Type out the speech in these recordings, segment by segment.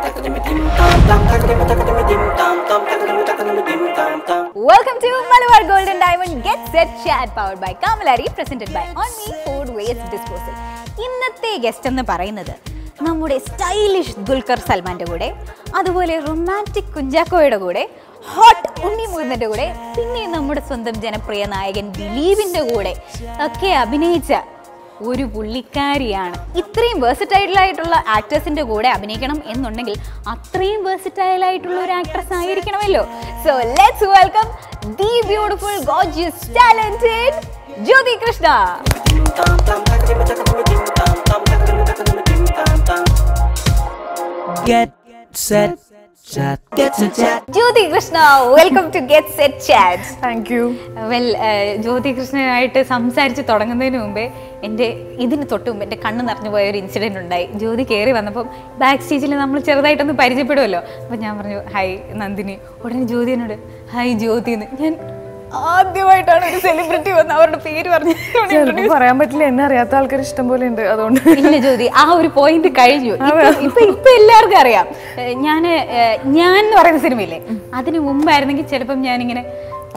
Welcome to Malabar Golden Diamond Get Set Chat powered by Kamalari presented by On Me Food Waste Disposal. ഇന്നത്തെ guest എന്ന് പറയുന്നത് നമ്മുടെ stylish Dulquer സൽമാന്റെ കൂടെ അതുപോലെ റൊമാൻറ്റിക് കുഞ്ചാക്കോയുടെ കൂടെ ഹോട്ട് ഉണ്ണി മുകുന്ദന്റെ കൂടെ പിന്നെ നമ്മുടെ സ്വന്തം ജനപ്രിയ നായകൻ ദിലീപിന്റെ കൂടെ ഒക്കെ അഭിനയിച്ച ഒരു പുള്ളിക്കാരിയാണ് ഇത്രയും വേഴ്സറ്റൈൽ ആയിട്ടുള്ള ആക്ടേഴ്സിന്റെ കൂടെ അഭിനയിക്കണം എന്നുണ്ടെങ്കിൽ അത്രയും വേഴ്സറ്റൈൽ ആയിട്ടുള്ള ഒരു ആക്ട്രസ് ആയിരിക്കണമല്ലോ so let's welcome the beautiful gorgeous talented Jyothi Krishna Get set chat. Get set chat. Jyothi Krishna welcome to Get Set Chat thank you well Jyothi കൃഷ്ണനായിട്ട് സംസാരിച്ച് തുടങ്ങുന്നതിന് മുമ്പേ എൻ്റെ ഇതിന് തൊട്ട് മുമ്പ് എൻ്റെ കണ്ണ് നിറഞ്ഞു പോയ ഒരു ഇൻസിഡൻറ്റ് ഉണ്ടായി ജ്യോതി കയറി വന്നപ്പം ബാക്ക് സ്റ്റേജിൽ നമ്മൾ ചെറുതായിട്ടൊന്ന് പരിചയപ്പെടുമല്ലോ അപ്പം ഞാൻ പറഞ്ഞു ഹായ് നന്ദിനി ഉടനെ ജ്യോതി എന്നോട് ഹായ് ജ്യോതി എന്ന് ഞാൻ ആദ്യമായിട്ടാണ് ഒരു സെലിബ്രിറ്റി വന്ന് അവരുടെ പേര് പറഞ്ഞു ചിലപ്പോൾ പറയാൻ പറ്റില്ല എന്നെ അറിയാത്ത ആൾക്കാർ ഇഷ്ടം പോലെ ഉണ്ട് അതുകൊണ്ട് ഇല്ല ജ്യോതി ആ ഒരു പോയിന്റ് കഴിഞ്ഞു ഇപ്പൊ ഇപ്പൊ ഇപ്പൊ എല്ലാവർക്കും അറിയാം ഞാൻ ഞാൻ എന്ന് പറയുന്ന സിനിമയില്ലേ അതിന് മുമ്പായിരുന്നെങ്കിൽ ചിലപ്പം ഞാനിങ്ങനെ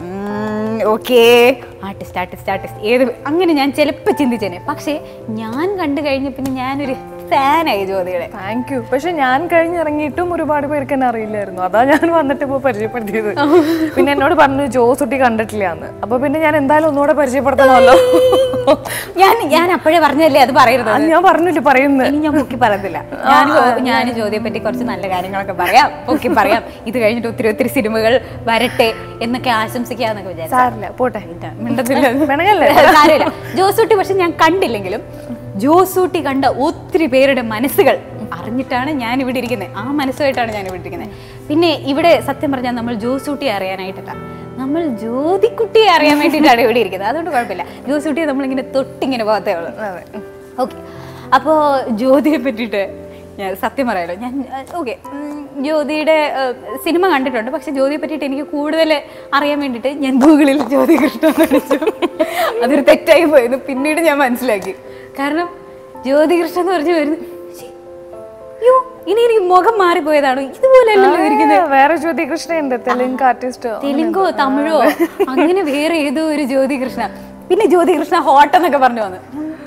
ഓക്കെ ആർട്ടിസ്റ്റ് ആർട്ടിസ്റ്റ് ആർട്ടിസ്റ്റ് ഏത് അങ്ങനെ ഞാൻ ചിലപ്പോൾ ചിന്തിച്ചേനെ പക്ഷേ ഞാൻ കണ്ടു കഴിഞ്ഞ പിന്നെ ഞാനൊരു ഫാനായി ജ്യോതിയുടെ താങ്ക് യു പക്ഷെ ഞാൻ കഴിഞ്ഞിറങ്ങിയിട്ടും ഒരുപാട് പേർക്ക് എന്നെ അറിയില്ലായിരുന്നു അതാ ഞാൻ വന്നിട്ട് ഇപ്പോൾ പരിചയപ്പെടുത്തിയത് പിന്നെ എന്നോട് പറഞ്ഞു ജോസുട്ടി കണ്ടിട്ടില്ല എന്ന് അപ്പൊ പിന്നെ ഞാൻ എന്തായാലും ഒന്നുകൂടെ പരിചയപ്പെടുത്തണമല്ലോ ഞാൻ ഞാൻ അപ്പോഴേ പറഞ്ഞല്ലേ അത് പറയരുത് അത് ഞാൻ പറഞ്ഞില്ല പറയുന്നത് ഇനി ഞാൻ പൊക്കി പറയത്തില്ല ഞാൻ ഞാൻ ജ്യോതിയെ പറ്റി കുറച്ച് നല്ല കാര്യങ്ങളൊക്കെ പറയാം പൊക്കി പറയാം ഇത് കഴിഞ്ഞിട്ട് ഒത്തിരി ഒത്തിരി സിനിമകൾ വരട്ടെ എന്നൊക്കെ ആശംസിക്കാന്നൊക്കെ വിചാരിച്ചു സാരില്ല പോട്ടെ മിണ്ടത്തില്ല വേണമെങ്കിലല്ലേ? സാരമില്ല ജോസൂട്ടി പക്ഷെ ഞാൻ കണ്ടില്ലെങ്കിലും ജോസൂട്ടി കണ്ട ഒത്തിരി പേരുടെ മനസ്സുകൾ അറിഞ്ഞിട്ടാണ് ഞാൻ ഇവിടെ ഇരിക്കുന്നത് ആ മനസ്സുമായിട്ടാണ് ഞാൻ ഇവിടെ ഇരിക്കുന്നത് പിന്നെ ഇവിടെ സത്യം പറഞ്ഞാൽ നമ്മൾ ജോസൂട്ടിയെ അറിയാനായിട്ടല്ല നമ്മൾ ജ്യോതിക്കുട്ടിയെ അറിയാൻ വേണ്ടിയിട്ടാണ് ഇവിടെ ഇരിക്കുന്നത് അതുകൊണ്ട് കുഴപ്പമില്ല ജോസൂട്ടിയെ നമ്മളിങ്ങനെ തൊട്ടിങ്ങനെ പോകത്തേ ഉള്ളൂ ഓക്കെ അപ്പോൾ ജ്യോതിയെ പറ്റിയിട്ട് ഞാൻ സത്യം പറയാലോ ഞാൻ ഓക്കെ ജ്യോതിയുടെ ഏഹ്, സിനിമ കണ്ടിട്ടുണ്ട് പക്ഷെ ജ്യോതിയെ പറ്റിയിട്ട് എനിക്ക് കൂടുതൽ അറിയാൻ വേണ്ടിയിട്ട് ഞാൻ ഗൂഗിളിൽ ജ്യോതി കൃഷ്ണ എന്ന് അടിച്ചു അതൊരു തെറ്റായി പോയത് പിന്നീട് ഞാൻ മനസ്സിലാക്കി കാരണം ജ്യോതി കൃഷ്ണ എന്ന് പറഞ്ഞു വരുന്നു ശ്ശേ, യ്യോ, ഇനി എനിക്ക് മുഖം മാറിപ്പോയതാണോ ഇതുപോലെയല്ലല്ലോ ഇരിക്കുന്നത് ആ, വേറെ ജ്യോതി കൃഷ്ണ ഉണ്ട് തെലുങ്ക് ആർട്ടിസ്റ്റ് തെലുങ്കോ തമിഴോ അങ്ങനെ വേറെ ഏതോ ഒരു ജ്യോതി കൃഷ്ണ പിന്നെ ജ്യോതി കൃഷ്ണ ഹോട്ട് എന്നൊക്കെ പറഞ്ഞു വന്നു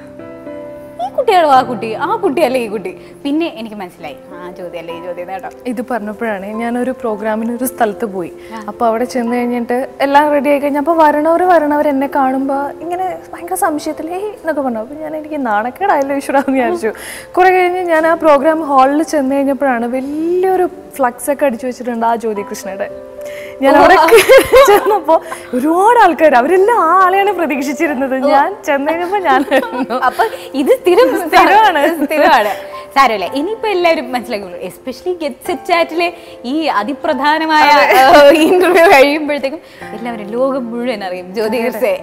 ഈ കുട്ടിയാണോ ആ കുട്ടി ആ കുട്ടിയല്ലേ ഈ കുട്ടി പിന്നെ എനിക്ക് മനസ്സിലായി ആ ജ്യോതി അല്ലേ ഈ ജ്യോതി എന്ന് കേട്ടോ ഇത് പറഞ്ഞപ്പോഴാണ് ഞാനൊരു പ്രോഗ്രാമിന് ഒരു സ്ഥലത്ത് പോയി അപ്പോൾ അവിടെ ചെന്ന് കഴിഞ്ഞിട്ട് എല്ലാം റെഡി ആയി കഴിഞ്ഞപ്പോൾ വരണവർ വരണവർ എന്നെ കാണുമ്പോൾ ഇങ്ങനെ ഭയങ്കര സംശയത്തിൽ ഏയ് എന്നൊക്കെ പറഞ്ഞു അപ്പോൾ ഞാൻ എനിക്ക് നാണക്കേടായല്ലോ ഈശ്വരാന്ന് വിചാരിച്ചു കുറേ കഴിഞ്ഞ് ഞാൻ ആ പ്രോഗ്രാം ഹാളിൽ ചെന്ന് കഴിഞ്ഞപ്പോഴാണ് വലിയൊരു ഫ്ലക്സ് ഒക്കെ അടിച്ചു വെച്ചിട്ടുണ്ട് ആ ജ്യോതി കൃഷ്ണയുടെ ഞാൻ അവിടെ ചെന്നപ്പോൾ ഒരുപാട് ആൾക്കാർ അവരെല്ലാം ആ ആളെയാണ് പ്രതീക്ഷിച്ചിരുന്നത് ഞാൻ ചെന്ന് കഴിഞ്ഞപ്പോൾ ഞാൻ അപ്പൊ ഇത് സ്ഥിരം സ്ഥിരമാണ്. സ്ഥിരമാണ് സാരമില്ല ഇനിയിപ്പോ എല്ലാവരും മനസ്സിലാക്കുള്ളൂ എസ്പെഷ്യലി ഗെറ്റ് സെറ്റ് ചാറ്റിലെ ഈ അതിപ്രധാനമായ ഇന്റർവ്യൂ കഴിയുമ്പോഴത്തേക്കും എല്ലാവരും ലോകം മുഴുവൻ അറിയും ജ്യോതി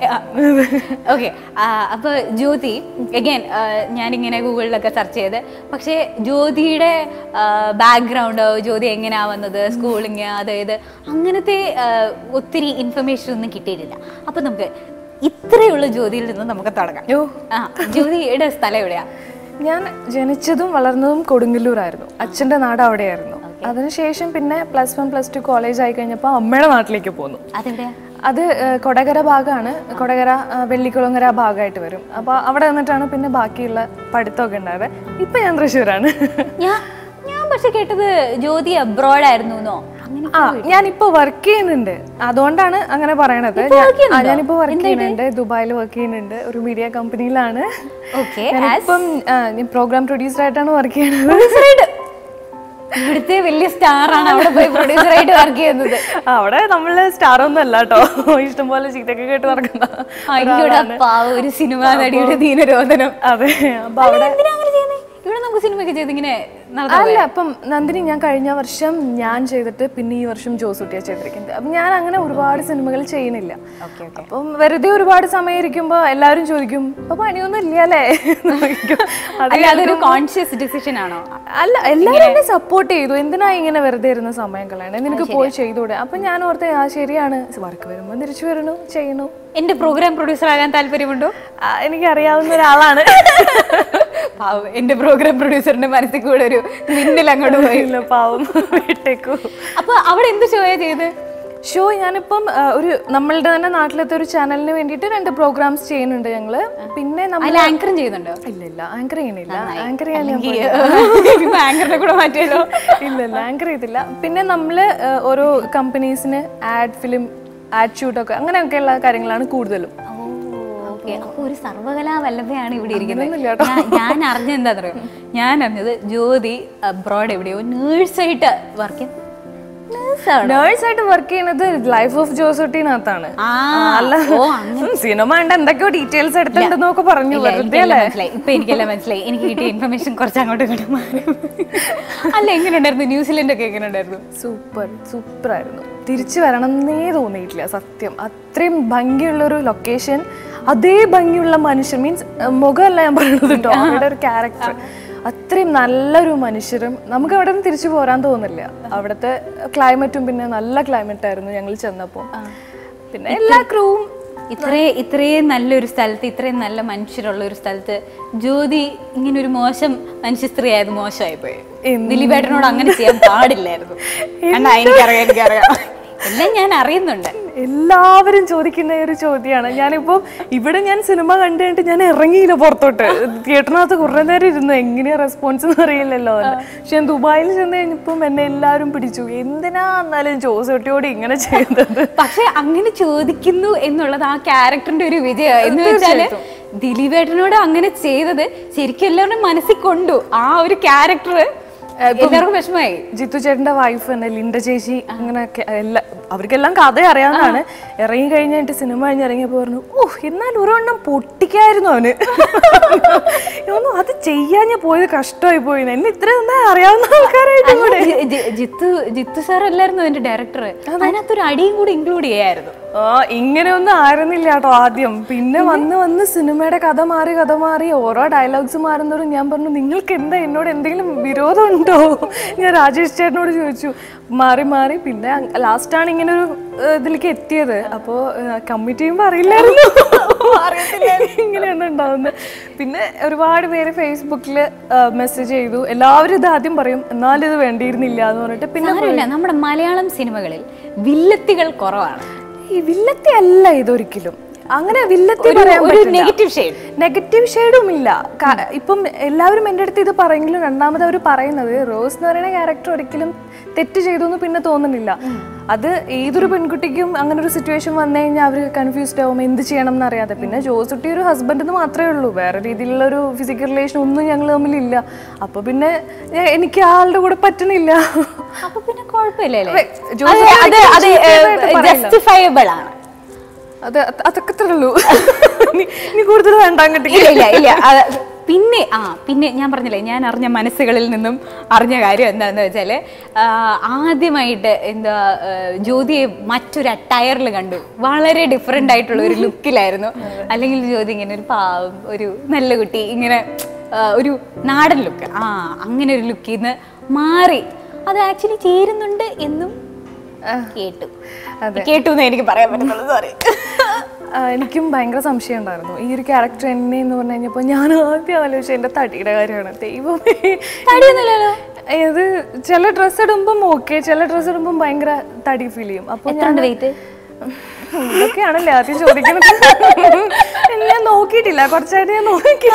ഓക്കെ അപ്പൊ ജ്യോതി അഗൈൻ ഞാനിങ്ങനെ ഗൂഗിളിലൊക്കെ സെർച്ച് ചെയ്ത് പക്ഷേ ജ്യോതിയുടെ ബാക്ക്ഗ്രൗണ്ട് ജ്യോതി എങ്ങനെയാ വന്നത് സ്കൂളിങ് അതായത് അങ്ങനത്തെ ആ, ഒത്തിരി ഇൻഫർമേഷൻ ഒന്നും കിട്ടിയിട്ടില്ല അപ്പൊ നമുക്ക് ഇത്രയുള്ള ജ്യോതിയിൽ നിന്ന് നമുക്ക് തുടങ്ങാം യോ ആ ജ്യോതിയുടെ സ്ഥലം എവിടെയാ ഞാൻ ജനിച്ചതും വളർന്നതും കൊടുങ്ങല്ലൂരായിരുന്നു അച്ഛൻ്റെ നാട് അവിടെയായിരുന്നു അതിനുശേഷം പിന്നെ plus one plus two college ആയി കഴിഞ്ഞപ്പോൾ അമ്മയുടെ നാട്ടിലേക്ക് പോന്നു അതെവിടെയാ അത് ഏഹ്, കൊടകര ഭാഗമാണ് കൊടകര ആ, വെള്ളിക്കുളങ്ങര ആ ഭാഗമായിട്ട് വരും അപ്പോൾ അവിടെ നിന്നിട്ടാണ് പിന്നെ ബാക്കിയുള്ള പഠിത്തമൊക്കെ ഉണ്ടായത് ഇപ്പം ഞാൻ തൃശ്ശൂരാണ് ഞാൻ ഞാൻ പക്ഷെ കേട്ടത് ജ്യോതി അബ്രോഡ് ആയിരുന്നു എന്നോ അങ്ങനെ ആ ഞാനിപ്പോ വർക്ക് ചെയ്യുന്നുണ്ട് അതുകൊണ്ടാണ് അങ്ങനെ പറയണത് ഇപ്പൊ work ഞാൻ- ആ, ചെയ്യുന്നുണ്ടോ? ഞാനിപ്പോ വർക്ക് ചെയ്യുന്നുണ്ട് ദുബായിൽ വർക്ക് ചെയ്യുന്നുണ്ട് ഒരു മീഡിയ കമ്പനിയിലാണ് ഓക്കെ ഞാനിപ്പം ആ, ഞാൻ പ്രോഗ്രാം പ്രൊഡ്യൂസർ ആയിട്ടാണ് വർക്ക് ചെയ്യണത് ഇവിടുത്തെ വലിയ സ്റ്റാർ ആണ് അവിടെ പോയി പ്രൊഡ്യൂസർ ആയിട്ട് വർക്ക് ചെയ്യുന്നത് അവിടെ നമ്മള് സ്റ്റാർ ഒന്നും അല്ല കേട്ടോ ഇഷ്ടംപോലെ ചീത്തയൊക്കെ കേട്ട് നടക്കുന്ന അയ്യോടാ പാവ ഒരു സിനിമാ നടിയുടെ ദീനരോധനം അതെ അപ്പൊ അല്ല, എന്തിനാ അങ്ങനെ ചെയ്യുന്നേ ഇവിടെ നമുക്ക് സിനിമയൊക്കെ ചെയ്ത് ഇങ്ങനെ നടത്താൻ അല്ല അപ്പം നന്ദിനി ഞാൻ കഴിഞ്ഞ വർഷം ഞാൻ ചെയ്തിട്ട് പിന്നെ ഈ വർഷം ജോസൂട്ടിയാ ചെയ്തിരിക്കുന്നത് അപ്പം ഞാൻ അങ്ങനെ ഒരുപാട് സിനിമകൾ ചെയ്യണില്ല ഓക്കെ ഓക്കെ അപ്പം വെറുതെ ഒരുപാട് സമയം ഇരിക്കുമ്പോൾ എല്ലാവരും ചോദിക്കും അപ്പൊ പണിയൊന്നും ഇല്ല അല്ലേ എന്ന് ചോദിക്കും. അത് അല്ല അതൊരു കോൺഷ്യസ് ഡിസിഷൻ ആണോ അല്ല എല്ലാവരും എന്നെ സപ്പോർട്ട് ചെയ്തു എന്തിനാ ഇങ്ങനെ വെറുതെ ഇരുന്ന് സമയം കളയണേ നിനക്ക് പോയി ചെയ്തൂടെ അപ്പൊ ഞാൻ ഓർത്തെ ആ ശരിയാണ് വർക്ക് വരുമ്പോൾ തിരിച്ചു വരണു ചെയ്യണു എന്റെ പ്രോഗ്രാം പ്രൊഡ്യൂസർ ആകാൻ താല്പര്യമുണ്ടോ ആ, എനിക്കറിയാവുന്ന ഒരാളാണ് പാവം എന്റെ പ്രോഗ്രാം പ്രൊഡ്യൂസറിന്റെ മനസ്സിൽ കൂടെ ഒരു മിന്നൽ അങ്ങോട്ട് പോയി ഇല്ല പാവം വിട്ടേക്കു അപ്പൊ അവിടെ എന്ത് ഷോയാ ചെയ്ത് ഷോ ഞാനിപ്പം ആ, ഒരു നമ്മളുടെ തന്നെ നാട്ടിലത്തെ ഒരു ചാനലിന് വേണ്ടിയിട്ട് രണ്ട് പ്രോഗ്രാംസ് ചെയ്യുന്നുണ്ട് ഞങ്ങള് പിന്നെ നമ്മൾ അതിൽ ആങ്കറും ചെയ്യുന്നുണ്ടോ ഇല്ല ഇല്ല ആങ്കർ ചെയ്യണില്ല ആങ്കർ ചെയ്യാൻ ഞാൻ ആങ്കറിനെ കൂടെ മാറ്റിയല്ലോ ഇല്ല ഇല്ല ആങ്കർ ചെയ്തില്ല പിന്നെ നമ്മൾ ഓരോ കമ്പനീസിന് ആഡ് ഫിലിം ആഡ് ഷൂട്ടൊക്കെ അങ്ങനെയൊക്കെയുള്ള കാര്യങ്ങളാണ് കൂടുതലും ഓക്കെ അപ്പൊ ഒരു സർവകലാ വല്ലഭയാണ് ഇവിടെ ഇരിക്കുന്നത് അങ്ങനെയൊന്നുമില്ല ഞാൻ- ഞാൻ അറിഞ്ഞത് എന്താണെന്നറിയോ ഞാൻ അറിഞ്ഞത് ജ്യോതി അബ്രോഡ് എവിടെയോ നേഴ്സായിട്ട് വർക്ക് നേഴ്സാണ് നേഴ്സായിട്ട് വർക്ക് ചെയ്യുന്നത് ലൈഫ് ഓഫ് ജോസൂട്ടിനകത്താണ് ആ അല്ല ഓ അങ്ങനെ സിനിമ ഉണ്ട് എന്തൊക്കെയോ ഡീറ്റെയിൽസ് എടുത്തിട്ടുണ്ടെന്നൊക്കെ പറഞ്ഞു ഇല്ല, വെറുതെ എനിക്കെല്ലാം അല്ലേ മനസ്സിലായി ഇപ്പൊ എനിക്കെല്ലാം മനസ്സിലായി എനിക്ക് കിട്ടിയ ഇൻഫർമേഷൻ കുറച്ച് അങ്ങോട്ടും ഇങ്ങോട്ടും മാറി അല്ല എങ്ങനെ ഉണ്ടായിരുന്നു ന്യൂസിലൻഡ് ഒക്കെ എങ്ങനെ ഉണ്ടായിരുന്നു സൂപ്പർ സൂപ്പർ ആയിരുന്നു തിരിച്ചു വരണമെന്നേ തോന്നിയിട്ടില്ല സത്യം അത്രയും ഭംഗിയുള്ളൊരു ലൊക്കേഷൻ അതേ ഭംഗിയുള്ള മനുഷ്യർ മീൻസ് മുഖമല്ല ഞാൻ പറയുന്നത് കേട്ടോ അവരുടെ ഒരു ക്യാരക്ടർ അത്രയും നല്ലൊരു മനുഷ്യരും നമുക്ക് അവിടെ നിന്ന് തിരിച്ചു പോരാൻ തോന്നില്ല അവിടുത്തെ ക്ലൈമറ്റും പിന്നെ നല്ല ക്ലൈമറ്റ് ആയിരുന്നു ഞങ്ങൾ ചെന്നപ്പോൾ പിന്നെ എല്ലാ ക്രൂവും ഇത്രേ ഇത്രയും നല്ലൊരു സ്ഥലത്ത് ഇത്രയും നല്ല മനുഷ്യരുള്ള ഒരു സ്ഥലത്ത് ജ്യോതി ഇങ്ങനെ ഒരു മോശം മനുഷ്യ സ്ത്രീ ആയത് മോശമായി പോയി ദിലീപേട്ടനോട് അങ്ങനെ ചെയ്യാൻ പാടില്ലായിരുന്നു കണ്ടാ എനിക്കറിയാം എനിക്കറിയാം എല്ലാം ഞാൻ അറിയുന്നുണ്ട് എല്ലാവരും ചോദിക്കുന്ന ഒരു ചോദ്യമാണ് ഞാനിപ്പോൾ ഇവിടെ ഞാൻ സിനിമ കണ്ടു കഴിഞ്ഞിട്ട് ഞാൻ ഇറങ്ങിയില്ല പുറത്തോട്ട് തിയേറ്ററിനകത്ത് കുറേ നേരം ഇരുന്നു എങ്ങനെയാ റെസ്പോൺസ് എന്ന് അറിയില്ലല്ലോ എന്ന് പക്ഷെ ഞാൻ ദുബായിൽ ചെന്ന് കഴിഞ്ഞപ്പം എന്നെ എല്ലാവരും പിടിച്ചു എന്തിനാ എന്നാലും ജോസോട്ടിയോട് ഇങ്ങനെ ചെയ്തത് പക്ഷെ അങ്ങനെ ചോദിക്കുന്നു എന്നുള്ളത് ആ ക്യാരക്ടറിന്റെ ഒരു വിജയം എന്ന് വെച്ചാല് ദിലീപേട്ടനോട് അങ്ങനെ ചെയ്തത് ശരിക്കും എല്ലാവരുടെ മനസ്സിൽ കൊണ്ടു ആ ഒരു ക്യാരക്ടർ എല്ലാവർക്കും വിഷമമായി ജിത്തു ചേട്ടന്റെ വൈഫ് തന്നെ ലിൻഡ ചേച്ചി അങ്ങനെയൊക്കെ എല്ലാ അവർക്കെല്ലാം കഥ അറിയാവുന്നതാണ് ഇറങ്ങി കഴിഞ്ഞിട്ട് സിനിമ കഴിഞ്ഞ് ഇറങ്ങിയപ്പോൾ പറഞ്ഞു ഓ എന്നാൽ ഒരെണ്ണം പൊട്ടിക്കായിരുന്നു അവന് ഒന്നും അത് ചെയ്യാൻ പോയത് കഷ്ടമായി പോയി എന്നെ ഇത്ര നന്നായി അറിയാവുന്ന ആൾക്കാരായിട്ട് അല്ല, ജി- ജി- ജിത്തു ജിത്തു സാർ അല്ലായിരുന്നു അതിന്റെ ഡയറക്ടർ അതിനകത്തൊരു അടിയും കൂടി ഇൻക്ലൂഡ് ചെയ്യായിരുന്നു ആ ഇങ്ങനെയൊന്നും ആയിരുന്നില്ല കേട്ടോ ആദ്യം പിന്നെ വന്ന് വന്ന് സിനിമയുടെ കഥ മാറി കഥ മാറി ഓരോ ഡയലോഗ്സ് മാറുന്നതും ഞാൻ പറഞ്ഞു നിങ്ങൾക്ക് എന്താ എന്നോട് എന്തെങ്കിലും വിരോധം ഉണ്ടോ ഞാൻ രാജേഷ് ചേട്ടനോട് ചോദിച്ചു മാറി മാറി പിന്നെ ലാസ്റ്റാണ് ഇങ്ങനെ ഒരു ഇതിലേക്ക് എത്തിയത് അപ്പോൾ കമ്മിറ്റ് ചെയ്യുമ്പോൾ അറിയില്ലായിരുന്നു ഇങ്ങനെയാണ് ഉണ്ടാവുന്നത് പിന്നെ ഒരുപാട് പേര് ഫേസ്ബുക്കിൽ മെസ്സേജ് ചെയ്തു എല്ലാവരും ഇത് ആദ്യം പറയും എന്നാലും ഇത് വേണ്ടിയിരുന്നില്ല എന്ന് പറഞ്ഞിട്ട് പിന്നെ സാരമില്ല നമ്മുടെ മലയാളം സിനിമകളിൽ വില്ലത്തികൾ കുറവാണ് ഈ വില്ലത്തി അല്ല ഇതൊരിക്കലും അങ്ങനെ വില്ലത്തി ഒരു- പറയാൻ ഒരു പറ്റില്ല. നെഗറ്റീവ് ഷെയ്ഡ് നെഗറ്റീവ് ഷെയ്ഡും ഇല്ല ക- ഇപ്പം എല്ലാവരും എൻ്റെ അടുത്ത് ഇത് പറയെങ്കിലും രണ്ടാമത് അവർ പറയുന്നത് റോസ് എന്ന് പറയുന്ന ക്യാരക്ടർ ഒരിക്കലും തെറ്റ് ചെയ്തു എന്ന് പിന്നെ തോന്നുന്നില്ല അത് ഏതൊരു പെൺകുട്ടിക്കും അങ്ങനെ ഒരു സിറ്റുവേഷൻ വന്നു കഴിഞ്ഞാൽ അവർ കൺഫ്യൂസ്ഡ് ആവും എന്ത് ചെയ്യണം എന്നറിയാതെ പിന്നെ ജോസുട്ടി ഒരു ഹസ്ബൻഡ് എന്ന് മാത്രമേ ഉള്ളൂ വേറെ രീതിയിലുള്ള ഒരു ഫിസിക്കൽ റിലേഷൻ ഒന്നും ഞങ്ങൾ തമ്മിലില്ല അപ്പൊ പിന്നെ ഞാൻ- എനിക്ക് ആളുടെ കൂടെ പറ്റണില്ല അപ്പൊ പിന്നെ കുഴപ്പമില്ലല്ലേ അതെ, ജോസഫ് അത് ഒരിക്കലും അത് ചീത്തയായിട്ട് പറയില്ല. ജസ്റ്റിഫയബിൾ ആണ് അത് അത് അതൊക്കെ അത്രേ ഉള്ളൂ ഇനി- ഇനി കൂടുതൽ വേണ്ട അങ്ങോട്ട് ഇല്ല ഇല്ല ഇല്ല അത് പിന്നെ ആ പിന്നെ ഞാൻ പറഞ്ഞില്ലേ ഞാൻ അറിഞ്ഞ മനസ്സുകളിൽ നിന്നും അറിഞ്ഞ കാര്യം എന്താണെന്ന് വെച്ചാൽ ആദ്യമായിട്ട് എന്താ ആ, ജ്യോതിയെ മറ്റൊരു അട്ടയറിൽ കണ്ടു വളരെ ഡിഫറെൻ്റ് ആയിട്ടുള്ള ഒരു ലുക്കിലായിരുന്നു അല്ലെങ്കിൽ ജ്യോതി ഇങ്ങനെ ഒരു പാവം ഒരു നല്ല കുട്ടി ഇങ്ങനെ ആ, ഒരു നാടൻ ലുക്ക് ആ അങ്ങനെ ഒരു ലുക്കിൽ നിന്ന് മാറി അത് ആക്ച്വലി ചേരുന്നുണ്ട് എന്നും കേട്ടു കേട്ടു എന്ന് എനിക്ക് പറയാൻ പറ്റുന്നുള്ളൂ സോറി ആ, എനിക്കും ഭയങ്കര സംശയം ഉണ്ടായിരുന്നു ഈ ഒരു ക്യാരക്ടർ എന്നെ എന്ന് പറഞ്ഞു കഴിഞ്ഞപ്പോൾ ഞാൻ ആദ്യം ആലോചിച്ച എൻ്റെ തടിയുടെ കാര്യമാണ് ദൈവമേ തടിയൊന്നുമില്ലല്ലോ ഇത് ചില ഡ്രസ്സ് ഇടുമ്പം ഓക്കെ ചില ഡ്രസ്സ് ഇടുമ്പം ഭയങ്കര തടി ഫീൽ ചെയ്യും അപ്പൊ എത്ര ഉണ്ട് വെയിറ്റ് ഇതൊക്കെയാണല്ലേ ആദ്യം ചോദിക്കുന്നത് ഞാൻ നോക്കിയിട്ടില്ല കുറച്ചായിട്ട് ഞാൻ നോക്കി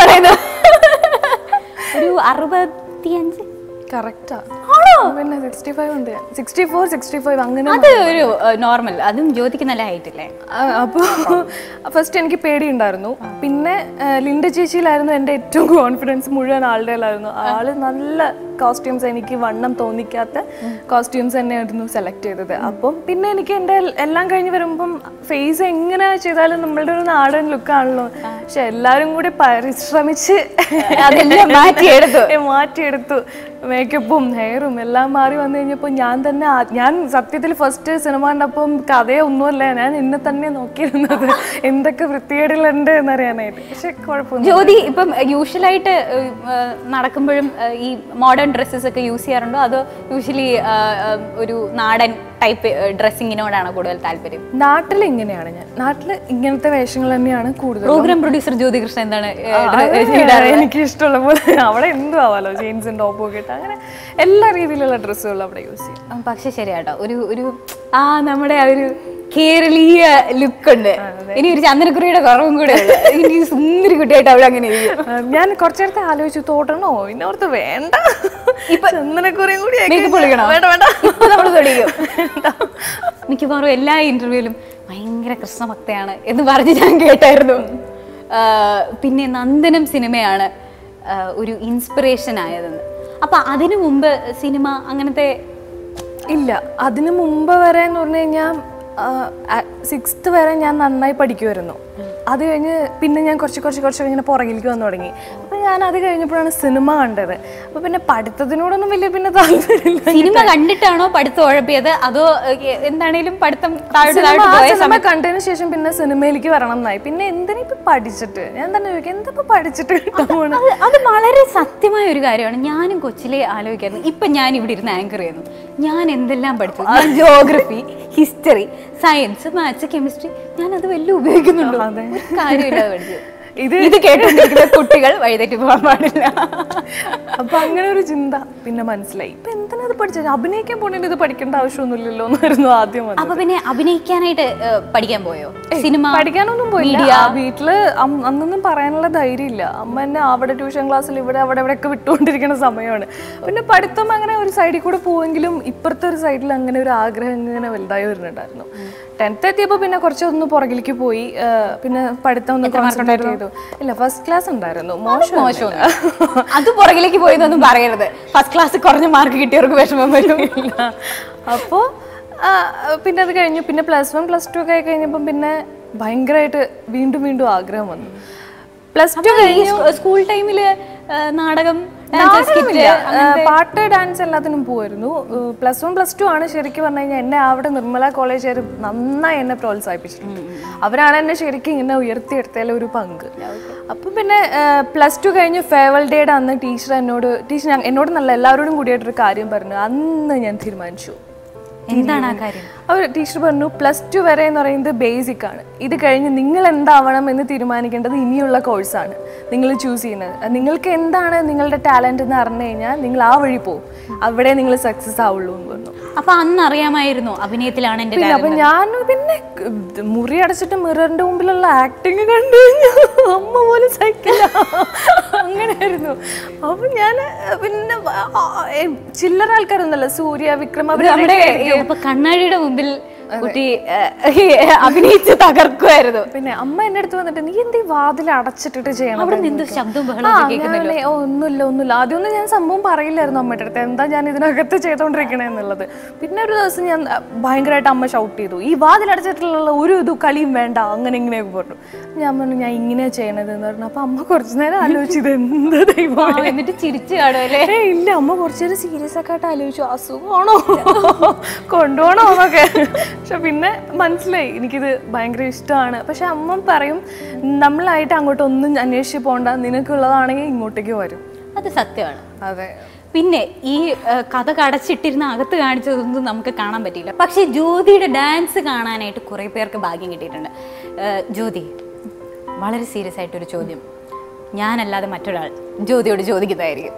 ഒരു അറുപത്തിയഞ്ച് കറക്റ്റാ പിന്നെ സിക്സ്റ്റി ഫൈവ് ഉണ്ട് സിക്സ്റ്റി ഫോർ സിക്സ്റ്റി ഫൈവ് അങ്ങനെ അത് ഒരു നോർമൽ അതും ജ്യോതിക്ക് നല്ല ഹൈറ്റ് അല്ലേ അപ്പോൾ ഫസ്റ്റ് എനിക്ക് പേടിയുണ്ടായിരുന്നു പിന്നെ ആ, ലിൻഡ ചേച്ചിയിലായിരുന്നു എൻ്റെ ഏറ്റവും കോൺഫിഡൻസ് മുഴുവൻ ആളുടെ ആള് നല്ല കോസ്റ്റ്യൂംസ് എനിക്ക് വണ്ണം തോന്നിക്കാത്ത കോസ്റ്റ്യൂംസ് തന്നെയായിരുന്നു സെലക്ട് ചെയ്തത് അപ്പം പിന്നെ എനിക്ക് എൻ്റെ എൽ- എല്ലാം കഴിഞ്ഞ് വരുമ്പം ഫേസ് എങ്ങനെ ചെയ്താലും നമ്മളുടെ ഒരു നാടൻ ലുക്കാണല്ലോ പക്ഷെ എല്ലാവരും കൂടി പരിശ്രമിച്ച് അതെല്ലാം മാറ്റിയെടുത്തു. മാറ്റിയെടുത്തു മേക്കപ്പും ഹെയറും എല്ലാം എല്ലാം മാറി വന്നു കഴിഞ്ഞപ്പോൾ ഞാൻ തന്നെ ആ- ഞാൻ സത്യത്തിൽ ഫസ്റ്റ് സിനിമ കണ്ടപ്പം കഥയോ ഒന്നുമല്ല ഞാൻ എന്നെ തന്നെ നോക്കിയിരുന്നത് എന്തൊക്കെ വൃത്തികേടുകളുണ്ട് എന്നറിയാനായിട്ട് പക്ഷെ കുഴപ്പമൊന്നും ജ്യോതി ഇപ്പം യൂഷ്വലായിട്ട് നടക്കുമ്പോഴും ഏഹ്, ഈ മോഡേൺ ഡ്രസ്സസ് ഒക്കെ യൂസ് ചെയ്യാറുണ്ടോ അതോ യൂഷ്വലി ഒരു നാടൻ ടൈപ്പ് ഡ്രസ്സിങ്ങിനോടാണ് കൂടുതൽ താല്പര്യം നാട്ടിൽ ഇങ്ങനെയാണ് ഞാൻ നാട്ടിൽ ഇങ്ങനത്തെ വേഷങ്ങൾ തന്നെയാണ് കൂടുതൽ പ്രോഗ്രാം പ്രൊഡ്യൂസർ ജ്യോതി കൃഷ്ണൻ എന്താണ് ഏഹ്, ആ, ഡ്ര- അത് ഇടാറ്? എനിക്ക് ഇഷ്ടമുള്ള പോലെ അവിടെ എന്തും ആവാലോ ജീൻസും ടോപ്പും ഒക്കെ ഇട്ട് അങ്ങനെ എല്ലാ രീതിയിലുള്ള ഡ്രസ്സുകളും അവിടെ യൂസ് ചെയ്യും ആ, പക്ഷെ ശരിയാട്ടോ ഒരു ഒരു ആ നമ്മുടെ ആ ഒരു കേരളീയ ലുക്ക് ഉണ്ട് ഇനി ഒരു ചന്ദനക്കുറിയുടെ കുറവും കൂടെ ഉണ്ട് ഇനി സുന്ദരി കുട്ടിയായിട്ട് അവിടെ അങ്ങനെ ഇരിക്കും. ആ, ഞാൻ കുറച്ചു നേരത്തെ ആലോചിച്ചു തോട്ടണോ ഇന്നോർത്ത് വേണ്ട ഇപ്പൊ ചന്ദനക്കുറിയും കൂടി ആക്കി Makeup പൊളിക്കണോ? വേണ്ട വേണ്ട ഇപ്പൊ നമ്മള് തെളിയിക്കും. മിക്കവാറും എല്ലാ ഇന്റർവ്യൂവിലും ഭയങ്കര കൃഷ്ണഭക്തയാണ് എന്ന് പറഞ്ഞ് ഞാൻ കേട്ടായിരുന്നു ആ, പിന്നെ നന്ദനം സിനിമയാണ് ആ, ഒരു ഇൻസ്പിറേഷൻ ആയതെന്ന് അപ്പൊ അതിനു മുമ്പ് സിനിമ അങ്ങനത്തെ ഇല്ല അതിനു മുമ്പ് വരെ എന്ന് പറഞ്ഞു കഴിഞ്ഞാൽ സിക്സ്ത് വരെ ഞാൻ നന്നായി പഠിക്കുമായിരുന്നു അത് കഴിഞ്ഞ് പിന്നെ ഞാൻ കുറച്ച് കുറച്ച് കുറച്ച് ഇങ്ങനെ പുറകിലേക്ക് വന്നു തുടങ്ങി അപ്പം ഞാൻ അത് കഴിഞ്ഞപ്പോഴാണ് സിനിമ കണ്ടത് അപ്പം പിന്നെ പഠിത്തത്തിനോടൊന്നും വലിയ പിന്നെ താല്പര്യമില്ല സിനിമ കണ്ടിട്ടാണോ പഠിത്തം ഉഴപ്പിയത് അതോ ഏ, എന്താണേലും പഠിത്തം താഴോട്ട് സിനിമ താഴോട്ട് ആ പോയ സിനിമ കണ്ടതിന് ശേഷം പിന്നെ സിനിമയിലേക്ക് വരണം എന്നായി പിന്നെ എന്തിനാ ഇപ്പൊ പഠിച്ചിട്ട് ഞാൻ തന്നെ ചോദിക്കാം എന്താ ഇപ്പൊ പഠിച്ചിട്ട് കിട്ടാൻ പോണെ? അത് അത് വളരെ സത്യമായ ഒരു കാര്യമാണ് ഞാനും കൊച്ചിലെ ആലോചിക്കായിരുന്നു ഇപ്പൊ ഞാൻ ഇവിടെ ഇരുന്ന് ആങ്കർ ചെയ്യുന്നു ഞാൻ എന്തെല്ലാം പഠിച്ചു ഞാൻ geography history science maths chemistry ഞാൻ അത് വല്ല ഉപയോഗിക്കുന്നുണ്ടോ അതെ. ഒരു കാര്യമില്ലാതെ പഠിച്ചു ഇത് ഇത് കേട്ടുകൊണ്ടിരിക്കുന്ന കുട്ടികൾ വഴിതെറ്റി പോകാൻ പാടില്ല അപ്പൊ അങ്ങനെ ഒരു ചിന്ത പിന്നെ മനസ്സിലായി ഇപ്പൊ എന്തിനാ ഇത് പഠിച്ചത് അഭിനയിക്കാൻ പോണേന് ഇത് പഠിക്കേണ്ട ആവശ്യമൊന്നുമില്ലല്ലോ എന്നായിരുന്നു ആദ്യം വന്നത് അപ്പൊ പിന്നെ അഭിനയിക്കാനായിട്ട് ഏ, പഠിക്കാൻ പോയോ സിനിമ പഠിക്കാനൊന്നും പോയില്ല media? ആ വീട്ടില് അം- അന്നൊന്നും പറയാനുള്ള ധൈര്യമില്ല അമ്മ എന്നെ അവിടെ ട്യൂഷൻ ക്ലാസ്സിൽ ഇവിടെ അവിടെ ഇവിടെ ഒക്കെ വിട്ടുകൊണ്ടിരിക്കുന്ന സമയമാണ് പിന്നെ പഠിത്തം അങ്ങനെ ഒരു സൈഡിൽ കൂടെ പോവെങ്കിലും ഇപ്പുറത്തെ ഒരു സൈഡിൽ അങ്ങനെ ഒരു ആഗ്രഹം ഇങ്ങനെ വലുതായി വരുന്നുണ്ടായിരുന്നു ടെൻത്ത് എത്തിയപ്പോൾ പിന്നെ കുറച്ചൊന്ന് പുറകിലേക്ക് പോയി ആ, പിന്നെ പഠിത്തം ഒന്ന് കോൺസെൻട്രേറ്റ് ചെയ്തു ഇല്ല ഫസ്റ്റ് ക്ലാസ് ഉണ്ടായിരുന്നു മോശം മോശം അത് പുറകിലേക്ക് പോയെന്നൊന്നും പറയരുത് ഫസ്റ്റ് ക്ലാസ് കുറഞ്ഞ മാർക്ക് കിട്ടിയവർക്ക് വിഷമം വരും അപ്പോൾ പിന്നെ അത് കഴിഞ്ഞു പിന്നെ പ്ലസ് വൺ പ്ലസ് ടു ഒക്കെ ആയി കഴിഞ്ഞപ്പം പിന്നെ ഭയങ്കരമായിട്ട് വീണ്ടും വീണ്ടും ആഗ്രഹം വന്നു പ്ലസ് ടു കഴിഞ്ഞു സ്കൂൾ ടൈമില് നാടകം dance, നാടകമില്ല. skit, ആ, പാട്ട് ഡാൻസ് എല്ലാത്തിനും പോയിരുന്നു പ്ലസ് വൺ പ്ലസ് ടു ആണ് ശരിക്കും പറഞ്ഞു കഴിഞ്ഞാൽ എന്നെ അവിടെ നിർമ്മല കോളേജുകാർ നന്നായി എന്നെ പ്രോത്സാഹിപ്പിച്ചിട്ടുണ്ട് അവരാണ് എന്നെ ശരിക്കും ഇങ്ങനെ ഉയർത്തിയെടുത്തതിൽ ഒരു പങ്ക് അപ്പം പിന്നെ പ്ലസ് ടു കഴിഞ്ഞ് ഫെയർവെൽ ഡേയുടെ അന്ന് ടീച്ചർ എന്നോട് ടീച്ചർ എന്നോട് നല്ല എല്ലാവരോടും കൂടിയായിട്ടൊരു കാര്യം പറഞ്ഞു അന്ന് ഞാൻ തീരുമാനിച്ചു എന്താണ് ആ കാര്യം അവർ ടീച്ചർ പറഞ്ഞു പ്ലസ് ടു വരെ എന്ന് പറയുന്നത് ബേസിക് ആണ് ഇത് കഴിഞ്ഞ് നിങ്ങൾ എന്താവണം എന്ന് തീരുമാനിക്കേണ്ടത് ഇനിയുള്ള കോഴ്സാണ് നിങ്ങൾ ചൂസ് ചെയ്യുന്നത് അത് നിങ്ങൾക്ക് എന്താണ് നിങ്ങളുടെ ടാലന്റ് എന്ന് അറിഞ്ഞു കഴിഞ്ഞാൽ നിങ്ങൾ ആ വഴി പോകും അവിടെ നിങ്ങൾ സക്സസ് ആവുള്ളൂ എന്ന് പറഞ്ഞു അപ്പൊ അന്ന് അറിയാമായിരുന്നു അഭിനയത്തിലാണ് എന്റെ പിന്നെ അപ്പൊ ഞാൻ പിന്നെ ഇത് മുറി അടച്ചിട്ട് മിററിന്റെ മുമ്പിലുള്ള ആക്ടിങ് കണ്ടു കഴിഞ്ഞാൽ അമ്മ പോലും സഹിക്കില്ല അങ്ങനെയായിരുന്നു അപ്പൊ ഞാൻ പിന്നെ ആ, ഏ, ചില്ലറ ആൾക്കാരൊന്നല്ല സൂര്യ വിക്രം അവർ നമ്മുടെ അപ്പൊ കണ്ണാടിയുടെ മുമ്പിൽ കുട്ടി ഏ, അഭിനയിച്ച് തകർക്കുമായിരുന്നു പിന്നെ അമ്മ എന്റെ അടുത്ത് വന്നിട്ട് നീ എന്ത് ഈ വാതിൽ അടച്ചിട്ടിട്ട് ചെയ്യണം അവിടെ നിന്ന് ശബ്ദവും ബഹളവും ആ, ഒക്കെ കേൾക്കുന്നല്ലോ ഞാനേ, ഓ ഒന്നുമില്ല ഒന്നുമില്ല ആദ്യമൊന്നും ഞാൻ സംഭവം പറയില്ലായിരുന്നു അമ്മയുടെ അടുത്ത് എന്താ ഞാൻ ഇതിനകത്ത് ചെയ്തോണ്ടിരിക്കണേ എന്നുള്ളത് പിന്നെ ഒരു ദിവസം ഞാൻ അഹ്, ഭയങ്കരമായിട്ട് അമ്മ ഷൗട്ട് ചെയ്തു ഈ വാതിലടച്ചിട്ടുള്ള ഒരു ഇത് കളിയും വേണ്ട അങ്ങനെ ഇങ്ങനെയൊക്കെ പറഞ്ഞു ഞാൻ പറഞ്ഞു ഞാൻ ഇങ്ങനെ ചെയ്യണത് എന്ന് പറഞ്ഞു അപ്പൊ അമ്മ കുറച്ചു നേരം ആലോചിച്ചു ഇത് എന്ത് ദൈവം ആ, എന്നിട്ട് ചിരിച്ചു കാണുമല്ലേ ഏയ് ഇല്ല അമ്മ കുറച്ചു നേരം സീരിയസ് ഒക്കെ ആയിട്ട് ആലോചിച്ചു അസുഖമാണോ കൊണ്ടുപോകണോ എന്നൊക്കെ പക്ഷെ പിന്നെ മനസ്സിലായി എനിക്കിത് ഭയങ്കര ഇഷ്ടമാണ് പക്ഷെ അമ്മ പറയും നമ്മളായിട്ട് അങ്ങോട്ട് ഒന്നും അന്വേഷിച്ച് പോകണ്ട നിനക്കുള്ളതാണെങ്കിൽ ഇങ്ങോട്ടേക്ക് വരും അത് സത്യമാണ് അതെ പിന്നെ ഈ ഏ, കഥ കടച്ചിട്ടിരുന്ന അകത്ത് കാണിച്ചതൊന്നും നമുക്ക് കാണാൻ പറ്റിയില്ല പക്ഷെ ജ്യോതിയുടെ ഡാൻസ് കാണാനായിട്ട് കുറെ പേർക്ക് ഭാഗ്യം കിട്ടിയിട്ടുണ്ട് ഏ, ജ്യോതി വളരെ സീരിയസ് ആയിട്ടൊരു ചോദ്യം ഞാനല്ലാതെ മറ്റൊരാൾ ജ്യോതിയോട് ചോദിക്കുന്നതായിരിക്കും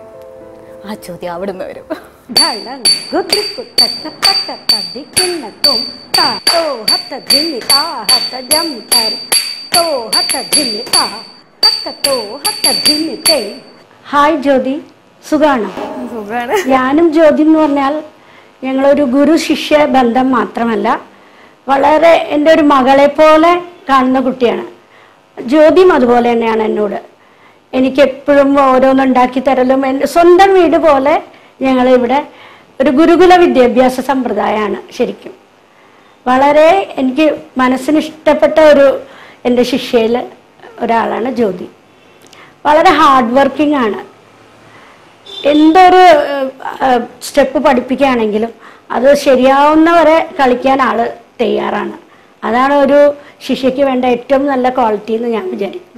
ആ ചോദ്യം അവിടുന്ന് വരും ढळण गुदृकु तट पट तदिकिन तुम ता तो हत धिमि ता हत जम कर तो हत धिमि ता हत तो हत धिमि ते ഹായ് ജ്യോതി സുഖാണോ സുഖമാണ് ഞാനും ജ്യോതി എന്ന് പറഞ്ഞാൽ ഞങ്ങളൊരു ഗുരു ശിഷ്യ ബന്ധം മാത്രമല്ല വളരെ എൻ്റെ ഒരു മകളെ പോലെ കാണുന്ന കുട്ടിയാണ് ജ്യോതിയും അതുപോലെ തന്നെയാണ് എന്നോട് എനിക്ക് എപ്പോഴും ഓരോന്നുണ്ടാക്കി തരലും എൻ്റെ സ്വന്തം വീട് പോലെ ഞങ്ങൾ ഇവിടെ ഒരു ഗുരുകുല വിദ്യാഭ്യാസ സമ്പ്രദായമാണ് ശരിക്കും വളരെ എനിക്ക് മനസ്സിന് ഇഷ്ടപ്പെട്ട ഒരു എൻ്റെ ശിഷ്യയിൽ ഒരാളാണ് ജ്യോതി വളരെ ഹാർഡ് വർക്കിംഗ് ആണ് എന്തൊരു സ്റ്റെപ്പ് പഠിപ്പിക്കുകയാണെങ്കിലും അത് ശരിയാവുന്നവരെ കളിക്കാൻ ആള് തയ്യാറാണ് അതാണ് ഒരു ശിഷ്യയ്ക്ക് വേണ്ട ഏറ്റവും നല്ല ക്വാളിറ്റി എന്ന് ഞാൻ വിചാരിക്കുന്നു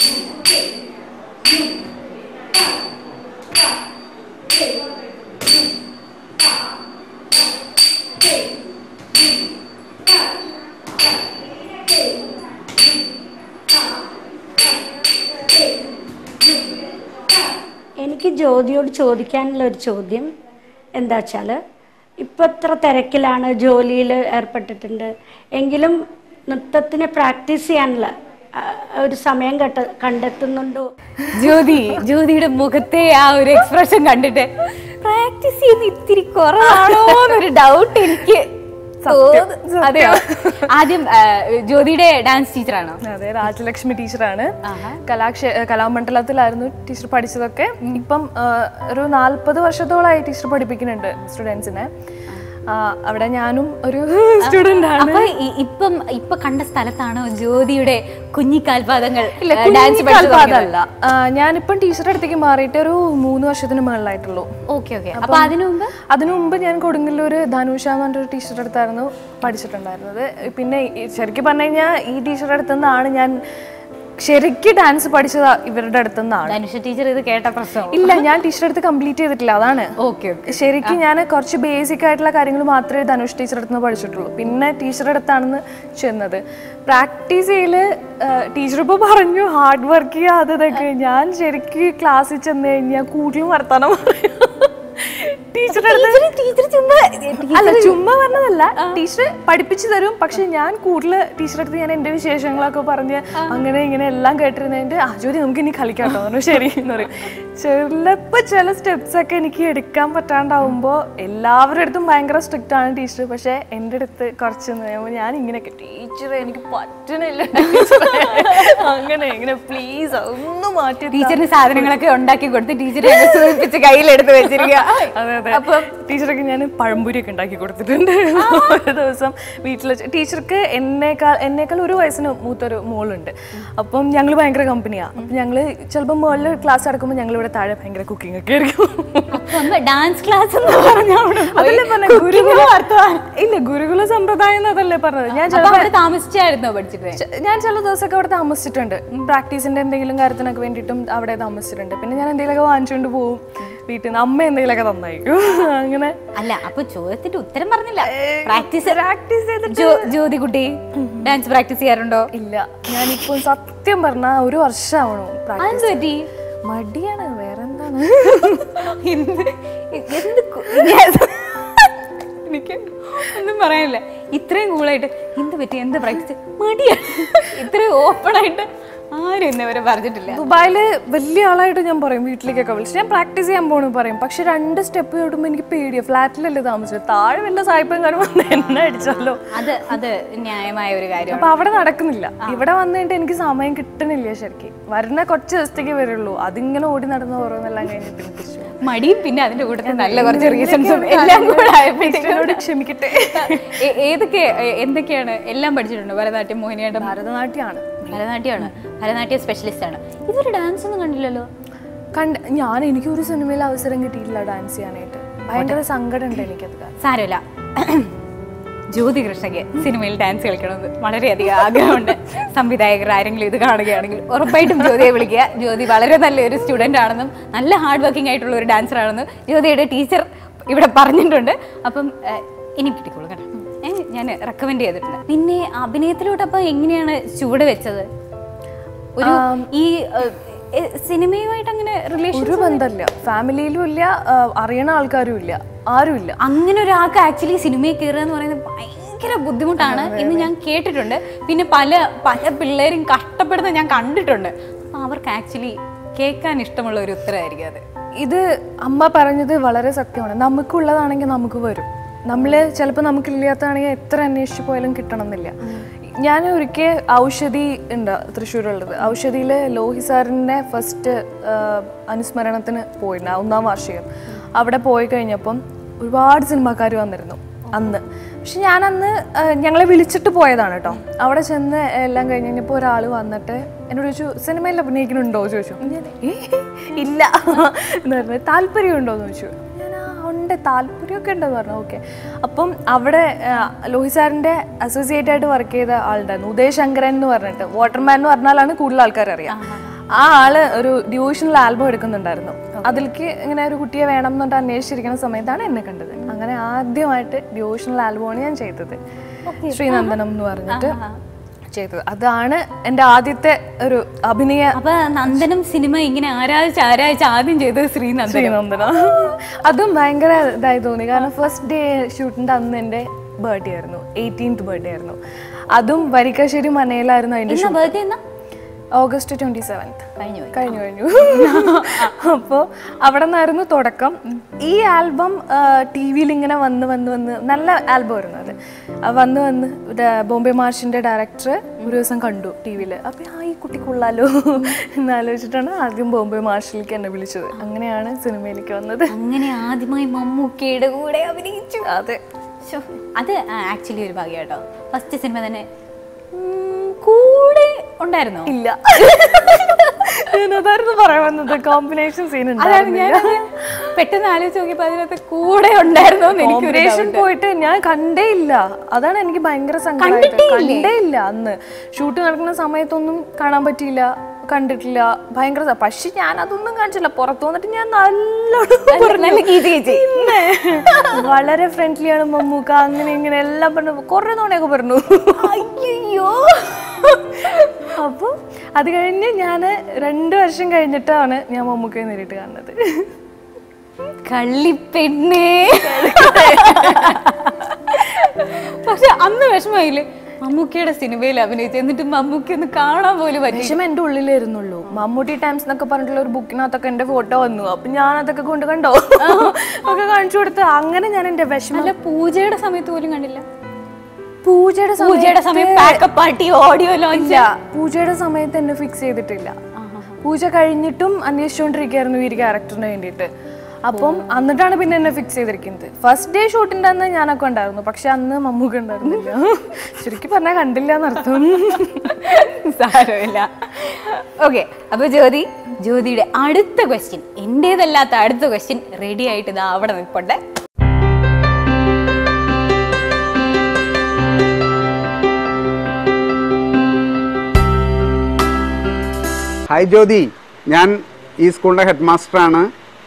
എനിക്ക് ജ്യോതിയോട് ചോദിക്കാനുള്ള ഒരു ചോദ്യം എന്താ വെച്ചാൽ ഇപ്പം ഇത്ര തിരക്കിലാണ് ജോലിയിൽ ഏർപ്പെട്ടിട്ടുണ്ട് എങ്കിലും നൃത്തത്തിന് പ്രാക്ടീസ് ചെയ്യാനുള്ള ആ, ഒരു സമയം കണ്ട കണ്ടെത്തുന്നുണ്ടോ ജ്യോതി ജ്യോതിയുടെ മുഖത്തെ ആ ഒരു എക്സ്പ്രഷൻ കണ്ടിട്ട് പ്രാക്ടീസ് ചെയ്യുന്ന ഇത്തിരി കുറവാണോ എന്നൊരു ഡൗട്ട് എനിക്ക് തോന്നുന്നു. അതെയോ ആദ്യം ആ, ജ്യോതിയുടെ ഡാൻസ് ടീച്ചറാണോ അതെ രാജലക്ഷ്മി ടീച്ചറാണ് കലാക്ഷേ കലാമണ്ഡലത്തിലായിരുന്നു ടീച്ചർ പഠിച്ചതൊക്കെ ഇപ്പം ആ, ഒരു നാൽപ്പത് വർഷത്തോളമായി ടീച്ചർ പഠിപ്പിക്കുന്നുണ്ട് സ്റ്റുഡൻസിനെ ആ, അവിടെ ഞാനും ഒരു സ്റ്റുഡൻ്റ് ആണ് അപ്പൊ ഇ- ഇപ്പം ഇപ്പൊ കണ്ട സ്ഥലത്താണോ ജ്യോതിയുടെ കുഞ്ഞിക്കാൽപാദങ്ങൾ ഇല്ല ഡാൻസ് അതല്ല ഞാനിപ്പം ടീച്ചറുടെ അടുത്തേക്ക് മാറിയിട്ട് ഒരു മൂന്ന് വർഷത്തിന് മുകളിലായിട്ടുള്ളൂ ഓക്കെ ഓക്കെ അപ്പൊ അതിനു മുമ്പ് അതിനു മുമ്പ് ഞാൻ കൊടുങ്ങല്ലൂർ ധനുഷ എന്ന് പറഞ്ഞൊരു ടീച്ചറുടെ അടുത്തായിരുന്നു പഠിച്ചിട്ടുണ്ടായിരുന്നത് പിന്നെ ഈ ശരിക്കും പറഞ്ഞു കഴിഞ്ഞാൽ ഈ ടീച്ചറുടെ അടുത്ത് നിന്നാണ് ഞാൻ ശരിക്കും ഡാൻസ് പഠിച്ചത് ഇവരുടെ അടുത്ത് നിന്നാണ് ധനുഷ ടീച്ചർ ഇത് കേട്ട പ്രശ്നം ഇല്ല ഞാൻ ടീച്ചറുടെ അടുത്ത് കംപ്ലീറ്റ് ചെയ്തിട്ടില്ല അതാണ് ഓക്കെ ഓക്കെ ശരിക്കും ഞാൻ കുറച്ച് ബേസിക് ആയിട്ടുള്ള കാര്യങ്ങൾ മാത്രമേ ധനുഷ് ടീച്ചറുടെ അടുത്ത് നിന്ന് പഠിച്ചിട്ടുള്ളൂ പിന്നെ ടീച്ചറുടെ അടുത്താണെന്ന് ചെന്നത് പ്രാക്ടീസ് ചെയ്യല് ടീച്ചർ ഇപ്പോൾ പറഞ്ഞു ഹാർഡ് വർക്ക് ചെയ്യാതെ ഇതൊക്കെ ഞാൻ ശരിക്കും ക്ലാസ്സിൽ ചെന്ന് കഴിഞ്ഞാൽ കൂടുതലും വർത്താനം പറയും ടീച്ചറുടെ അടുത്ത് ടീച്ചർ ചുമ്മാ അല്ല ചുമ്മാ പറഞ്ഞതല്ല ടീച്ചർ പഠിപ്പിച്ചു തരും പക്ഷെ ഞാൻ കൂടുതൽ ടീച്ചറുടെ അടുത്ത് ഞാൻ എന്റെ വിശേഷങ്ങളൊക്കെ പറഞ്ഞ് അങ്ങനെ ഇങ്ങനെ എല്ലാം കേട്ടിരുന്നതിന്റെ ആ ജോലി നമുക്ക് ഇനി കളിക്കാം കേട്ടോ പറഞ്ഞു ശരി എന്ന് പറയും ചിലപ്പോ ചില സ്റ്റെപ്സ് ഒക്കെ എനിക്ക് എടുക്കാൻ പറ്റാണ്ടാവുമ്പോ എല്ലാവരുടെ അടുത്തും ഭയങ്കര സ്ട്രിക്റ്റ് ആണ് ടീച്ചർ പക്ഷെ എൻ്റെ അടുത്ത് കുറച്ച് കഴിയുമ്പോൾ ഞാൻ ഇങ്ങനെയൊക്കെ ടീച്ചർ എനിക്ക് പറ്റണില്ല ടീച്ചറെ." അങ്ങനെ ഇങ്ങനെ പ്ലീസ് ഒന്നും മാറ്റി താ." ടീച്ചറിന് സാധനങ്ങളൊക്കെ ഉണ്ടാക്കി കൊടുത്ത് ടീച്ചറെ സൂചിപ്പിച്ച് കയ്യിലെടുത്ത് വെച്ചിരിക്കുക അതെ അതെ അപ്പം ടീച്ചർക്ക് ഞാൻ പഴംപൊരിയൊക്കെ ഉണ്ടാക്കി കൊടുത്തിട്ടുണ്ട് ഒരു ദിവസം വീട്ടിൽ വെച്ച് ടീച്ചർക്ക് എന്നേക്കാൾ എന്നേക്കാൾ ഒരു വയസ്സിന് മൂത്തൊരു മോളുണ്ട് അപ്പം ഞങ്ങൾ ഭയങ്കര കമ്പനിയാണ് അപ്പം ഞങ്ങൾ ചിലപ്പോൾ മുകളിൽ ക്ലാസ് നടക്കുമ്പോൾ ഞങ്ങൾ ഇവിടെ താഴെ ഭയങ്കര കുക്കിംഗ് ഒക്കെ ആയിരിക്കും ഡാൻസ് ക്ലാസ് എന്ന് പറഞ്ഞ അവിടെ പോയി അതല്ലേ പറഞ്ഞ cooking ഗുരുകുല വർത്തമാനം. ഇല്ല ഗുരുകുല സമ്പ്രദായം എന്നതല്ലേ പറഞ്ഞത് ഞാൻ അപ്പൊ ചിലപ്പോൾ അവിടെ താമസിച്ചായിരുന്നോ പഠിച്ചിട്ട് ച- ഞാൻ ചില ദിവസമൊക്കെ അവിടെ താമസിച്ചിട്ടുണ്ട് പ്രാക്ടീസിന്റെ എന്തെങ്കിലും കാര്യത്തിനൊക്കെ വേണ്ടിയിട്ടും അവിടെ താമസിച്ചിട്ടുണ്ട് പിന്നെ ഞാൻ എന്തെങ്കിലുമൊക്കെ വാങ്ങിച്ചുകൊണ്ട് പോകും വീട്ടിൽ നിന്ന് അമ്മ എന്തെങ്കിലുമൊക്കെ തന്നായിരിക്കും അങ്ങനെ അല്ല അപ്പൊ ചോദ്യത്തിന്റെ ഉത്തരം പറഞ്ഞില്ല പ്രാക്ടീസ് പ്രാക്ടീസ് ചെയ്തിട്ട് ജ്യോതി കുട്ടി ഡാൻസ് പ്രാക്ടീസ് ചെയ്യാറുണ്ടോ ഇല്ല ഞാനിപ്പോ സത്യം പറഞ്ഞ ഒരു വർഷമാവണു പ്രാക്ടീസ് അതെന്ത് പറ്റി മടിയാണ് വേറെ എന്താണ് എന്ത് എന്ത് കു- ഞാൻ- എനിക്ക് ഒന്നും പറയാനില്ല ഇത്രയും കൂളായിട്ട് എന്ത് പറ്റി എന്ത് പ്രാക്ടീസ് മടിയാണ് ഇത്രയും ഓപ്പൺ ആയിട്ട് ആരും ഇന്ന് വരെ പറഞ്ഞിട്ടില്ല ദുബായില് വലിയ ആളായിട്ട് ഞാൻ പറയും വീട്ടിലേക്കൊക്കെ വിളിച്ച് ഞാൻ പ്രാക്ടീസ് ചെയ്യാൻ പോണു പറയും പക്ഷെ രണ്ട് സ്റ്റെപ്പ് തൊടുമ്പോൾ എനിക്ക് പേടിയാണ് ഫ്ലാറ്റിലല്ലേ താമസിച്ചത് താഴെ വല്ല സായിപ്പം കാര്യം വന്ന് എന്നെ അടിച്ചല്ലോ അത് അത് ന്യായമായ ഒരു കാര്യമാണ് അപ്പൊ അവിടെ നടക്കുന്നില്ല ഇവിടെ വന്നിട്ട് എനിക്ക് സമയം കിട്ടണില്ല ശരിക്കും വരുന്ന കുറച്ച് ദിവസത്തേക്ക് വരുള്ളൂ അതിങ്ങനെ ഓടി നടന്ന് ഓരോന്നെല്ലാം കഴിഞ്ഞിട്ട് എനിക്ക് തിരിച്ചു വരും. മടിയും പിന്നെ അതിന്റെ കൂട്ടത്തിൽ നല്ല കുറച്ച് റീസൺസും എല്ലാം കൂടെ ആയപ്പോഴത്തേക്കും എന്നോട് ക്ഷമിക്കട്ടെ ഏ- ഏതൊക്കെ ഏ- എന്തൊക്കെയാണ് എല്ലാം പഠിച്ചിട്ടുണ്ടോ ഭരതനാട്യം മോഹിനിയാട്ടം ഭരതനാട്യമാണ് ഭരതനാട്യമാണ് ഭരതനാട്യ സ്പെഷ്യലിസ്റ്റ് ആണ് ഇതൊരു ഡാൻസ് ഒന്നും കണ്ടില്ലല്ലോ കണ്ട് ഞാൻ എനിക്ക് ഒരു സിനിമയിൽ അവസരം കിട്ടിയിട്ടില്ല ഡാൻസ് ചെയ്യാനായിട്ട് ഭയങ്കര സങ്കടമുണ്ട് എനിക്കത് കാരണം. സാരമില്ല ജ്യോതി കൃഷ്ണയ്ക്ക് സിനിമയിൽ ഡാൻസ് കളിക്കണമെന്ന് വളരെയധികം ആഗ്രഹമുണ്ട് സംവിധായകർ ആരെങ്കിലും ഇത് കാണുകയാണെങ്കിൽ ഉറപ്പായിട്ടും ജ്യോതിയെ വിളിക്കുക ജ്യോതി വളരെ നല്ലൊരു സ്റ്റുഡൻ്റ് ആണെന്നും നല്ല ഹാർഡ് വർക്കിംഗ് ആയിട്ടുള്ള ഒരു ഡാൻസർ ആണെന്നും ജ്യോതിയുടെ ടീച്ചർ ഇവിടെ പറഞ്ഞിട്ടുണ്ട് അപ്പം ഏഹ്, ഇനി കിട്ടിക്കോളൂ കേട്ടോ ഏഹ്, ഞാൻ റെക്കമെൻഡ് ചെയ്തിട്ടുണ്ട് പിന്നെ അഭിനയത്തിലോട്ട് അപ്പം എങ്ങനെയാണ് ചുവട് വെച്ചത് ഒരു ഈ ഏഹ്, ഏഹ്, സിനിമയുമായിട്ട് അങ്ങനെ റിലേഷൻ ഒരു ബന്ധമില്ല ഫാമിലിയിലും ഇല്ല ആ, അറിയണ ആൾക്കാരും ഇല്ല ആരും ഇല്ല അങ്ങനെ ഒരാൾക്ക് ആക്ച്വലി സിനിമയിൽ കയറുക എന്ന് പറയുന്നത് ഭയങ്കര ബുദ്ധിമുട്ടാണ് എന്ന് ഞാൻ കേട്ടിട്ടുണ്ട് പിന്നെ പല പല പിള്ളേരും കഷ്ടപ്പെടുന്ന ഞാൻ കണ്ടിട്ടുണ്ട് അപ്പൊ അവർക്ക് ആക്ച്വലി കേൾക്കാൻ ഇഷ്ടമുള്ള ഒരു ഉത്തരമായിരിക്കും അത് ഇത് അമ്മ പറഞ്ഞത് വളരെ സത്യമാണ് നമുക്കുള്ളതാണെങ്കിൽ നമുക്ക് വരും നമ്മൾ ചിലപ്പോൾ നമുക്കില്ലാത്തതാണെങ്കിൽ എത്ര അന്വേഷിച്ച് പോയാലും കിട്ടണം എന്നില്ല ഞാൻ ഒരിക്കൽ ഔഷധി ഉണ്ട് തൃശ്ശൂരുള്ളത് ഔഷധിയിൽ ലോഹി സാറിൻ്റെ ഫസ്റ്റ് അനുസ്മരണത്തിന് പോയിട്ടുണ്ട് ഒന്നാം വാർഷികം അവിടെ പോയി കഴിഞ്ഞപ്പം ഒരുപാട് സിനിമാക്കാർ വന്നിരുന്നു അന്ന് പക്ഷെ ഞാൻ അന്ന് ഞങ്ങളെ വിളിച്ചിട്ട് പോയതാണ് കേട്ടോ അവിടെ ചെന്ന് എല്ലാം കഴിഞ്ഞ് കഴിഞ്ഞപ്പോൾ ഒരാൾ വന്നിട്ട് എന്നോട് ചോദിച്ചു സിനിമയിൽ അഭിനയിക്കുന്നുണ്ടോ ചോദിച്ചു ഞാൻ "ഏ, ഇല്ല എന്ന് പറഞ്ഞു താല്പര്യമുണ്ടോ എന്ന് ചോദിച്ചു ഞാൻ "ആ, ഉണ്ട് താല്പര്യമൊക്കെ ഉണ്ടെന്ന് പറഞ്ഞു ഓക്കെ അപ്പം അവിടെ ആ, ലോഹി സാറിൻ്റെ അസോസിയേറ്റ് ആയിട്ട് വർക്ക് ചെയ്ത ആളുണ്ടായിരുന്നു ഉദയ് ശങ്കരൻ എന്ന് പറഞ്ഞിട്ട് വാട്ടർമാൻ എന്ന് പറഞ്ഞാലാണ് കൂടുതൽ ആൾക്കാർ അറിയാം ആ ആള് ഒരു ഡിവോഷണൽ ആൽബം എടുക്കുന്നുണ്ടായിരുന്നു അതിലേക്ക് ഇങ്ങനെ ഒരു കുട്ടിയെ വേണം എന്നിട്ട് അന്വേഷിച്ചിരിക്കുന്ന സമയത്താണ് എന്നെ കണ്ടത് അങ്ങനെ ആദ്യമായിട്ട് ഡിവോഷണൽ ആൽബമാണ് ഞാൻ ചെയ്തത് ശ്രീനന്ദനം എന്ന് പറഞ്ഞിട്ട് ചെയ്തത് അതാണ് എൻ്റെ ആദ്യത്തെ ഒരു അഭിനയ അപ്പൊ നന്ദനം സിനിമ ഇങ്ങനെ ആരാധിച്ച് ആരാധിച്ച് ആദ്യം ചെയ്തത് ശ്രീനന്ദൻ ശ്രീനന്ദനം അതും ഭയങ്കര ഇതായി തോന്നി കാരണം ഫസ്റ്റ് ഡേ ഷൂട്ടിൻ്റെ അന്ന് എൻ്റെ ബർത്ത്ഡേ ആയിരുന്നു എയ്റ്റീൻത്ത് ബർത്ത്ഡേ ആയിരുന്നു അതും വരിക്കാശ്ശേരി മനയിലായിരുന്നു അതിൻ്റെ എന്നാ ബർത്ത്ഡേ എന്നാ ഓഗസ്റ്റ് ട്വന്റി സെവൻത്ത് കഴിഞ്ഞു പോയി. കഴിഞ്ഞു കഴിഞ്ഞു അപ്പോൾ അവിടെ നിന്നായിരുന്നു തുടക്കം ഈ ആൽബം ടി വിയിൽ ഇങ്ങനെ വന്ന് വന്ന് വന്ന് നല്ല ആൽബം ആയിരുന്നു അത് ആ വന്ന് വന്ന് ഡ- ബോംബെ മാർഷിൻ്റെ ഡയറക്ടർ ഒരു ദിവസം കണ്ടു ടി വിയിൽ അപ്പം ആ ഈ കുട്ടി കൊള്ളാലോ എന്നാലോചിച്ചിട്ടാണ് ആദ്യം ബോംബെ മാർഷിലേക്ക് എന്നെ വിളിച്ചത് അങ്ങനെയാണ് സിനിമയിലേക്ക് വന്നത് അങ്ങനെ ആദ്യമായി മമ്മൂക്കയുടെ കൂടെ അഭിനയിച്ചു അതെ ശ്ശോ, അത് ആക്ച്വലി ഒരു ഭാഗ്യം കേട്ടോ ഫസ്റ്റ് സിനിമ തന്നെ ഉം, കൂടെ ഉണ്ടായിരുന്നോ ഇല്ല ഞാനതായിരുന്നു പറയാൻ വന്നത് കോമ്പിനേഷൻ സീൻ അതാണ് ഞാൻ പെട്ടെന്ന് ആലോചിച്ച് നോക്കിയപ്പോ അതിനകത്ത് കൂടെ ഉണ്ടായിരുന്നോ എന്ന് എനിക്കൊരു കോമ്പിനേഷൻ doubt. പോയിട്ട് ഞാൻ കണ്ടേ ഇല്ല അതാണ് എനിക്ക് ഭയങ്കര സങ്കടമായത് കണ്ടിട്ടേ ഇല്ലേ? കണ്ടേ ഇല്ല അന്ന് ഷൂട്ട് നടക്കുന്ന സമയത്തൊന്നും കാണാൻ പറ്റിയില്ല കണ്ടിട്ടില്ല ഭയങ്കര സ- പക്ഷെ ഞാൻ അതൊന്നും കാണിച്ചില്ല പുറത്തു വന്നിട്ട് ഞാൻ നല്ലോണം നല്ല- നല്ല കീച്ച് കീച്ച്. പിന്നെ വളരെ ഫ്രണ്ട്ലിയാണ് മമ്മൂക്ക അങ്ങനെ ഇങ്ങനെ എല്ലാം പറഞ്ഞു കുറെ തവണയൊക്കെ പറഞ്ഞു അയ്യോ അപ്പൊ അത് കഴിഞ്ഞ് ഞാൻ രണ്ട് വർഷം കഴിഞ്ഞിട്ടാണ് ഞാൻ മമ്മൂക്കയെ നേരിട്ട് കാണുന്നത് കള്ളിപ്പെണ്ണേ പക്ഷെ അന്ന് വിഷമമായില്ലേ മമ്മൂക്കയുടെ സിനിമയിൽ അഭിനയിച്ചു എന്നിട്ട് മമ്മൂക്കി ഒന്ന് കാണാൻ പോലും പറ്റി വിഷമം എൻ്റെ ഉള്ളിലായിരുന്നുള്ളൂ മമ്മൂട്ടി ടൈംസ് എന്നൊക്കെ പറഞ്ഞിട്ടുള്ള ഒരു ബുക്കിനകത്തൊക്കെ എൻ്റെ ഫോട്ടോ വന്നു അപ്പൊ ഞാൻ അതൊക്കെ കൊണ്ട് കണ്ടോ ഒക്കെ കാണിച്ചു കൊടുത്ത് അങ്ങനെ ഞാൻ എൻ്റെ വിഷമം അല്ല പൂജയുടെ സമയത്ത് പോലും കണ്ടില്ല പൂജയുടെ പൂജയുടെ സമയം പാക്കപ്പ് പാർട്ടി ഓഡിയോ ലോഞ്ച് ഇല്ല പൂജയുടെ സമയത്ത് എന്നെ ഫിക്സ് ചെയ്തിട്ടില്ല പൂജ കഴിഞ്ഞിട്ടും അന്വേഷിച്ചുകൊണ്ടിരിക്കുകയായിരുന്നു ഈ ഒരു ക്യാരക്ടറിന് വേണ്ടിയിട്ട് അപ്പം എന്നിട്ടാണ് പിന്നെ എന്നെ ഫിക്സ് ചെയ്തിരിക്കുന്നത് ഫസ്റ്റ് ഡേ ഷൂട്ടിൻ്റെ അന്ന് ഞാനൊക്കെ ഉണ്ടായിരുന്നു പക്ഷെ അന്ന് മമ്മൂക്ക ഉണ്ടായിരുന്നില്ല ശരിക്കും പറഞ്ഞാൽ കണ്ടില്ല എന്നർത്ഥം സാരമില്ല ഓക്കെ അപ്പൊ ജ്യോതി ജ്യോതിയുടെ അടുത്ത ക്വസ്റ്റ്യൻ എന്റേതല്ലാത്ത അടുത്ത ക്വസ്റ്റ്യൻ റെഡി ആയിട്ട് ഇതാ അവിടെ നിൽപ്പുണ്ട് ഹായ് ജ്യോതി ഞാൻ ഈ സ്കൂളിൻ്റെ ഹെഡ് മാസ്റ്ററാണ്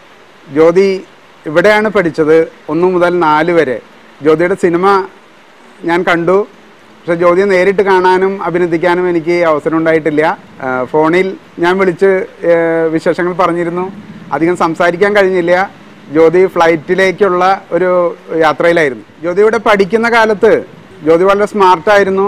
ജ്യോതി ഇവിടെയാണ് പഠിച്ചത് ഒന്ന് മുതൽ നാല് വരെ ജ്യോതിയുടെ സിനിമ ഞാൻ കണ്ടു പക്ഷെ ജ്യോതിയെ നേരിട്ട് കാണാനും അഭിനന്ദിക്കാനും എനിക്ക് അവസരം ഉണ്ടായിട്ടില്ല ആ, ഫോണിൽ ഞാൻ വിളിച്ച് ഏ, വിശേഷങ്ങൾ പറഞ്ഞിരുന്നു അധികം സംസാരിക്കാൻ കഴിഞ്ഞില്ല ജ്യോതി ഫ്ലൈറ്റിലേക്കുള്ള ഒരു യാത്രയിലായിരുന്നു ജ്യോതി ഇവിടെ പഠിക്കുന്ന കാലത്ത് ജ്യോതി വളരെ സ്മാർട്ടായിരുന്നു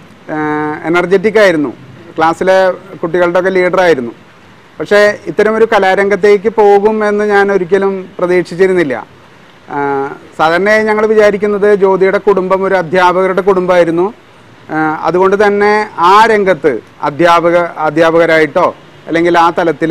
എനർജറ്റിക് ആയിരുന്നു ക്ലാസ്സിലെ കുട്ടികളുടെ ഒക്കെ ലീഡറായിരുന്നു പക്ഷേ ഇത്തരമൊരു കലാരംഗത്തേക്ക് പോകും എന്ന് ഞാൻ ഒരിക്കലും പ്രതീക്ഷിച്ചിരുന്നില്ല ആ, സാധാരണയായി ഞങ്ങൾ വിചാരിക്കുന്നത് ജ്യോതിയുടെ കുടുംബം ഒരു അധ്യാപകരുടെ കുടുംബമായിരുന്നു ആ, അതുകൊണ്ട് തന്നെ ആ രംഗത്ത് അധ്യാപക അധ്യാപകരായിട്ടോ അല്ലെങ്കിൽ ആ തലത്തിൽ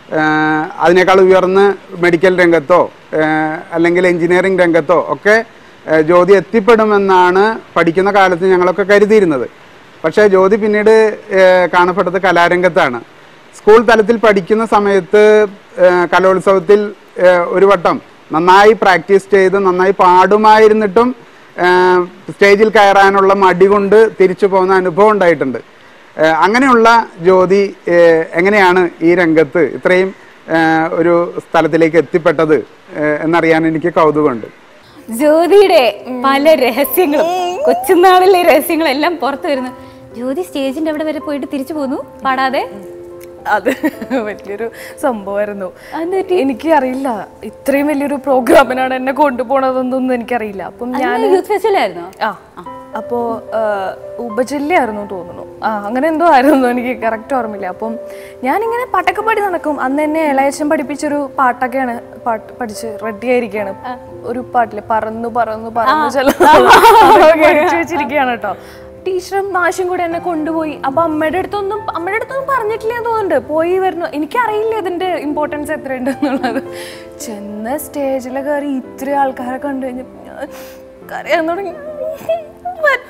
അതിനേക്കാൾ ഉയർന്ന് മെഡിക്കൽ രംഗത്തോ ആ, അല്ലെങ്കിൽ എഞ്ചിനീയറിംഗ് രംഗത്തോ ഒക്കെ ആ, ജ്യോതി എത്തിപ്പെടുമെന്നാണ് പഠിക്കുന്ന കാലത്ത് ഞങ്ങളൊക്കെ കരുതിയിരുന്നത് പക്ഷേ ജ്യോതി പിന്നീട് ഏഹ്, കാണപ്പെട്ടത് കലാരംഗത്താണ് സ്കൂൾ തലത്തിൽ പഠിക്കുന്ന സമയത്ത് ഏഹ്, കലോത്സവത്തിൽ ഏഹ്, ഒരു വട്ടം നന്നായി പ്രാക്ടീസ് ചെയ്ത് നന്നായി പാടുമായിരുന്നിട്ടും ഏഹ്, സ്റ്റേജിൽ കയറാനുള്ള മടി കൊണ്ട് തിരിച്ചു പോകുന്ന അനുഭവം ഉണ്ടായിട്ടുണ്ട് ഏഹ്, അങ്ങനെയുള്ള ജ്യോതി ഏഹ്, എങ്ങനെയാണ് ഈ രംഗത്ത് ഇത്രയും ഏഹ്, ഒരു സ്ഥലത്തിലേക്ക് എത്തിപ്പെട്ടത് ഏഹ്, എന്നറിയാൻ എനിക്ക് കൗതുകമുണ്ട് ജ്യോതിയുടെ പല രഹസ്യങ്ങളും കൊച്ചുനാളിലെ രഹസ്യങ്ങളെല്ലാം പുറത്തു വരുന്നു ജ്യോതി സ്റ്റേജിന്റെ അവിടെ വരെ പോയിട്ട് തിരിച്ചു പോന്നു പാടാതെ അത് വലിയൊരു സംഭവമായിരുന്നു എനിക്ക് അറിയില്ല ഇത്രയും വലിയൊരു പ്രോഗ്രാമിനാണ് എന്നെ കൊണ്ടുപോണതെന്നൊന്നും എനിക്കറിയില്ല അപ്പം ഞാൻ യൂത്ത് ഫെസ്റ്റിവൽ ആയിരുന്നോ ആ അപ്പോ ഉപജില്ലയായിരുന്നു തോന്നുന്നു ആ അങ്ങനെ എന്തോ ആയിരുന്നു എനിക്ക് കറക്റ്റ് ഓർമ്മയില്ല അപ്പം ഞാനിങ്ങനെ പാട്ടൊക്കെ പാടി നടക്കും അന്ന് എന്നെ ഇളയച്ചൻ പഠിപ്പിച്ചൊരു പാട്ടൊക്കെയാണ് പാട്ട് പഠിച്ച് റെഡി ആയിരിക്കുകയാണ് ഒരു പാട്ടില് പറന്നു പറന്നു പറന്നു ചില പഠിച്ചു വെച്ചിരിക്കുകയാണ് കേട്ടോ ടീച്ചറും മാഷും കൂടെ എന്നെ കൊണ്ടുപോയി അപ്പൊ അമ്മയുടെ അടുത്തൊന്നും അമ്മയുടെ അടുത്തൊന്നും പറഞ്ഞിട്ടില്ല എന്ന് തോന്നുന്നുണ്ട് പോയി വരുന്നു എനിക്കറിയില്ല ഇതിന്റെ ഇമ്പോർട്ടൻസ് എത്രയുണ്ട് എന്നുള്ളത് ചെന്ന സ്റ്റേജിൽ കയറി ഇത്രയും ആൾക്കാരെ കണ്ടു കഴിഞ്ഞപ്പോൾ ഞാൻ കരയാൻ തുടങ്ങി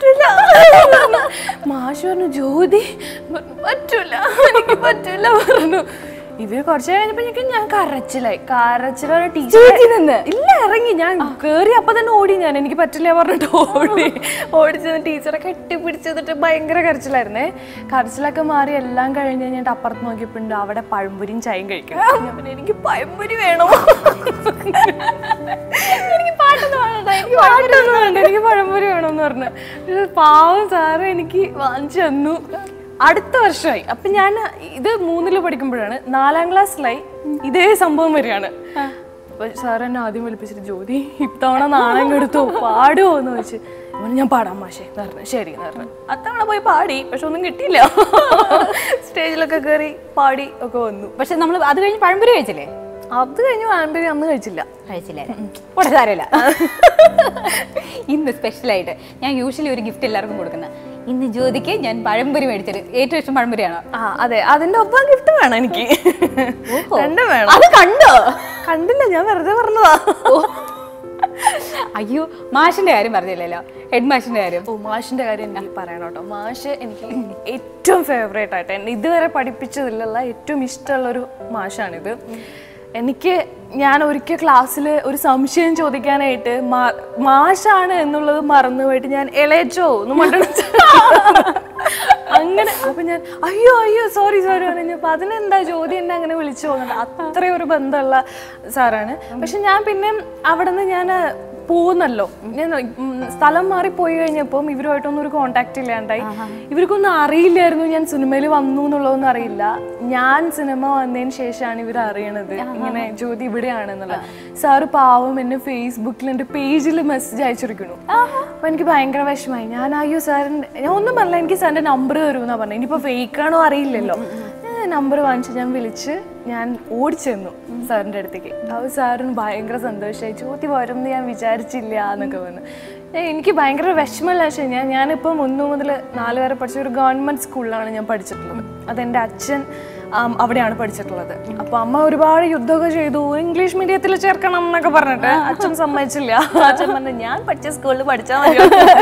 പറ്റൂല മാഷ് പറഞ്ഞു ജ്യോതി പറഞ്ഞു, പറ്റൂല എനിക്ക് പറ്റൂല പറഞ്ഞു ഇവര് കുറച്ച് കഴിഞ്ഞപ്പോഴേക്കും ഞാൻ കരച്ചിലായി കരച്ചിലാണ് ടീച്ചർ ഇല്ല ഇറങ്ങി ഞാൻ കേറി അപ്പൊ തന്നെ ഓടി ഞാൻ എനിക്ക് പറ്റില്ല പറഞ്ഞിട്ട് ഓടി ഓടിച്ചത് ടീച്ചറെ കെട്ടിപ്പിടിച്ചതിട്ട് ഭയങ്കര കരച്ചിലായിരുന്നേ കരച്ചിലൊക്കെ മാറി എല്ലാം കഴിഞ്ഞ് കഴിഞ്ഞിട്ട് അപ്പുറത്ത് നോക്കിയപ്പോണ്ട് അവിടെ പഴംപൊരിയും ചായയും കഴിക്കണം ഞാൻ പറഞ്ഞു, എനിക്ക് പഴംപൊരി വേണോ എനിക്ക് പാട്ടൊന്നും വേണ്ട എനിക്ക് പാട്ടൊന്നും വേണ്ട എനിക്ക് പഴംപൊരി വേണമെന്ന് പറഞ്ഞു ഒരു പാവം സാറ് എനിക്ക് വാങ്ങിച്ചു തന്നു അടുത്ത വർഷമായി അപ്പൊ ഞാൻ ഇത് മൂന്നില് പഠിക്കുമ്പോഴാണ് നാലാം ക്ലാസ്സിലായി ഇതേ സംഭവം വരികയാണ് അപ്പൊ സാർ എന്നെ ആദ്യം വിളിപ്പിച്ചിട്ട് ജ്യോതി ഇത്തവണ നാണം കെടുത്തു പാടുമോ എന്ന് വെച്ച് അപ്പോൾ ഞാൻ പാടാം മാഷേ എന്ന് പറഞ്ഞു ശരി എന്ന് പറഞ്ഞു അത്തവണ പോയി പാടി പക്ഷെ ഒന്നും കിട്ടിയില്ല സ്റ്റേജിലൊക്കെ കയറി പാടി ഒക്കെ വന്നു പക്ഷെ നമ്മൾ അത് കഴിഞ്ഞ് പഴംപൊരി കഴിച്ചില്ലേ അത് കഴിഞ്ഞ് ആൻപേരി അന്ന് കഴിച്ചില്ല കഴിച്ചില്ലേ ഇവിടെ സാരമില്ല ഇന്ന് സ്പെഷ്യലായിട്ട് ഞാൻ യൂഷ്വലി ഒരു ഗിഫ്റ്റ് എല്ലാവർക്കും കൊടുക്കുന്ന ഇന്ന് ജ്യോതിക്ക് ഞാൻ പഴംപൊരി മേടിച്ചത് ഏറ്റവും ഇഷ്ടം പഴംപൊരിയാണോ ആ അതെ അതിന്റെ ഒപ്പം ഗിഫ്റ്റ് വേണം എനിക്ക് രണ്ടും വേണം അത് കണ്ടോ കണ്ടില്ല ഞാൻ വെറുതെ പറഞ്ഞതാ അയ്യോ മാഷിന്റെ കാര്യം പറഞ്ഞില്ലല്ലോ ഹെഡ് മാഷിന്റെ കാര്യം ഓ മാഷിന്റെ കാര്യം എനിക്ക് പറയണം കേട്ടോ മാഷ് എനിക്ക് ഏറ്റവും ഫേവറേറ്റ് ആയിട്ട് എന്നെ ഇതുവരെ പഠിപ്പിച്ചതിലുള്ള ഏറ്റവും ഇഷ്ടമുള്ള ഒരു മാഷാണിത് എനിക്ക് ഞാൻ ഒരിക്കൽ ക്ലാസ്സിൽ ഒരു സംശയം ചോദിക്കാനായിട്ട് മാ- മാഷാണ് എന്നുള്ളത് മറന്നുപോയിട്ട് ഞാൻ എളേച്ചോ എന്ന് പറഞ്ഞിട്ട് അങ്ങനെ അപ്പൊ ഞാൻ അയ്യോ അയ്യോ സോറി സോറി പറഞ്ഞപ്പോ അതിനെന്താ ജ്യോതി എന്നെ അങ്ങനെ വിളിച്ചു പോകുന്നുണ്ട് അത്രയും ഒരു ബന്ധമുള്ള സാറാണ് പക്ഷെ ഞാൻ പിന്നെ അവിടെ നിന്ന് ഞാൻ പോകുന്നല്ലോ ഞാൻ ഉം, സ്ഥലം മാറി പോയി കഴിഞ്ഞപ്പം ഇവരുമായിട്ടൊന്നും ഒരു കോണ്ടാക്ട് ഇല്ലാണ്ടായി ഇവർക്കൊന്നും അറിയില്ലായിരുന്നു ഞാൻ സിനിമയിൽ വന്നു എന്നുള്ളതൊന്നും അറിയില്ല ഞാൻ സിനിമ വന്നതിന് ശേഷമാണ് ഇവർ അറിയണത് ഇങ്ങനെ ജ്യോതി ഇവിടെയാണെന്നുള്ളത് സാറ് പാവം എന്നെ ഫേസ്ബുക്കിൽ എൻ്റെ പേജിൽ മെസ്സേജ് അയച്ചിരിക്കണു അപ്പൊ എനിക്ക് ഭയങ്കര വിഷമായി ഞാൻ അയ്യോ സാറിൻ്റെ ഞാൻ ഒന്നും പറഞ്ഞില്ല എനിക്ക് സാറിന്റെ നമ്പർ തരുമെന്നാ പറഞ്ഞത് ഇനിയിപ്പോ ഫേക്ക് ആണോ അറിയില്ലല്ലോ നമ്പർ വാങ്ങിച്ച് ഞാൻ വിളിച്ച് ഞാൻ ഓടിച്ചെന്നു സാറിൻ്റെ അടുത്തേക്ക് അപ്പോൾ സാറിന് ഭയങ്കര സന്തോഷമായി ചോദ്യം വരുമെന്ന് ഞാൻ വിചാരിച്ചില്ല എന്നൊക്കെ പറഞ്ഞു ഞാൻ- എനിക്ക് ഭയങ്കര വിഷമമല്ല പക്ഷേ ഞാൻ ഞാനിപ്പം ഒന്ന് മുതൽ നാല് വരെ പഠിച്ച ഒരു ഗവൺമെൻറ് സ്കൂളിലാണ് ഞാൻ പഠിച്ചിട്ടുള്ളത് അതെൻ്റെ അച്ഛൻ ആം, അവിടെയാണ് പഠിച്ചിട്ടുള്ളത് അപ്പോൾ അമ്മ ഒരുപാട് യുദ്ധമൊക്കെ ചെയ്തു ഇംഗ്ലീഷ് മീഡിയത്തിൽ ചേർക്കണം എന്നൊക്കെ പറഞ്ഞിട്ട് അച്ഛൻ സമ്മതിച്ചില്ല അച്ഛൻ പറഞ്ഞു ഞാൻ പഠിച്ച സ്കൂളിൽ പഠിച്ചാൽ മതി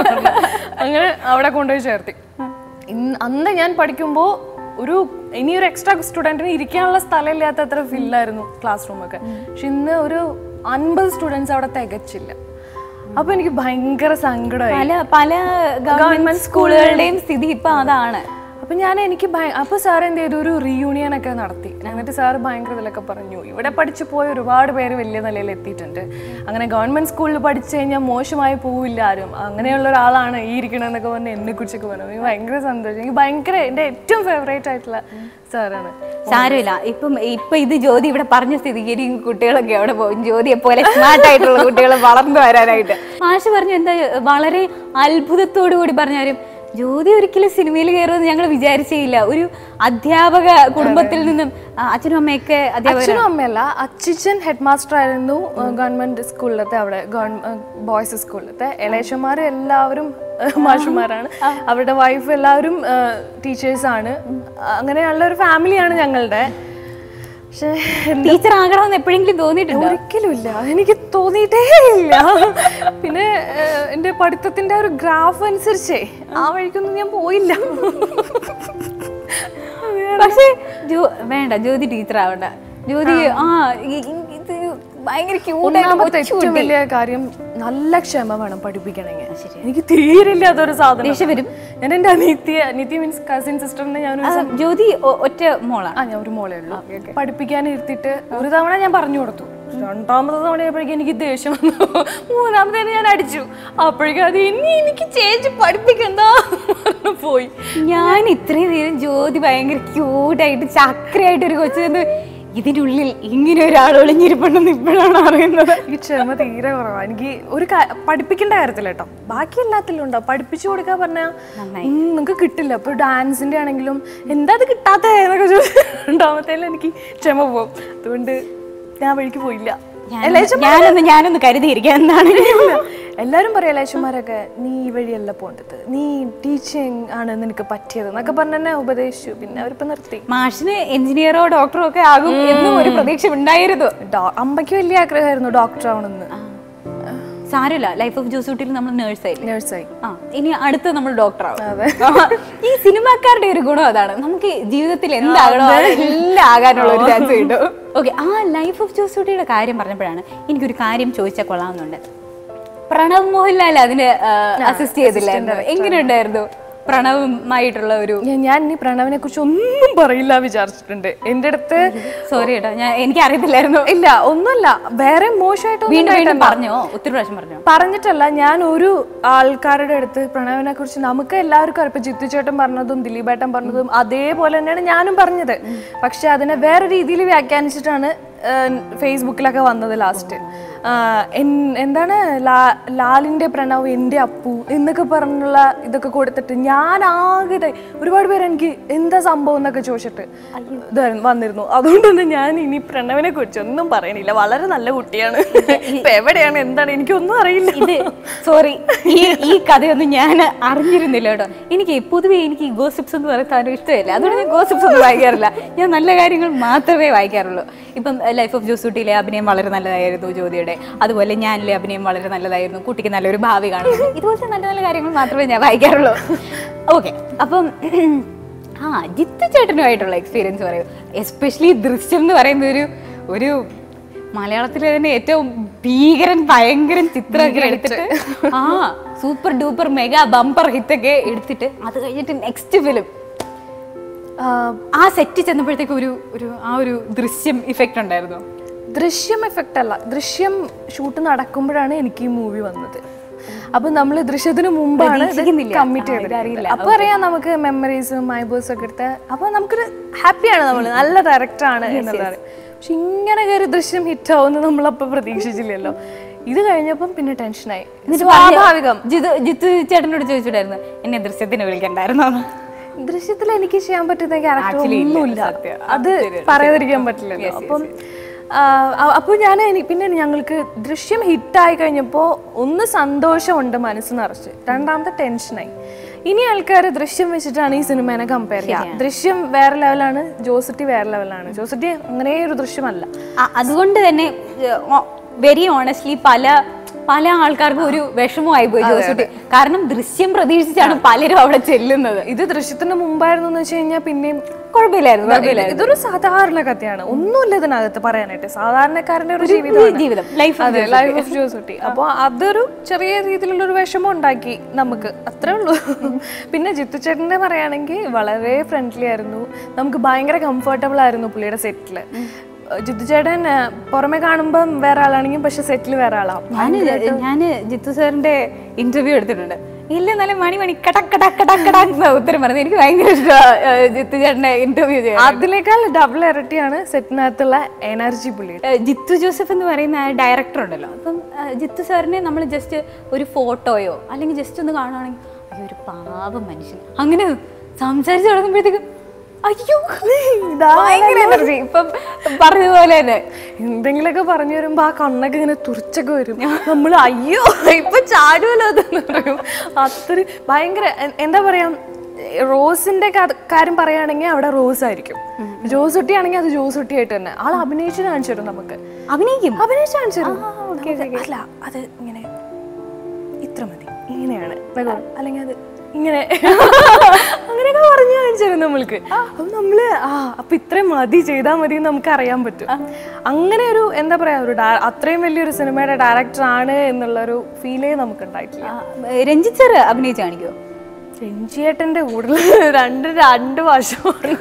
അങ്ങനെ അവിടെ കൊണ്ടുപോയി ചേർത്തി ഇന്ന് അന്ന് ഞാൻ പഠിക്കുമ്പോൾ ഒരു ഇനി ഒരു എക്സ്ട്രാ സ്റ്റുഡൻറ്റിന് ഇരിക്കാനുള്ള സ്ഥലമില്ലാത്ത അത്ര ഫില്ലായിരുന്നു ക്ലാസ് റൂമൊക്കെ പക്ഷെ ഇന്ന് ഒരു അൻപത് സ്റ്റുഡൻസ് അവിടെ തികച്ചില്ല അപ്പൊ എനിക്ക് ഭയങ്കര സങ്കടമായി പല പല ഗവൺമെന്റ് സ്കൂളുകളുടെയും സ്ഥിതി ഇപ്പൊ അതാണ് അപ്പൊ ഞാൻ എനിക്ക് ഭയ- അപ്പൊ സാർ എന്ത് ചെയ്തു ഒരു റീയൂണിയൻ ഒക്കെ നടത്തി എന്നിട്ട് സാർ ഭയങ്കര ഇതിലൊക്കെ പറഞ്ഞു ഇവിടെ പഠിച്ചു പോയ ഒരുപാട് പേര് വലിയ നിലയിൽ എത്തിയിട്ടുണ്ട് അങ്ങനെ ഗവൺമെന്റ് സ്കൂളിൽ പഠിച്ചു കഴിഞ്ഞാൽ മോശമായി പോവില്ല ആരും അങ്ങനെയുള്ള ഒരാളാണ് ഈ ഇരിക്കണമെന്നൊക്കെ പറഞ്ഞ് എന്നെ കുറിച്ചൊക്കെ പറഞ്ഞു എനിക്ക് ഭയങ്കര സന്തോഷം എനിക്ക് ഭയങ്കര എൻ്റെ ഏറ്റവും ഫേവറേറ്റ് ആയിട്ടുള്ള സാറാണ് സാരമില്ല ഇപ്പം ഇപ്പൊ ഇത് ജ്യോതി ഇവിടെ പറഞ്ഞ സ്ഥിതിക്ക് ഇനി കുട്ടികളൊക്കെ അവിടെ പോകും ജ്യോതിയെ പോലെ സ്മാർട്ട് ആയിട്ടുള്ള കുട്ടികൾ വളർന്നു വരാനായിട്ട് മാഷ് പറഞ്ഞു എന്താ വളരെ അത്ഭുതത്തോടു കൂടി പറഞ്ഞാലും ജ്യോതി ഒരിക്കലും സിനിമയിൽ കയറുമെന്ന് ഞങ്ങൾ വിചാരിച്ചേയില്ല ഒരു അധ്യാപക കുടുംബത്തിൽ നിന്നും ആ, അച്ഛനും അമ്മയൊക്കെ അധ്യാപകർ അച്ഛനും അമ്മയല്ല അച്ഛൻ ഹെഡ് മാസ്റ്റർ ആയിരുന്നു ഗവൺമെന്റ് സ്കൂളിലത്തെ അവിടെ ബോയ്സ് സ്കൂളിലത്തെ ഇളയച്ചന്മാർ എല്ലാവരും ഏഹ്, മാഷുമാരാണ് അവരുടെ വൈഫ് എല്ലാവരും ടീച്ചേഴ്സ് ആണ് അങ്ങനെയുള്ള ഒരു ഫാമിലിയാണ് ഞങ്ങളുടെ പക്ഷേ ടീച്ചർ ആകണമെന്ന് എപ്പോഴെങ്കിലും തോന്നിയിട്ടുണ്ടോ ഒരിക്കലും ഇല്ല എനിക്ക് തോന്നിയിട്ടേ ഇല്ല പിന്നെ ഏഹ്, എൻ്റെ പഠിത്തത്തിന്റെ ഒരു ഗ്രാഫ് അനുസരിച്ചേ ആ വഴിക്കൊന്നും ഞാൻ പോയില്ല പക്ഷേ ജോ വേണ്ട ജ്യോതി ടീച്ചർ ആവണ്ട ജ്യോതി ആ ഈ- ഈ- ഇത് ഭയങ്കര ഒന്നാമത്തെ ഏറ്റവും ക്യൂട്ടായിട്ട് വലിയ കാര്യം നല്ല ക്ഷമ വേണം പഠിപ്പിക്കണമെങ്കിൽ എനിക്ക് തീരില്ല അതൊരു സാധനം ദേഷ്യം വരും? ഞാൻ എൻ്റെ അനിത്യ അനിത്യ മീൻസ് കസിൻ സിസ്റ്ററിനെ ഞാനൊരു സം- ജ്യോതി ഒ- ഒറ്റ മോളാണ് ആ ഞാൻ ഒരു മോളേ ഉള്ളൂ പഠിപ്പിക്കാൻ ഇരുത്തിയിട്ട് ഒരു തവണ ഞാൻ പറഞ്ഞു കൊടുത്തു രണ്ടാമത്തെ തവണ ആയപ്പോഴേക്കും എനിക്ക് ദേഷ്യം വന്നു മൂന്നാമത്തേന് ഞാൻ അടിച്ചു അപ്പോഴേക്കും അത് ഇനി എനിക്ക് ചേച്ചി പഠിപ്പിക്കണ്ട പറഞ്ഞു പോയി ഞാൻ ഇത്രയും നേരം ജ്യോതി ഭയങ്കര ക്യൂട്ടായിട്ട് ചക്രയായിട്ട് ഒരു കൊച്ചു നിന്ന് ഇതിനുള്ളിൽ ഇങ്ങനെ ഒരാൾ ഒളിഞ്ഞിരിപ്പുണ്ടെന്ന് ഇപ്പോഴാണ് അറിയുന്നത് എനിക്ക് ക്ഷമ തീരെ കുറവാണ് എനിക്ക് ഒരു കാ- പഠിപ്പിക്കേണ്ട കാര്യത്തില്ല കേട്ടോ ബാക്കി എല്ലാത്തിലും ഉണ്ടാവും പഠിപ്പിച്ചു കൊടുക്കാൻ പറഞ്ഞാൽ നിങ്ങൾക്ക് കിട്ടില്ല ഇപ്പൊ ഡാൻസിന്റെ ആണെങ്കിലും എന്താ അത് കിട്ടാത്ത എന്നൊക്കെ ചോദിച്ചു രണ്ടാമത്തേലും എനിക്ക് ക്ഷമ പോകും അതുകൊണ്ട് ഞാൻ വഴിക്ക് പോയില്ല ഞാനൊന്ന് ഞാനൊന്ന് കരുതിയിരിക്കാം എന്നാണ് എല്ലാവരും പറയും ലേശന്മാരൊക്കെ നീ ഈ വഴിയല്ല പോണ്ടത് നീ ടീച്ചിങ് ആണ് നിനക്ക് പറ്റിയത് എന്നൊക്കെ പറഞ്ഞ് എന്നെ ഉപദേശിച്ചു പിന്നെ അവരിപ്പോ നിർത്തി മാഷിന് എഞ്ചിനീയറോ ഡോക്ടറോ ഒക്കെ ആകും എന്നും ഒരു പ്രതീക്ഷ ഉണ്ടായിരുന്നു ഡോ- അമ്മയ്ക്ക് വലിയ ആഗ്രഹമായിരുന്നു ഡോക്ടർ ആവണമെന്ന് സാരമില്ല ലൈഫ് ഓഫ് ജോസൂട്ടിയിൽ നമ്മൾ നേഴ്സായില്ലേ നേഴ്സായി ആ ഇനി അടുത്ത് നമ്മൾ ഡോക്ടറാവും ഈ സിനിമാക്കാരുടെ ഒരു ഗുണം അതാണ് നമുക്ക് ജീവിതത്തിൽ എന്താകണോ എല്ലാം ആകാനുള്ള ഒരു ചാൻസ് കിട്ടും ഓക്കെ ആ ലൈഫ് ഓഫ് ജോസൂട്ടിയുടെ കാര്യം പറഞ്ഞപ്പോഴാണ് എനിക്കൊരു കാര്യം ചോദിച്ചാൽ കൊള്ളാമെന്നുണ്ട് പ്രണവ് മോഹൻലാൽ അതിന് അസിസ്റ്റ് ചെയ്തില്ലായിരുന്നു എങ്ങനെയുണ്ടായിരുന്നു പ്രണവുമായിട്ടുള്ള ഒരു ഞാൻ- ഞാൻ ഇനി പ്രണവിനെ കുറിച്ച് ഒന്നും പറയില്ല വിചാരിച്ചിട്ടുണ്ട് എൻ്റെ അടുത്ത് സോറി കേട്ടോ ഞാൻ എനിക്ക് അറിയത്തില്ലായിരുന്നു ഇല്ല ഒന്നുമില്ല വേറെ മോശമായിട്ടൊന്നും വീണ്ടും വീണ്ടും ഉണ്ടായിട്ടല്ല. പറഞ്ഞോ ഒത്തിരി പ്രാവശ്യം പറഞ്ഞോ പറഞ്ഞിട്ടല്ല ഞാൻ ഒരു ആൾക്കാരുടെ അടുത്ത് പ്രണവിനെ കുറിച്ച് നമുക്ക് എല്ലാവർക്കും അറിയാം ഇപ്പൊ ജിത്തു ചേട്ടൻ പറഞ്ഞതും ദിലീപേട്ടൻ പറഞ്ഞതും അതേപോലെ തന്നെയാണ് ഞാനും പറഞ്ഞത് പക്ഷെ അതിനെ വേറെ രീതിയിൽ വ്യാഖ്യാനിച്ചിട്ടാണ് ഏഹ്, ഫേസ്ബുക്കിലൊക്കെ വന്നത് ലാസ്റ്റ് എന്താണ് ലാ- ലാലിന്റെ പ്രണവ് എൻ്റെ അപ്പു എന്നൊക്കെ പറഞ്ഞുള്ള ഇതൊക്കെ കൊടുത്തിട്ട് ഞാൻ ആകെ ഇതായി. ഒരുപാട് പേര് എനിക്ക് എന്താ സംഭവം എന്നൊക്കെ ചോദിച്ചിട്ട് ഇതായിരുന്നു വന്നിരുന്നു അതുകൊണ്ട് തന്നെ ഞാൻ ഇനി പ്രണവിനെ കുറിച്ച് ഒന്നും പറയണില്ല വളരെ നല്ല കുട്ടിയാണ് ഇപ്പൊ എവിടെയാണ് എന്താണ് എനിക്കൊന്നും അറിയില്ല ഇത് സോറി ഈ ഈ കഥയൊന്നും ഞാൻ അറിഞ്ഞിരുന്നില്ല കേട്ടോ എനിക്ക് പൊതുവേ എനിക്ക് ഈ ഗോസിപ്സ് എന്ന് പറയുന്ന സാധനം ഇഷ്ടമില്ല അതുകൊണ്ട് ഞാൻ ഗോസിപ്സ് ഒന്നും വായിക്കാറില്ല ഞാൻ നല്ല കാര്യങ്ങൾ മാത്രമേ വായിക്കാറുള്ളൂ ഇപ്പം ലൈഫ് ഓഫ് ജോസൂട്ടിയിലെ അഭിനയം വളരെ നല്ലതായിരുന്നു ജ്യോതിയുടെ അതുപോലെ ഞാനിലെ അഭിനയം വളരെ നല്ലതായിരുന്നു കുട്ടിക്ക് നല്ലൊരു ഭാവി കാണുന്നു ഇതുപോലത്തെ നല്ല നല്ല കാര്യങ്ങൾ മാത്രമേ ഞാൻ വായിക്കാറുള്ളൂ ഓക്കെ അപ്പം ആ ജിത്തു ചേട്ടനുമായിട്ടുള്ള എക്സ്പീരിയൻസ് പറയൂ എസ്പെഷ്യലി ദൃശ്യം എന്ന് പറയുന്ന ഒരു ഒരു മലയാളത്തിലെ തന്നെ ഏറ്റവും ഭീകരൻ ഭയങ്കരൻ ചിത്രമൊക്കെ എടുത്തിട്ട് ആ സൂപ്പർ ഡൂപ്പർ മെഗാ ബമ്പർ ഹിറ്റൊക്കെ എടുത്തിട്ട് അത് കഴിഞ്ഞിട്ട് നെക്സ്റ്റ് ഫിലിം ആ, ആ സെറ്റ് ചെന്നപ്പോഴത്തേക്ക് ഒരു ഒരു ആ ഒരു ദൃശ്യം ഇഫക്റ്റ് ഉണ്ടായിരുന്നു ദൃശ്യം എഫക്റ്റ് അല്ല ദൃശ്യം ഷൂട്ട് നടക്കുമ്പോഴാണ് എനിക്ക് ഈ മൂവി വന്നത് അപ്പൊ നമ്മൾ ദൃശ്യത്തിന് മുമ്പാണ് പ്രതീക്ഷിക്കുന്നില്ല. കമ്മിറ്റ് ആ, ചെയ്തത് ഇതറിയില്ല. അപ്പൊ അറിയാം നമുക്ക് മെമ്മറീസും മൈബേഴ്സ് ഒക്കെ എടുത്ത് അപ്പൊ നമുക്കൊരു ഹാപ്പിയാണ് നമ്മൾ നല്ല ഡയറക്ടർ ആണ് എന്നുള്ളത് പക്ഷെ ഇങ്ങനെ കയറി ദൃശ്യം ഹിറ്റ് ആവുമെന്ന് നമ്മളപ്പോ പ്രതീക്ഷിച്ചില്ലല്ലോ ഇത് കഴിഞ്ഞപ്പം പിന്നെ ടെൻഷനായി എന്നിട്ട് സ്വാഭാവികം പറഞ്ഞ് ജിത്തു ജിത്തു ചേട്ടനോട് ചോദിച്ചിട്ടായിരുന്നു എന്നെ ദൃശ്യത്തിന് വിളിക്കണ്ടായിരുന്നോ ദൃശ്യത്തിൽ എനിക്ക് ചെയ്യാൻ പറ്റുന്ന ക്യാരക്ടർ Actually ഇല്ല, ഒന്നുമില്ല സത്യം. അത് ശരിയാണ്. പറയാതിരിക്കാൻ പറ്റില്ലല്ലോ അപ്പം അപ്പോൾ ഞാൻ എനി- പിന്നെ ഞങ്ങൾക്ക് ദൃശ്യം ഹിറ്റായി കഴിഞ്ഞപ്പോൾ ഒന്ന് സന്തോഷമുണ്ട് മനസ്സ് നിറച്ച് രണ്ടാമത്തെ ടെൻഷനായി ഇനി ആൾക്കാർ ദൃശ്യം വെച്ചിട്ടാണ് ഈ സിനിമേനെ കമ്പയർ ചെയ്യുക ദൃശ്യം വേറെ ലെവലാണ് ജോസിറ്റി വേറെ ലെവലാണ് ജോസിറ്റി അങ്ങനെ ഒരു ദൃശ്യമല്ല ആ, അതുകൊണ്ട് തന്നെ വെരി ഓണസ്റ്റ്ലി പല പല ആൾക്കാർക്കും ഒരു വിഷമമായി പോയി ജോസൂട്ടി കാരണം ദൃശ്യം പ്രതീക്ഷിച്ചാണ് പലരും അവിടെ ചെല്ലുന്നത് ഇത് ദൃശ്യത്തിന് മുമ്പായിരുന്നു എന്ന് വെച്ച് കഴിഞ്ഞാൽ പിന്നെയും കുഴപ്പമില്ലായിരുന്നു കുഴപ്പമില്ലായിരുന്നു ഇതൊരു സാധാരണ കഥയാണ് ഒന്നുമില്ല ഇതിനകത്ത് പറയാനായിട്ട് സാധാരണക്കാരന്റെ ഒരു ഒരു ജീവിതമാണ് ജീവിതം ലൈഫ് അതെ ലൈഫ് ഓഫ് ജോസൂട്ടി അപ്പോൾ അതൊരു ചെറിയ രീതിയിലുള്ള ഒരു വിഷമം ഉണ്ടാക്കി നമുക്ക് അത്രേ ഉള്ളൂ പിന്നെ ജിത്തു ചേട്ടൻ്റെ പറയുകയാണെങ്കിൽ വളരെ ഫ്രണ്ട്ലി ആയിരുന്നു നമുക്ക് ഭയങ്കര കംഫർട്ടബിൾ ആയിരുന്നു പുള്ളിയുടെ സെറ്റില് ജിത്തു ചേട്ടൻ ആ, പുറമെ കാണുമ്പം വേറെ ആളാണെങ്കിൽ പക്ഷെ സെറ്റിൽ വേറെ ആളാവും ഞാൻ ഞാന് ജിത്തു സാറിന്റെ ഇന്റർവ്യൂ എടുത്തിട്ടുണ്ട് ഇല്ല നല്ല മണി മണി കടക് കടക് കടക് കടക് എന്ന് ഉത്തരം പറഞ്ഞത് എനിക്ക് ഭയങ്കര ഇഷ്ടമാണ് ജിത്തു ചേട്ടന്റെ ഇന്റർവ്യൂ ചെയ്യാൻ അതിനേക്കാൾ ഡബിൾ ഇരട്ടിയാണ് സെറ്റിനകത്തുള്ള എനർജി പുള്ളിയുടെ ഏഹ് ജിത്തു ജോസഫ് എന്ന് പറയുന്ന ആ ഡയറക്ടർ ഉണ്ടല്ലോ അപ്പം ഏഹ് ജിത്തു സാറിനെ നമ്മൾ ജസ്റ്റ് ഒരു ഫോട്ടോയോ അല്ലെങ്കിൽ ജസ്റ്റ് ഒന്ന് കാണുവാണെങ്കിൽ അയ്യോ ഒരു പാവം മനുഷ്യൻ അങ്ങനെ സംസാരിച്ച് തുടങ്ങുമ്പോഴത്തേക്കും അയ്യോ ഭയങ്കര എനർജി ഇപ്പം പറഞ്ഞതുപോലെ തന്നെ എന്തെങ്കിലുമൊക്കെ പറഞ്ഞു വരുമ്പോ ആ കണ്ണൊക്കെ ഇങ്ങനെ തുറച്ചൊക്കെ വരും നമ്മൾ അയ്യോ ഇപ്പൊ ചാടുമല്ലോ അതെന്ന് പറയും അത്ര ഭയങ്കര എ- എന്താ പറയാ റോസിന്റെ കഥ- കാര്യം പറയുകയാണെങ്കിൽ അവിടെ റോസ് ആയിരിക്കും ജോസുട്ടി ആണെങ്കിൽ അത് ജോസുട്ടി ആയിട്ട് തന്നെ ആൾ അഭിനയിച്ച് കാണിച്ചു തരും നമുക്ക് അഭിനയിക്കും അഭിനയിച്ച് കാണിച്ചു തരും നമുക്ക് അല്ല അത് ഇങ്ങനെ ഇത്ര മതി ഇങ്ങനെയാണ് എന്നൊക്കെ പറയും. അല്ലെങ്കിൽ അത് ഇങ്ങനെ അങ്ങനെയൊക്കെ പറഞ്ഞു കാണിച്ചു തരും നമ്മൾക്ക് അപ്പൊ നമ്മള് ആ അപ്പൊ ഇത്രയും മതി ചെയ്താൽ മതി എന്ന് നമുക്ക് അറിയാൻ പറ്റും അങ്ങനെ ഒരു എന്താ പറയാ ഒരു ഡയ- അത്രയും വലിയൊരു സിനിമയുടെ ഡയറക്ടർ ആണ് എന്നുള്ള ഒരു ഫീലേ നമുക്ക് ഉണ്ടായിട്ടില്ല ആ, രഞ്ജിത്ത് സാർ അഭിനയിച്ച് കാണിക്കുമോ രഞ്ജിയേട്ടന്റെ കൂടുതൽ രണ്ട് രണ്ട് വർഷമാണ്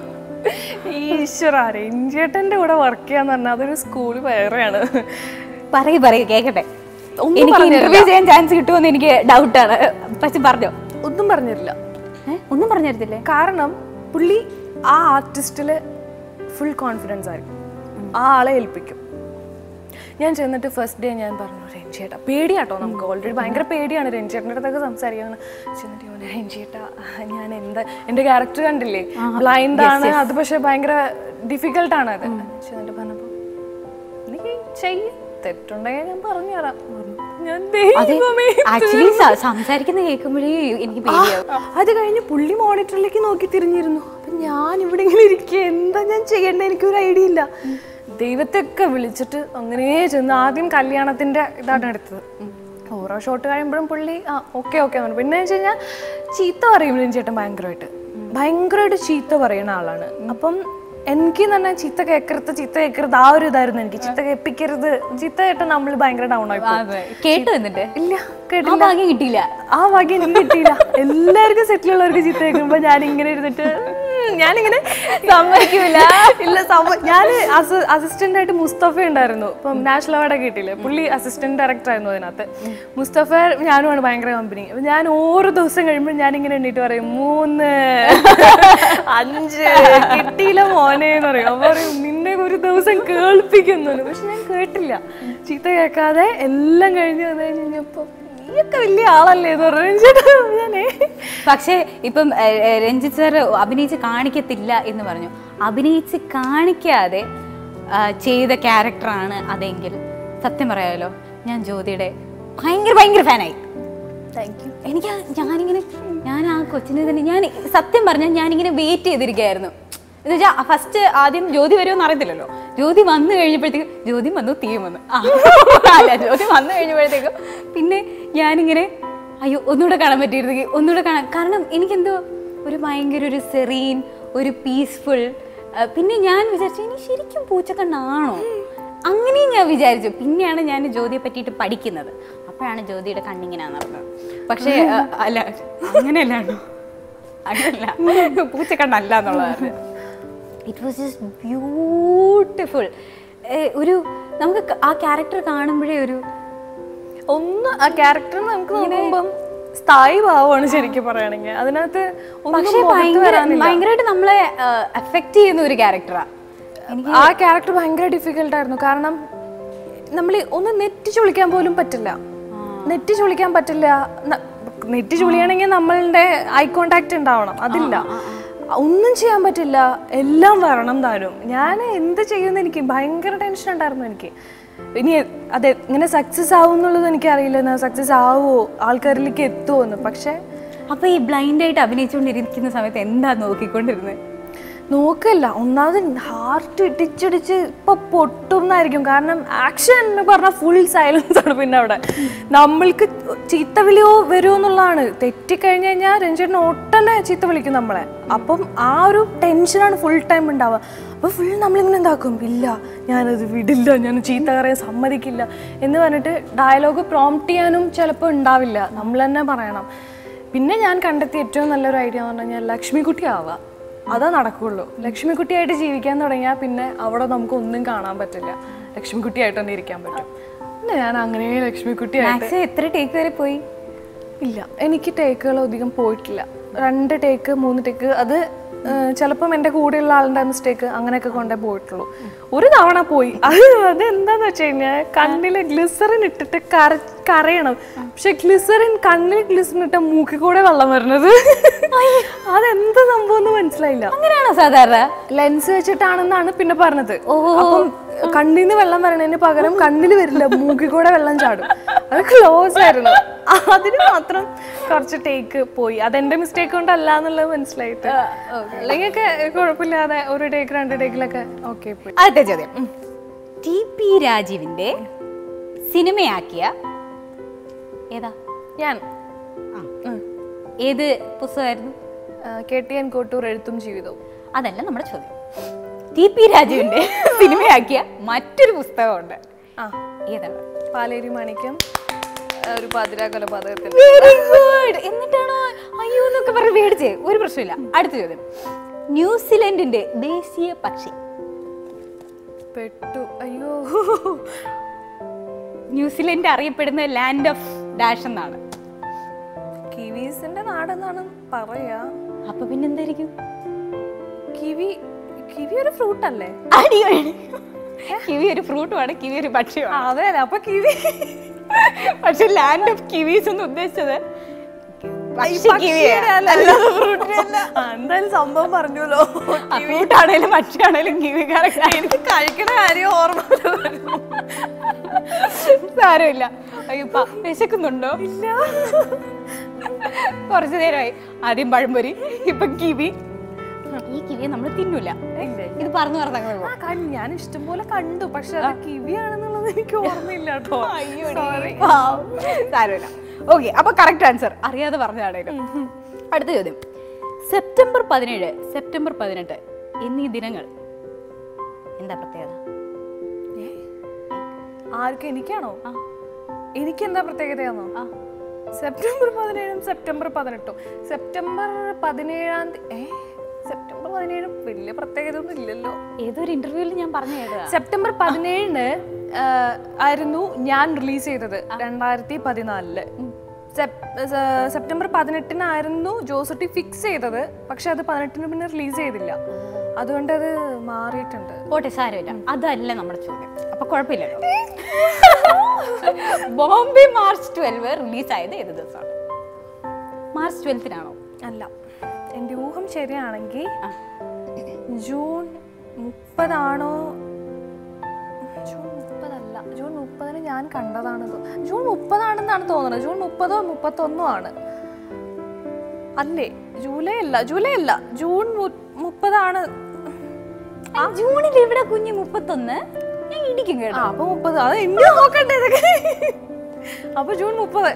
ഈശ്വര രഞ്ജിയേട്ടന്റെ കൂടെ വർക്ക് ചെയ്യാന്ന് പറഞ്ഞാൽ അതൊരു സ്കൂൾ വേറെയാണ് പറയൂ പറയൂ കേക്കട്ടെ ഒന്നും എനിക്ക് പറഞ്ഞില്ല. ഇന്റർവ്യൂ ചെയ്യാൻ ചാൻസ് കിട്ടുമെന്ന് എനിക്ക് ഡൗട്ടാണ് പക്ഷെ പറഞ്ഞോ ഒന്നും പറഞ്ഞിട്ടില്ല ഏ? ഒന്നും പറഞ്ഞു തരത്തില്ലേ കാരണം പുള്ളി ആ ആർട്ടിസ്റ്റില് ഫുൾ കോൺഫിഡൻസ് ആയിരിക്കും ആ ആളെ ഏൽപ്പിക്കും ഞാൻ ചെന്നിട്ട് ഫസ്റ്റ് ഡേ ഞാൻ പറഞ്ഞു രഞ്ജിയേട്ടാ പേടിയാട്ടോ നമുക്ക് ഓൾറെഡി ഭയങ്കര പേടിയാണ് രഞ്ജിയേട്ടൻ്റെ അടുത്തൊക്കെ സംസാരിക്കാൻ ചെന്നിട്ട് പറഞ്ഞു രഞ്ജിയേട്ടാ ഞാൻ എന്താ എൻ്റെ ക്യാരക്ടർ കണ്ടില്ലേ ബ്ലൈൻഡ് ആണ് അത് പക്ഷെ ഭയങ്കര ഡിഫിക്കൽട്ടാണ് അത് ചെന്നിട്ട് പറഞ്ഞപ്പോൾ നീ ചെയ്യ തെറ്റുണ്ടെങ്കിൽ ഞാൻ പറഞ്ഞു തരാം ഞാൻ ദൈവമേ ആക്ച്വലി സംസാരിക്കുന്ന കേൾക്കുമ്പോഴേ എനിക്ക് പേടിയാവും ആ, അത് കഴിഞ്ഞ് പുള്ളി മോണിറ്ററിലേക്ക് നോക്കി തിരിഞ്ഞിരുന്നു അപ്പൊ ഞാൻ ഇവിടെ ഇങ്ങനെ ഇരിക്കുക എന്താ ഞാൻ ചെയ്യേണ്ട എനിക്കൊരു ഐഡിയ ഇല്ല ദൈവത്തെയൊക്കെ വിളിച്ചിട്ട് അങ്ങനെ ചെന്ന് ആദ്യം കല്യാണത്തിന്റെ ഇതാണ് എടുത്തത് ഓരോ ഷോട്ട് കഴിയുമ്പോഴും പുള്ളി ആ ഓക്കെ ഓക്കെ പറഞ്ഞു പിന്നെ വെച്ച് കഴിഞ്ഞാൽ ചീത്ത പറയും രഞ്ജി ചേട്ടൻ ഭയങ്കരമായിട്ട് ഭയങ്കരമായിട്ട് ചീത്ത പറയുന്ന ആളാണ് അപ്പം എനിക്ക് തന്നെ ചീത്ത കേൾക്കരുത് ചീത്ത കേൾക്കരുത് ആ ഒരു ഇതായിരുന്നു എനിക്ക് ചീത്ത കേൾപ്പിക്കരുത് ചീത്ത കേട്ട് നമ്മൾ ഭയങ്കര ഡൗൺ ആയി പോകും. അതെ. കേട്ടു എന്നിട്ട് ഇല്ല ആ കേട്ടില്ല ഭാഗ്യം കിട്ടിയില്ല ആ ഭാഗ്യം എനിക്ക് കിട്ടിയില്ല എല്ലാവർക്കും സെറ്റിലുള്ളവർക്ക് ചീത്ത കേൾക്കുമ്പോ ഞാൻ ഇങ്ങനെ ഇരുന്നിട്ട് ഉം, ഞാനിങ്ങനെ സമ്മതിക്കൂല ഇല്ല സമ്മ ഞാൻ അസിസ്റ്റന്റ് ആയിട്ട് മുസ്തഫ ഉണ്ടായിരുന്നു ഇപ്പം നാഷണൽ അവാർഡൊക്കെ കിട്ടിയില്ലേ പുള്ളി അസിസ്റ്റന്റ് ഡയറക്ടർ ആയിരുന്നു അതിനകത്ത് മുസ്തഫ ഞാനുമാണ് ഭയങ്കര കമ്പനി അപ്പൊ ഞാൻ ഓരോ ദിവസം കഴിയുമ്പോൾ ഞാൻ ഇങ്ങനെ എണ്ണീട്ട് പറയും മൂന്ന് അഞ്ച് കിട്ടിയില്ല മോനെ എന്ന് പറയും അപ്പൊ പറയും നിന്നെ ഒരു ദിവസം കേൾപ്പിക്കുന്നു പക്ഷെ ഞാൻ കേട്ടില്ല ചീത്ത കേൾക്കാതെ എല്ലാം കഴിഞ്ഞ് വന്നു കഴിഞ്ഞപ്പോ നീയൊക്കെ വലിയ ആളല്ലേ എന്ന് പറഞ്ഞു ചേട്ടാ ഞാനേ പക്ഷേ ഇപ്പം ഏഹ്, ഏഹ്, രഞ്ജിത്ത് സാർ അഭിനയിച്ച് കാണിക്കത്തില്ല എന്ന് പറഞ്ഞു അഭിനയിച്ച് കാണിക്കാതെ ആ, ചെയ്ത ക്യാരക്ടറാണ് അതെങ്കിൽ സത്യം പറയാമല്ലോ ഞാൻ ജ്യോതിയുടെ ഭയങ്കര ഭയങ്കര ഫാനായി താങ്ക് യു എനിക്ക് ആ- ഞാനിങ്ങനെ ഞാൻ ആ കൊച്ചിനെ തന്നെ ഞാൻ സത്യം പറഞ്ഞാൽ ഞാനിങ്ങനെ വെയിറ്റ് ചെയ്തിരിക്കുകയായിരുന്നു എന്ന് വെച്ചാൽ ഫസ്റ്റ് ആദ്യം ജ്യോതി വരുമെന്ന് അറിയത്തില്ലല്ലോ ജ്യോതി വന്നു കഴിഞ്ഞപ്പോഴത്തേക്കും ജ്യോതി വന്നു തീയും വന്നു ആ അല്ല ജ്യോതി വന്നു കഴിഞ്ഞപ്പോഴത്തേക്കും പിന്നെ ഞാനിങ്ങനെ അയ്യോ ഒന്നുകൂടെ കാണാൻ പറ്റിയിരുന്നെങ്കിൽ ഒന്നുകൂടെ കാണാൻ കാരണം എനിക്കെന്തോ ഒരു ഭയങ്കര ഒരു സെറീൻ ഒരു പീസ്ഫുൾ പിന്നെ ഞാൻ വിചാരിച്ചു ഇനി ശരിക്കും പൂച്ചക്കണ്ണാണോ അങ്ങനെയും ഞാൻ വിചാരിച്ചു പിന്നെയാണ് ഞാൻ ജ്യോതിയെ പറ്റിയിട്ട് പഠിക്കുന്നത് അപ്പോഴാണ് ജ്യോതിയുടെ കണ്ണിങ്ങനാന്ന് പറഞ്ഞത് പക്ഷേ ആ, അല്ല അങ്ങനെയല്ലാണോ അങ്ങനല്ല പൂച്ചക്കണ്ണല്ല എന്നുള്ളതാണ് ഇറ്റ് വാസ് ജസ്റ്റ് ബ്യൂട്ടിഫുൾ ഒരു നമുക്ക് ക- ആ ക്യാരക്ടർ കാണുമ്പോഴേ ഒരു ഒന്ന് ആ ക്യാരക്ടർ നമുക്ക് നോക്കുമ്പം സ്ഥായി ഭാവമാണ് ശരിക്കും പറയുകയാണെങ്കിൽ അതിനകത്ത് ഒന്നും പക്ഷേ മുഖത്ത് ഭയങ്കര വരാനില്ല. ഭയങ്കരമായിട്ട് നമ്മളെ എഫക്റ്റ് ചെയ്യുന്ന ഒരു ക്യാരക്ടറാ ആ ക്യാരക്ടർ ഭയങ്കര ഡിഫിക്കൽട്ട് ആയിരുന്നു കാരണം നമ്മൾ ഒന്ന് നെറ്റ് ചുളിക്കാൻ പോലും പറ്റില്ല നെറ്റ് ചുളിക്കാൻ പറ്റില്ല ന- നെറ്റ് ചുളിയണമെങ്കിൽ നമ്മളുടെ ഐ കോണ്ടാക്ട് ഉണ്ടാവണം അതില്ല ഒന്നും ചെയ്യാൻ പറ്റില്ല എല്ലാം വരണം താനും ഞാൻ എന്ത് ചെയ്യുമെന്ന് എനിക്ക് ഭയങ്കര ടെൻഷൻ ഉണ്ടായിരുന്നു എനിക്ക് ഇനി അതെ ഇങ്ങനെ സക്സസ് ആവും എന്നുള്ളത് എനിക്കറിയില്ല സക്സസ് ആവുമോ ആൾക്കാരിലേക്ക് എത്തുമോ എന്ന് പക്ഷേ അപ്പൊ ഈ ബ്ലൈൻഡ് ആയിട്ട് അഭിനയിച്ചുകൊണ്ടിരിക്കുന്ന സമയത്ത് എന്താ നോക്കിക്കൊണ്ടിരുന്നത് നോക്കല്ല ഒന്നാമത് ഹാർട്ട് ഇടിച്ചിടിച്ച് ഇപ്പൊ പൊട്ടും എന്നായിരിക്കും കാരണം ആക്ഷൻ എന്ന് പറഞ്ഞാൽ ഫുൾ സൈലൻസ് ആണ് പിന്നെ അവിടെ നമ്മൾക്ക് ചീത്ത വിളിയോ വരുമോ എന്നുള്ളതാണ് തെറ്റിക്കഴിഞ്ഞ് കഴിഞ്ഞാൽ രഞ്ജേട്ടൻ ഒട്ടനെ ചീത്ത വിളിക്കും നമ്മളെ അപ്പം ആ ഒരു ടെൻഷനാണ് ഫുൾ ടൈം ഉണ്ടാവുക അപ്പോൾ ഫുൾ നമ്മളിങ്ങനെ എന്താക്കും ഇല്ല ഞാനത് വിടില്ല ഞാൻ ചീത്ത പറയാൻ സമ്മതിക്കില്ല എന്ന് പറഞ്ഞിട്ട് ഡയലോഗ് പ്രോംപ്റ്റ് ചെയ്യാനും ചിലപ്പോൾ ഉണ്ടാവില്ല നമ്മൾ തന്നെ പറയണം പിന്നെ ഞാൻ കണ്ടെത്തിയ ഏറ്റവും നല്ലൊരു ഐഡിയ എന്ന് പറഞ്ഞു കഴിഞ്ഞാൽ ലക്ഷ്മിക്കുട്ടി ആവുക അതാ നടക്കുള്ളൂ ലക്ഷ്മിക്കുട്ടിയായിട്ട് ജീവിക്കാൻ തുടങ്ങിയാൽ പിന്നെ അവിടെ നമുക്ക് ഒന്നും കാണാൻ പറ്റില്ല ലക്ഷ്മിക്കുട്ടിയായിട്ട് തന്നെ ഇരിക്കാൻ പറ്റും പിന്നെ ഞാൻ അങ്ങനെ ലക്ഷ്മിക്കുട്ടിയായിട്ട് മാക്സ് എത്ര ടേക്ക് വരെ പോയി ഇല്ല എനിക്ക് ടേക്കുകൾ അധികം പോയിട്ടില്ല രണ്ട് ടേക്ക് മൂന്ന് ടേക്ക് അത് ഏഹ്, ചിലപ്പം എൻ്റെ കൂടെയുള്ള ആളുടെ മിസ്റ്റേക്ക് അങ്ങനെയൊക്കെ കൊണ്ടേ പോയിട്ടുള്ളൂ ഒരു തവണ പോയി അത് അത് എന്താന്ന് വെച്ച് കഴിഞ്ഞാൽ കണ്ണിൽ ഗ്ലിസറിൻ ഇട്ടിട്ട് കര കരയണം പക്ഷെ ഗ്ലിസറിൻ കണ്ണിൽ ഗ്ലിസറിൻ ഇട്ട മൂക്കിൽ കൂടെ വെള്ളം വരുന്നത് അതെന്ത് സംഭവം എന്ന് മനസ്സിലായില്ല അങ്ങനെയാണോ സാധാരണ ലെൻസ് വെച്ചിട്ടാണെന്നാണ് പിന്നെ പറഞ്ഞത് അപ്പം കണ്ണിൽ നിന്ന് വെള്ളം വരണതിന് പകരം കണ്ണിൽ വരില്ല മൂക്കിൽ കൂടെ വെള്ളം ചാടും അത് ക്ലോസ് ആയിരുന്നു അതിന് മാത്രം കുറച്ച് ടേക്ക് പോയി അതെന്റെ മിസ്റ്റേക്ക് കൊണ്ടല്ല എന്നുള്ളത് മനസ്സിലായിട്ട് അല്ലെങ്കിൽ ഒക്കെ കുഴപ്പമില്ലാതെ ഒരു ടേക്ക് രണ്ട് ടേക്കിലൊക്കെ ഓക്കെ പോയി അടുത്ത ചോദ്യം ടി പി രാജീവിന്റെ സിനിമയാക്കിയ ഏതാ ഞാൻ ഏത് പുസ്തകമായിരുന്നു കെ ടി എൻ കോട്ടൂർ എഴുത്തും ജീവിതവും അതല്ല നമ്മുടെ ചോദ്യം ടി പി രാജുവിന്റെ സിനിമയാക്കിയ മറ്റൊരു പുസ്തകമുണ്ട് ആ ഏതാണ് പാലേരി മാണിക്യം ആ, ഒരു പാതിരാ കൊലപാതകത്തിൽ വെരി ഗുഡ് എന്നിട്ടാണോ അയ്യോ എന്നൊക്കെ പറഞ്ഞ് മേടിച്ചേ ഒരു പ്രശ്നമില്ല അടുത്ത ചോദ്യം ന്യൂസിലൻഡിന്റെ ദേശീയ പക്ഷി പെട്ടു അയ്യോ ന്യൂസിലൻഡ് അറിയപ്പെടുന്ന ലാൻഡ് ഓഫ് ഡാഷ് എന്നാണ് കിവീസിന്റെ നാടെന്നാണ് പറയാ അപ്പൊ പിന്നെന്തായിരിക്കും കിവി കിവി ഒരു ഫ്രൂട്ട് അല്ലേ അടിപൊളി കിവി ഒരു ഫ്രൂട്ടുമാണ് കിവി ഒരു പക്ഷിയുമാണ് ആ, അതെ അതെ അപ്പൊ കിവി പക്ഷെ ലാൻഡ് ഓഫ് കിവീസ് എന്ന് ഉദ്ദേശിച്ചത് പക്ഷി പക്ഷിയുടെ കിവിയാണ്. അല്ല. അല്ലാതെ fruit-ന്റെ അല്ല. ആ, എന്തായാലും സംഭവം പറഞ്ഞല്ലോ ആ, fruit ആണേലും പക്ഷിയാണേലും കിവി കറക്റ്റ് എനിക്ക് കഴിക്കണ കാര്യം ഓർമ്മ വരുന്നു. സാരമില്ല അയ്യോ പ- വിശക്കുന്നുണ്ടോ ഇല്ല കുറച്ചു നേരമായി ആദ്യം പഴംപൊരി ഇപ്പൊ കിവി ഈ കിവിയെ നമ്മൾ തിന്നൂല ഇത് പറഞ്ഞു പറഞ്ഞ ആ, കണ്ടു. ഞാൻ ഇഷ്ടംപോലെ കണ്ടു പക്ഷെ അത് കിവിയാണെന്നുള്ളത് എന്താന്ന് എനിക്ക് ഓർമ്മയില്ല കേട്ടോ സോറി സാരമില്ല ഓക്കെ അപ്പൊ കറക്റ്റ് ആൻസർ അറിയാതെ പറഞ്ഞതാണേലും അടുത്ത ചോദ്യം സെപ്റ്റംബർ പതിനേഴ് സെപ്റ്റംബർ പതിനെട്ട് എന്നീ ദിനങ്ങൾ എന്താ പ്രത്യേകത ആർക്കും എനിക്കാണോ എനിക്ക് എന്താ പ്രത്യേകതയാണോ സെപ്റ്റംബർ പതിനേഴും സെപ്റ്റംബർ പതിനെട്ടും സെപ്റ്റംബർ പതിനേഴാം തീയതി ഏ സെപ്റ്റംബർ പതിനേഴും വലിയ പ്രത്യേകത ഒന്നും ഇല്ലല്ലോ ഏതൊരു ഇന്റർവ്യൂവിൽ ഞാൻ പറഞ്ഞു കേട്ടതാ സെപ്റ്റംബർ പതിനേഴിന് ആയിരുന്നു ഞാൻ റിലീസ് ചെയ്തത് രണ്ടായിരത്തി പതിനാലില് സെപ്- സ- സെപ്റ്റംബർ പതിനെട്ടിനായിരുന്നു ജോസട്ടി ഫിക്സ് ചെയ്തത് പക്ഷെ അത് പതിനെട്ടിന് പിന്നെ റിലീസ് ചെയ്തില്ല അതുകൊണ്ട് അത് മാറിയിട്ടുണ്ട് പോട്ടെ സാരമില്ല അതല്ല നമ്മുടെ ചോദ്യം അപ്പൊ കുഴപ്പമില്ലല്ലോ ബോംബെ മാർച്ച് ട്വൽവ് റിലീസായത് ഏത് ദിവസമാണ് മാർച്ച് ട്വൽത്തിനാണോ അല്ല എൻ്റെ ഊഹം ശരിയാണെങ്കിൽ ജൂൺ മുപ്പതാണോ ജൂൺ മുപ്പതല്ല ജൂൺ മുപ്പതിന് ഞാൻ കണ്ടതാണ് തോ- ജൂൺ മുപ്പതാണെന്നാണ് തോന്നുന്നത് ജൂൺ മുപ്പതോ മുപ്പത്തൊന്നോ ആണ് അല്ലേ ജൂലൈ അല്ല ജൂലൈ അല്ല ജൂൺ മു- മുപ്പതാണ് ജൂണിൽ ഇവിടെ കുഞ്ഞ് മുപ്പത്തൊന്ന് ഞാൻ ഇടിക്കും ആ കേട്ടോ അപ്പൊ മുപ്പത് അത് എന്നെ നോക്കണ്ടേ ഇതൊക്കെ അപ്പൊ ജൂൺ മുപ്പത്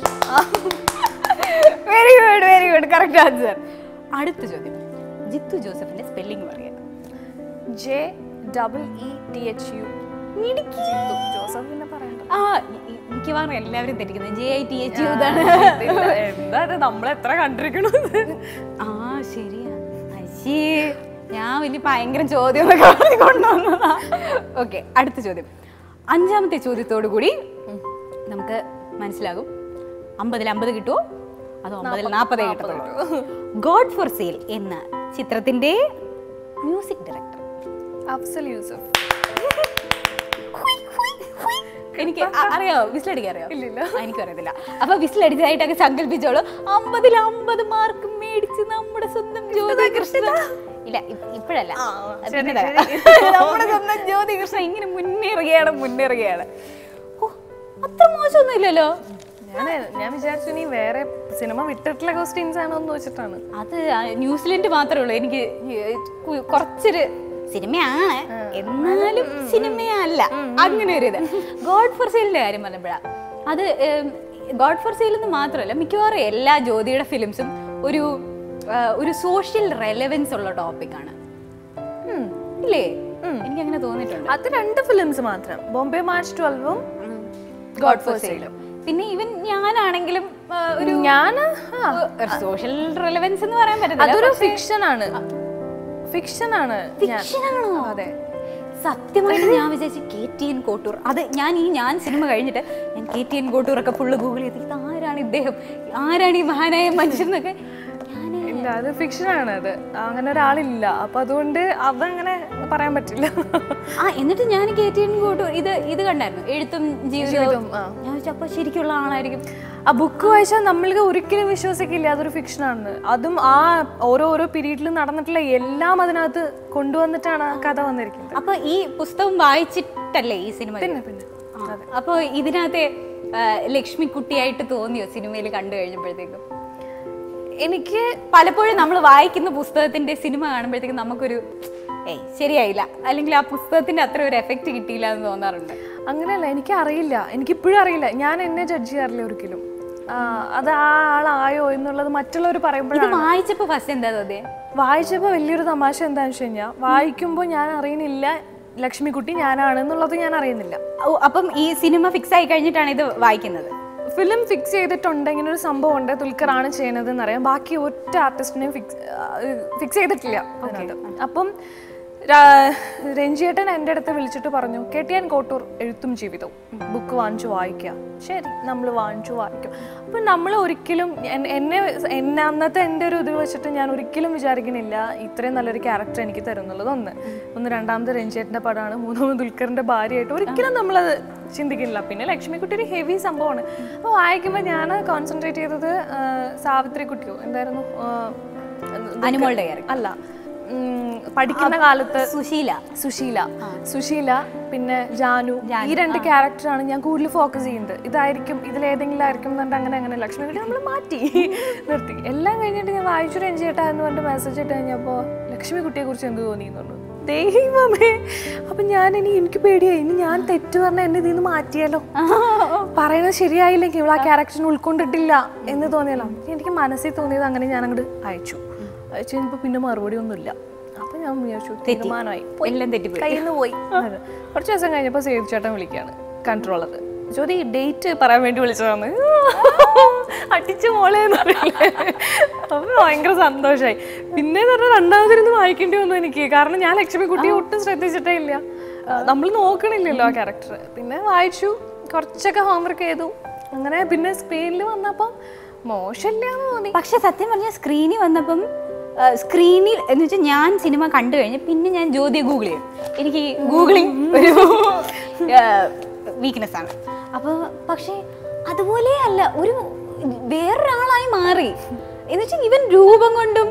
very good very good correct answer അടുത്ത ചോദ്യം ജിത്തു ജോസഫിന്റെ സ്പെല്ലിംഗ് പറയാം J double E T H U Joseph പിന്നെ പറയണ്ട ആ ഇ- ഇ- മിക്കവാറും എല്ലാവരും തെറ്റിക്കുന്നത് ജെ ഐ ടി എച്ച് ഇതാണ് എന്താ ഇത് നമ്മൾ എത്ര കണ്ടിരിക്കണു ആ ശരിയാ അശ്ശേ ഞാൻ വലിയ ഭയങ്കര ചോദ്യം എന്നൊക്കെ പറഞ്ഞ് കൊണ്ടുവന്നതാ ഓക്കെ അടുത്ത ചോദ്യം അഞ്ചാമത്തെ ചോദ്യത്തോടു കൂടി നമുക്ക് മനസ്സിലാകും അമ്പതിൽ അമ്പത് കിട്ടുമോ അതോ അമ്പതിൽ നാൽപ്പതേ കിട്ടത്തുള്ളൂ ഗോഡ് ഫോർ സെയിൽ എന്ന ചിത്രത്തിന്റെ മ്യൂസിക് ഡയറക്ടർ അഫ്സൽ യൂസഫ് എനിക്ക് അ- അറിയാവോ വിസിലടിക്കാൻ അറിയാവോ ഇല്ലില്ല എനിക്കും അറിയത്തില്ല അപ്പൊ വിസിലടിച്ചതായിട്ടൊക്കെ സങ്കല്പിച്ചോളൂ അമ്പതിൽ അമ്പത് മാർക്ക് മേടിച്ച് നമ്മുടെ സ്വന്തം ജ്യോതി കൃഷ്ണ ഇല്ല ഇ- ഇപ്പോഴല്ല പിന്നെ തരാം. നമ്മുടെ സ്വന്തം ജ്യോതി കൃഷ്ണ ഇങ്ങനെ മുന്നേറുകയാണ് മുന്നേറുകയാണ് ഓ അത്ര മോശമൊന്നും ഇല്ലല്ലോ ഞാൻ ഞാൻ വിചാരിച്ചു നീ വേറെ സിനിമ വിട്ടിട്ടുള്ള ക്വസ്റ്റ്യൻസ് ആണോ എന്ന് വെച്ചിട്ടാണ് അത് ആ ന്യൂസിലൻഡ് മാത്രമേ ഉള്ളൂ എനിക്ക് ഈ കു- കുറച്ചൊരു സിനിമയാണ് എന്നാലും സിനിമയല്ല അങ്ങനെ ഒരു ഇത് ഗോഡ് ഫോർ സെയിലിന്റെ കാര്യം പറഞ്ഞപ്പോഴാ അത് ഗോഡ് ഫോർ സെയിൽ എന്ന് മാത്രമല്ല മിക്കവാറും എല്ലാ ജ്യോതിയുടെ ഫിലിംസും ഒരു ആ, ഒരു സോഷ്യൽ റെലവൻസ് ഉള്ള ടോപ്പിക്കാണ് ഇല്ലേ എനിക്ക് അങ്ങനെ തോന്നിയിട്ടുണ്ട് അത് രണ്ട് ഫിലിംസ് മാത്രം ബോംബെ മാർച്ച് ട്വൽവും ഗോഡ് ഫോർ സെയിലും പിന്നെ ഈവൻ ഞാനാണെങ്കിലും ആ, ഒരു ഞാൻ സോഷ്യൽ റെലവൻസ് എന്ന് പറയാൻ പറ്റത്തില്ല അതൊരു പക്ഷേ- ഫിക്ഷൻ ആണ് ഫിക്ഷൻ ആണ് ഞാൻ ഫിക്ഷനാണോ അതെ സത്യമായിട്ട് ഞാൻ വിചാരിച്ചു കെ ടി എൻ കോട്ടൂർ അത് ഞാൻ ഈ ഞാൻ സിനിമ കഴിഞ്ഞിട്ട് ഞാൻ കെ ടി എൻ കോട്ടൂർ ഒക്കെ ഫുള്ള് ഗൂഗിൾ ചെയ്ത് ഇത് ആരാണ് ഇദ്ദേഹം ആരാണ് ഈ മഹാനായ മനുഷ്യൻ എന്നൊക്കെ ഞാൻ ഇല്ല അത് ഫിക്ഷൻ ആണ് അത് അങ്ങനെ ഒരാളില്ല അപ്പൊ അതുകൊണ്ട് അതങ്ങനെ പറയാൻ പറ്റില്ല ആ എന്നിട്ട് ഞാൻ കെ ടി എൻ കോട്ടൂർ ഇത് ഇത് കണ്ടായിരുന്നു എഴുത്തും ജീവിതവും ആ. ഞാൻ വെച്ചു അപ്പൊ ശരിക്കുള്ള ആളായിരിക്കും ആ ബുക്ക് വായിച്ചാൽ നമ്മൾക്ക് ഒരിക്കലും വിശ്വസിക്കില്ല അതൊരു ഫിക്ഷൻ ആണ് അതും ആ ഓരോ ഓരോ പീരീഡിൽ നടന്നിട്ടുള്ള എല്ലാം അതിനകത്ത് കൊണ്ടുവന്നിട്ടാണ് ആ കഥ വന്നിരിക്കുന്നത് അപ്പൊ ഈ പുസ്തകം വായിച്ചിട്ടല്ലേ ഈ സിനിമ പിന്നെ പിന്നെ ആ. അപ്പൊ ഇതിനകത്തെ ആ, ലക്ഷ്മിക്കുട്ടിയായിട്ട് തോന്നിയോ സിനിമയിൽ കണ്ടു കഴിഞ്ഞപ്പോഴത്തേക്കും എനിക്ക് പലപ്പോഴും നമ്മൾ വായിക്കുന്ന പുസ്തകത്തിന്റെ സിനിമ കാണുമ്പോഴത്തേക്കും നമുക്കൊരു ഏയ് ശരിയായില്ല അല്ലെങ്കിൽ ആ പുസ്തകത്തിന്റെ അത്ര ഒരു എഫക്റ്റ് കിട്ടിയില്ല എന്ന് തോന്നാറുണ്ട് അങ്ങനെയല്ല എനിക്ക് അറിയില്ല എനിക്ക് ഇപ്പോഴും അറിയില്ല ഞാൻ എന്നെ ജഡ്ജ് ചെയ്യാറില്ല ഒരിക്കലും ആ, അത് ആ ആളായോ എന്നുള്ളത് മറ്റുള്ളവർ ഇത് പറയുമ്പോഴാണ് വായിച്ചപ്പോ ഫസ്റ്റ് എന്താ തോന്നിയേ വായിച്ചപ്പോൾ വലിയൊരു തമാശ എന്താണെന്ന് വെച്ച് കഴിഞ്ഞാൽ വായിക്കുമ്പോൾ ഞാൻ അറിയുന്നില്ല ലക്ഷ്മിക്കുട്ടി ഞാനാണ് എന്നുള്ളത് ഞാൻ അറിയുന്നില്ല ഓ, അപ്പം ഈ സിനിമ ഫിക്സ് ആയി കഴിഞ്ഞിട്ടാണ് ഇത് വായിക്കുന്നത് ഫിലിം ഫിക്സ് ചെയ്തിട്ടുണ്ട് ഇങ്ങനെ ഒരു സംഭവം ഉണ്ട് ദുൽഖറാണ് ചെയ്യുന്നത് എന്നറിയാം ബാക്കി ഒറ്റ ആർട്ടിസ്റ്റിനെയും ഫിക്സ് ഫിക്സ് ചെയ്തിട്ടില്ല അതിനകത്ത്. അപ്പം രാ- രഞ്ജിയേട്ടൻ എൻ്റെ അടുത്ത് വിളിച്ചിട്ട് പറഞ്ഞു കെ ടി എൻ കോട്ടൂർ എഴുത്തും ജീവിതവും ബുക്ക് വാങ്ങിച്ചു വായിക്കുക ശരി നമ്മൾ വാങ്ങിച്ചു വായിക്കും അപ്പം നമ്മൾ ഒരിക്കലും എൻ- എന്നെ എന്നെ അന്നത്തെ എൻ്റെ ഒരു ഇത് വെച്ചിട്ട് ഞാൻ ഒരിക്കലും വിചാരിക്കണില്ല ഇത്രയും നല്ലൊരു ക്യാരക്ടർ എനിക്ക് തരുന്നുള്ളത് ഒന്ന് ഒന്ന് രണ്ടാമത് രഞ്ജിയേട്ടൻ്റെ പടമാണ് മൂന്നാമത് ദുൽഖറിൻ്റെ ഭാര്യയായിട്ട് ഒരിക്കലും നമ്മളത് ചിന്തിക്കില്ല പിന്നെ ലക്ഷ്മിക്കുട്ടി ഒരു ഹെവി സംഭവമാണ് അപ്പോൾ വായിക്കുമ്പോൾ ഞാൻ കോൺസെൻട്രേറ്റ് ചെയ്തത് ആ, സാവിത്രി കുട്ടിയോ എന്തായിരുന്നു ആ, അനുമോളുടെ character. അല്ല ഉം, പഠിക്കുന്ന കാലത്ത് സുശീല സുശീല സുശീല പിന്നെ ജാനു ഈ രണ്ട് ക്യാരക്ടറാണ് ഞാൻ കൂടുതൽ ഫോക്കസ് ചെയ്യുന്നത് ഇതായിരിക്കും ഇതിലേതെങ്കിലും ആയിരിക്കും എന്നുണ്ട് അങ്ങനെ അങ്ങനെ ലക്ഷ്മിക്കുട്ടി നമ്മൾ മാറ്റി നിർത്തി എല്ലാം കഴിഞ്ഞിട്ട് ഞാൻ വായിച്ചു രഞ്ജിയേട്ടാ എന്ന് പറഞ്ഞിട്ട് മെസ്സേജ് ഇട്ട് കഴിഞ്ഞപ്പോൾ ലക്ഷ്മിക്കുട്ടിയെ കുറിച്ച് എന്ത് തോന്നി എന്നുള്ളൂ ദൈവമേ അപ്പം ഞാൻ ഇനി എനിക്ക് പേടിയായി ഇനി ഞാൻ തെറ്റ് പറഞ്ഞ എന്നെ ഇതിൽ നിന്ന് മാറ്റിയാലോ പറയുന്നത് ശരിയായില്ലെങ്കിൽ ഇവൾ ആ ക്യാരക്ടറിനെ ഉൾക്കൊണ്ടിട്ടില്ല എന്ന് തോന്നിയാലോ എനിക്ക് മനസ്സിൽ തോന്നിയത് അങ്ങനെ ഞാൻ അങ്ങോട്ട് അയച്ചു അയച്ചു കഴിഞ്ഞപ്പോൾ പിന്നെ മറുപടി ഒന്നുമില്ല അപ്പൊ ഞാൻ വിചാരിച്ചു തീരുമാനമായി പോയി. എല്ലാം തെറ്റിപ്പോയി. കയ്യിൽ നിന്ന് പോയി അതെ. കുറച്ച് ദിവസം കഴിഞ്ഞപ്പോൾ സേതു ചേട്ടൻ വിളിക്കുകയാണ് കൺട്രോളർ ജ്യോതി ഡേറ്റ് പറയാൻ വേണ്ടി വിളിച്ചതാണ് അടിച്ചു മോളെ എന്ന് പറയില്ലേ അപ്പൊ ഭയങ്കര സന്തോഷമായി പിന്നെ പറഞ്ഞാൽ രണ്ടാമതിരുന്ന് വായിക്കേണ്ടി വന്നു എനിക്ക് കാരണം ഞാൻ ലക്ഷ്മി കുട്ടിയെ ഒട്ടും ശ്രദ്ധിച്ചിട്ടേ ഇല്ല നമ്മൾ നോക്കണില്ലല്ലോ ആ ക്യാരക്ടർ പിന്നെ വായിച്ചു കുറച്ചൊക്കെ ഹോംവർക്ക് ചെയ്തു അങ്ങനെ പിന്നെ സ്ക്രീനിൽ വന്നപ്പം മോശമില്ലാന്ന് തോന്നി പക്ഷെ സത്യം പറഞ്ഞാൽ സ്ക്രീനിൽ വന്നപ്പം സ്ക്രീനിൽ എന്ന് വെച്ചാൽ ഞാൻ സിനിമ കണ്ടു കഴിഞ്ഞ് പിന്നെ ഞാൻ ജ്യോതിയെ ഗൂഗിൾ ചെയ്യും എനിക്ക് ഗൂഗിളിങ് ഒരു വീക്ക്നെസ് ആണ് അപ്പോൾ പക്ഷേ അതുപോലെ അല്ല ഒരു വേറൊരാളായി മാറി എന്ന് വെച്ചാൽ ഇവൻ രൂപം കൊണ്ടും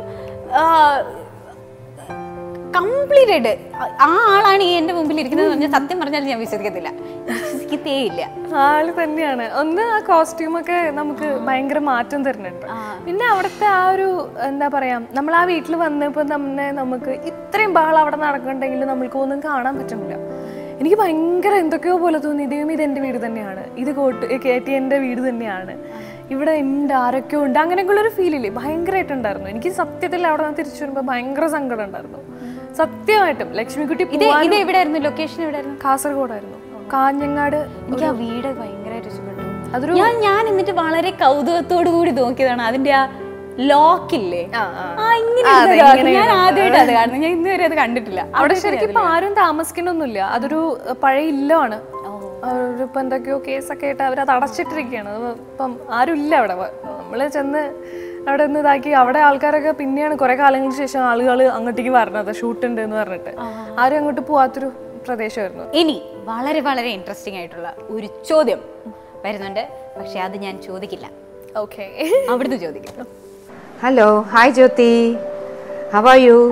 കംപ്ലീറ്റ് ആയിട്ട് ആ ആളാണ് ഈ എൻ്റെ മുമ്പിൽ ഇരിക്കുന്നത് പറഞ്ഞാൽ സത്യം പറഞ്ഞാൽ ഞാൻ വിശ്വസിക്കത്തില്ല വിശ്വസിക്കത്തേ ഇല്ല ആള് തന്നെയാണ് ഒന്ന് ആ കോസ്റ്റ്യൂമൊക്കെ നമുക്ക് ഭയങ്കര മാറ്റം തരുന്നുണ്ട് പിന്നെ അവിടുത്തെ ആ ഒരു എന്താ പറയാ നമ്മൾ ആ വീട്ടിൽ വന്നപ്പോൾ നമ്മെ നമുക്ക് ഇത്രയും ബഹളം അവിടെ നടക്കുന്നുണ്ടെങ്കിൽ നമ്മൾക്ക് ഒന്നും കാണാൻ പറ്റുന്നില്ല എനിക്ക് ഭയങ്കര എന്തൊക്കെയോ പോലെ തോന്നി ഇതേം ഇത് എൻ്റെ വീട് തന്നെയാണ് ഇത് കോട്ട് കെ ടി എൻ്റെ വീട് തന്നെയാണ് ഇവിടെ ഉണ്ട് ആരൊക്കെയോ ഉണ്ട് അങ്ങനെയൊക്കെയുള്ള ഒരു ഫീലില്ലേ ഭയങ്കരമായിട്ടുണ്ടായിരുന്നു എനിക്ക് സത്യത്തിൽ അവിടെ നിന്ന് തിരിച്ചു വരുമ്പോൾ ഭയങ്കര സങ്കടം ഉണ്ടായിരുന്നു സത്യമായിട്ടും ലക്ഷ്മിക്കുട്ടി ഇത് പോവാനും- ഇത് എവിടെയായിരുന്നു ലൊക്കേഷൻ എവിടെയായിരുന്നു കാസർഗോഡായിരുന്നു കാഞ്ഞങ്ങാട് എനിക്ക് ആ വീട് ഭയങ്കരമായിട്ട് ഇഷ്ടപ്പെട്ടു അതൊരു ഞാൻ ഞാൻ എന്നിട്ട് വളരെ കൗതുകത്തോടു കൂടി നോക്കിയതാണ് അതിന്റെ ആ ലോക്കില്ലേ ആ, ആ. ആ ഇങ്ങനെ ആ, അതെ, ഒരു lock. ഇങ്ങനെ ഞാൻ ഇരുന്ന്. ആദ്യമായിട്ട് അത് കാണുന്നത് ഞാൻ ഇന്നുവരെ അത് കണ്ടിട്ടില്ല അവിടെ ശരിക്കും ഇപ്പൊ ആരും താമസിക്കണമൊന്നുമില്ല അതൊരു അഹ്, പഴയ ഇല്ലമാണ് ഇപ്പൊ എന്തൊക്കെയോ കേസൊക്കെ ആയിട്ട് അവരത് അടച്ചിട്ടിരിക്കുകയാണ് അത് ഇപ്പം ആരും ഇല്ല അവിടെ നമ്മൾ ചെന്ന് അവിടെ നിന്ന് ഇതാക്കി അവിടെ ആൾക്കാരൊക്കെ പിന്നെയാണ് കുറെ കാലങ്ങൾക്ക് ശേഷം ആളുകൾ അങ്ങോട്ടേക്ക് വരണത് ഷൂട്ട് ഉണ്ട് എന്ന് പറഞ്ഞിട്ട് ആരും അങ്ങോട്ട് പോവാത്തൊരു പ്രദേശമായിരുന്നു ഇനി വളരെ വളരെ ഇൻട്രസ്റ്റിംഗ് ആയിട്ടുള്ള ഒരു ചോദ്യം വരുന്നുണ്ട് പക്ഷെ അത് ഞാൻ ചോദിക്കില്ല ഓക്കെ അവിടുന്ന് ചോദിക്കും hello hi Jyothi how are you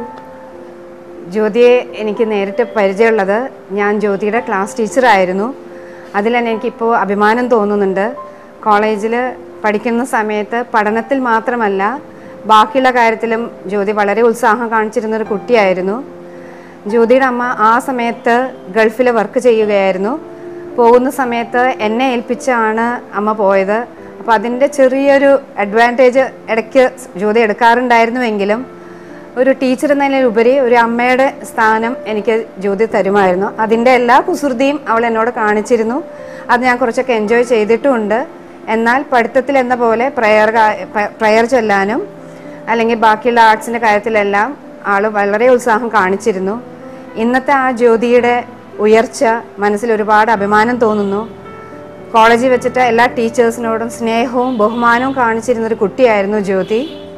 ജ്യോതിയെ എനിക്ക് നേരിട്ട് പരിചയമുള്ളത് ഞാൻ ജ്യോതിയുടെ ക്ലാസ് ടീച്ചറായിരുന്നു അതിൽ തന്നെ എനിക്കിപ്പോൾ അഭിമാനം തോന്നുന്നുണ്ട് കോളേജിൽ പഠിക്കുന്ന സമയത്ത് പഠനത്തിൽ മാത്രമല്ല ബാക്കിയുള്ള കാര്യത്തിലും ജ്യോതി വളരെ ഉത്സാഹം കാണിച്ചിരുന്ന ഒരു കുട്ടിയായിരുന്നു ജ്യോതിയുടെ അമ്മ ആ സമയത്ത് ഗൾഫിൽ വർക്ക് ചെയ്യുകയായിരുന്നു പോകുന്ന സമയത്ത് എന്നെ ഏൽപ്പിച്ചാണ് അമ്മ പോയത് അപ്പോൾ അതിൻ്റെ ചെറിയൊരു അഡ്വാൻറ്റേജ് ഇടയ്ക്ക് ജ്യോതി എടുക്കാറുണ്ടായിരുന്നുവെങ്കിലും ഒരു ടീച്ചർ എന്നതിലുപരി ഒരു അമ്മയുടെ സ്ഥാനം എനിക്ക് ജ്യോതി തരുമായിരുന്നു അതിൻ്റെ എല്ലാ കുസൃതിയും അവൾ എന്നോട് കാണിച്ചിരുന്നു അത് ഞാൻ കുറച്ചൊക്കെ എൻജോയ് ചെയ്തിട്ടുമുണ്ട് എന്നാൽ പഠിത്തത്തിൽ എന്ന പോലെ പ്രയർ പ്രയർ ചൊല്ലാനും അല്ലെങ്കിൽ ബാക്കിയുള്ള ആർട്സിൻ്റെ കാര്യത്തിലെല്ലാം ആൾ വളരെ ഉത്സാഹം കാണിച്ചിരുന്നു ഇന്നത്തെ ആ ജ്യോതിയുടെ ഉയർച്ച മനസ്സിൽ ഒരുപാട് അഭിമാനം തോന്നുന്നു കോളേജിൽ വെച്ചിട്ട് എല്ലാ ടീച്ചേഴ്സിനോടും സ്നേഹവും ബഹുമാനവും കാണിച്ചിരുന്ന ഒരു കുട്ടിയായിരുന്നു ജ്യോതി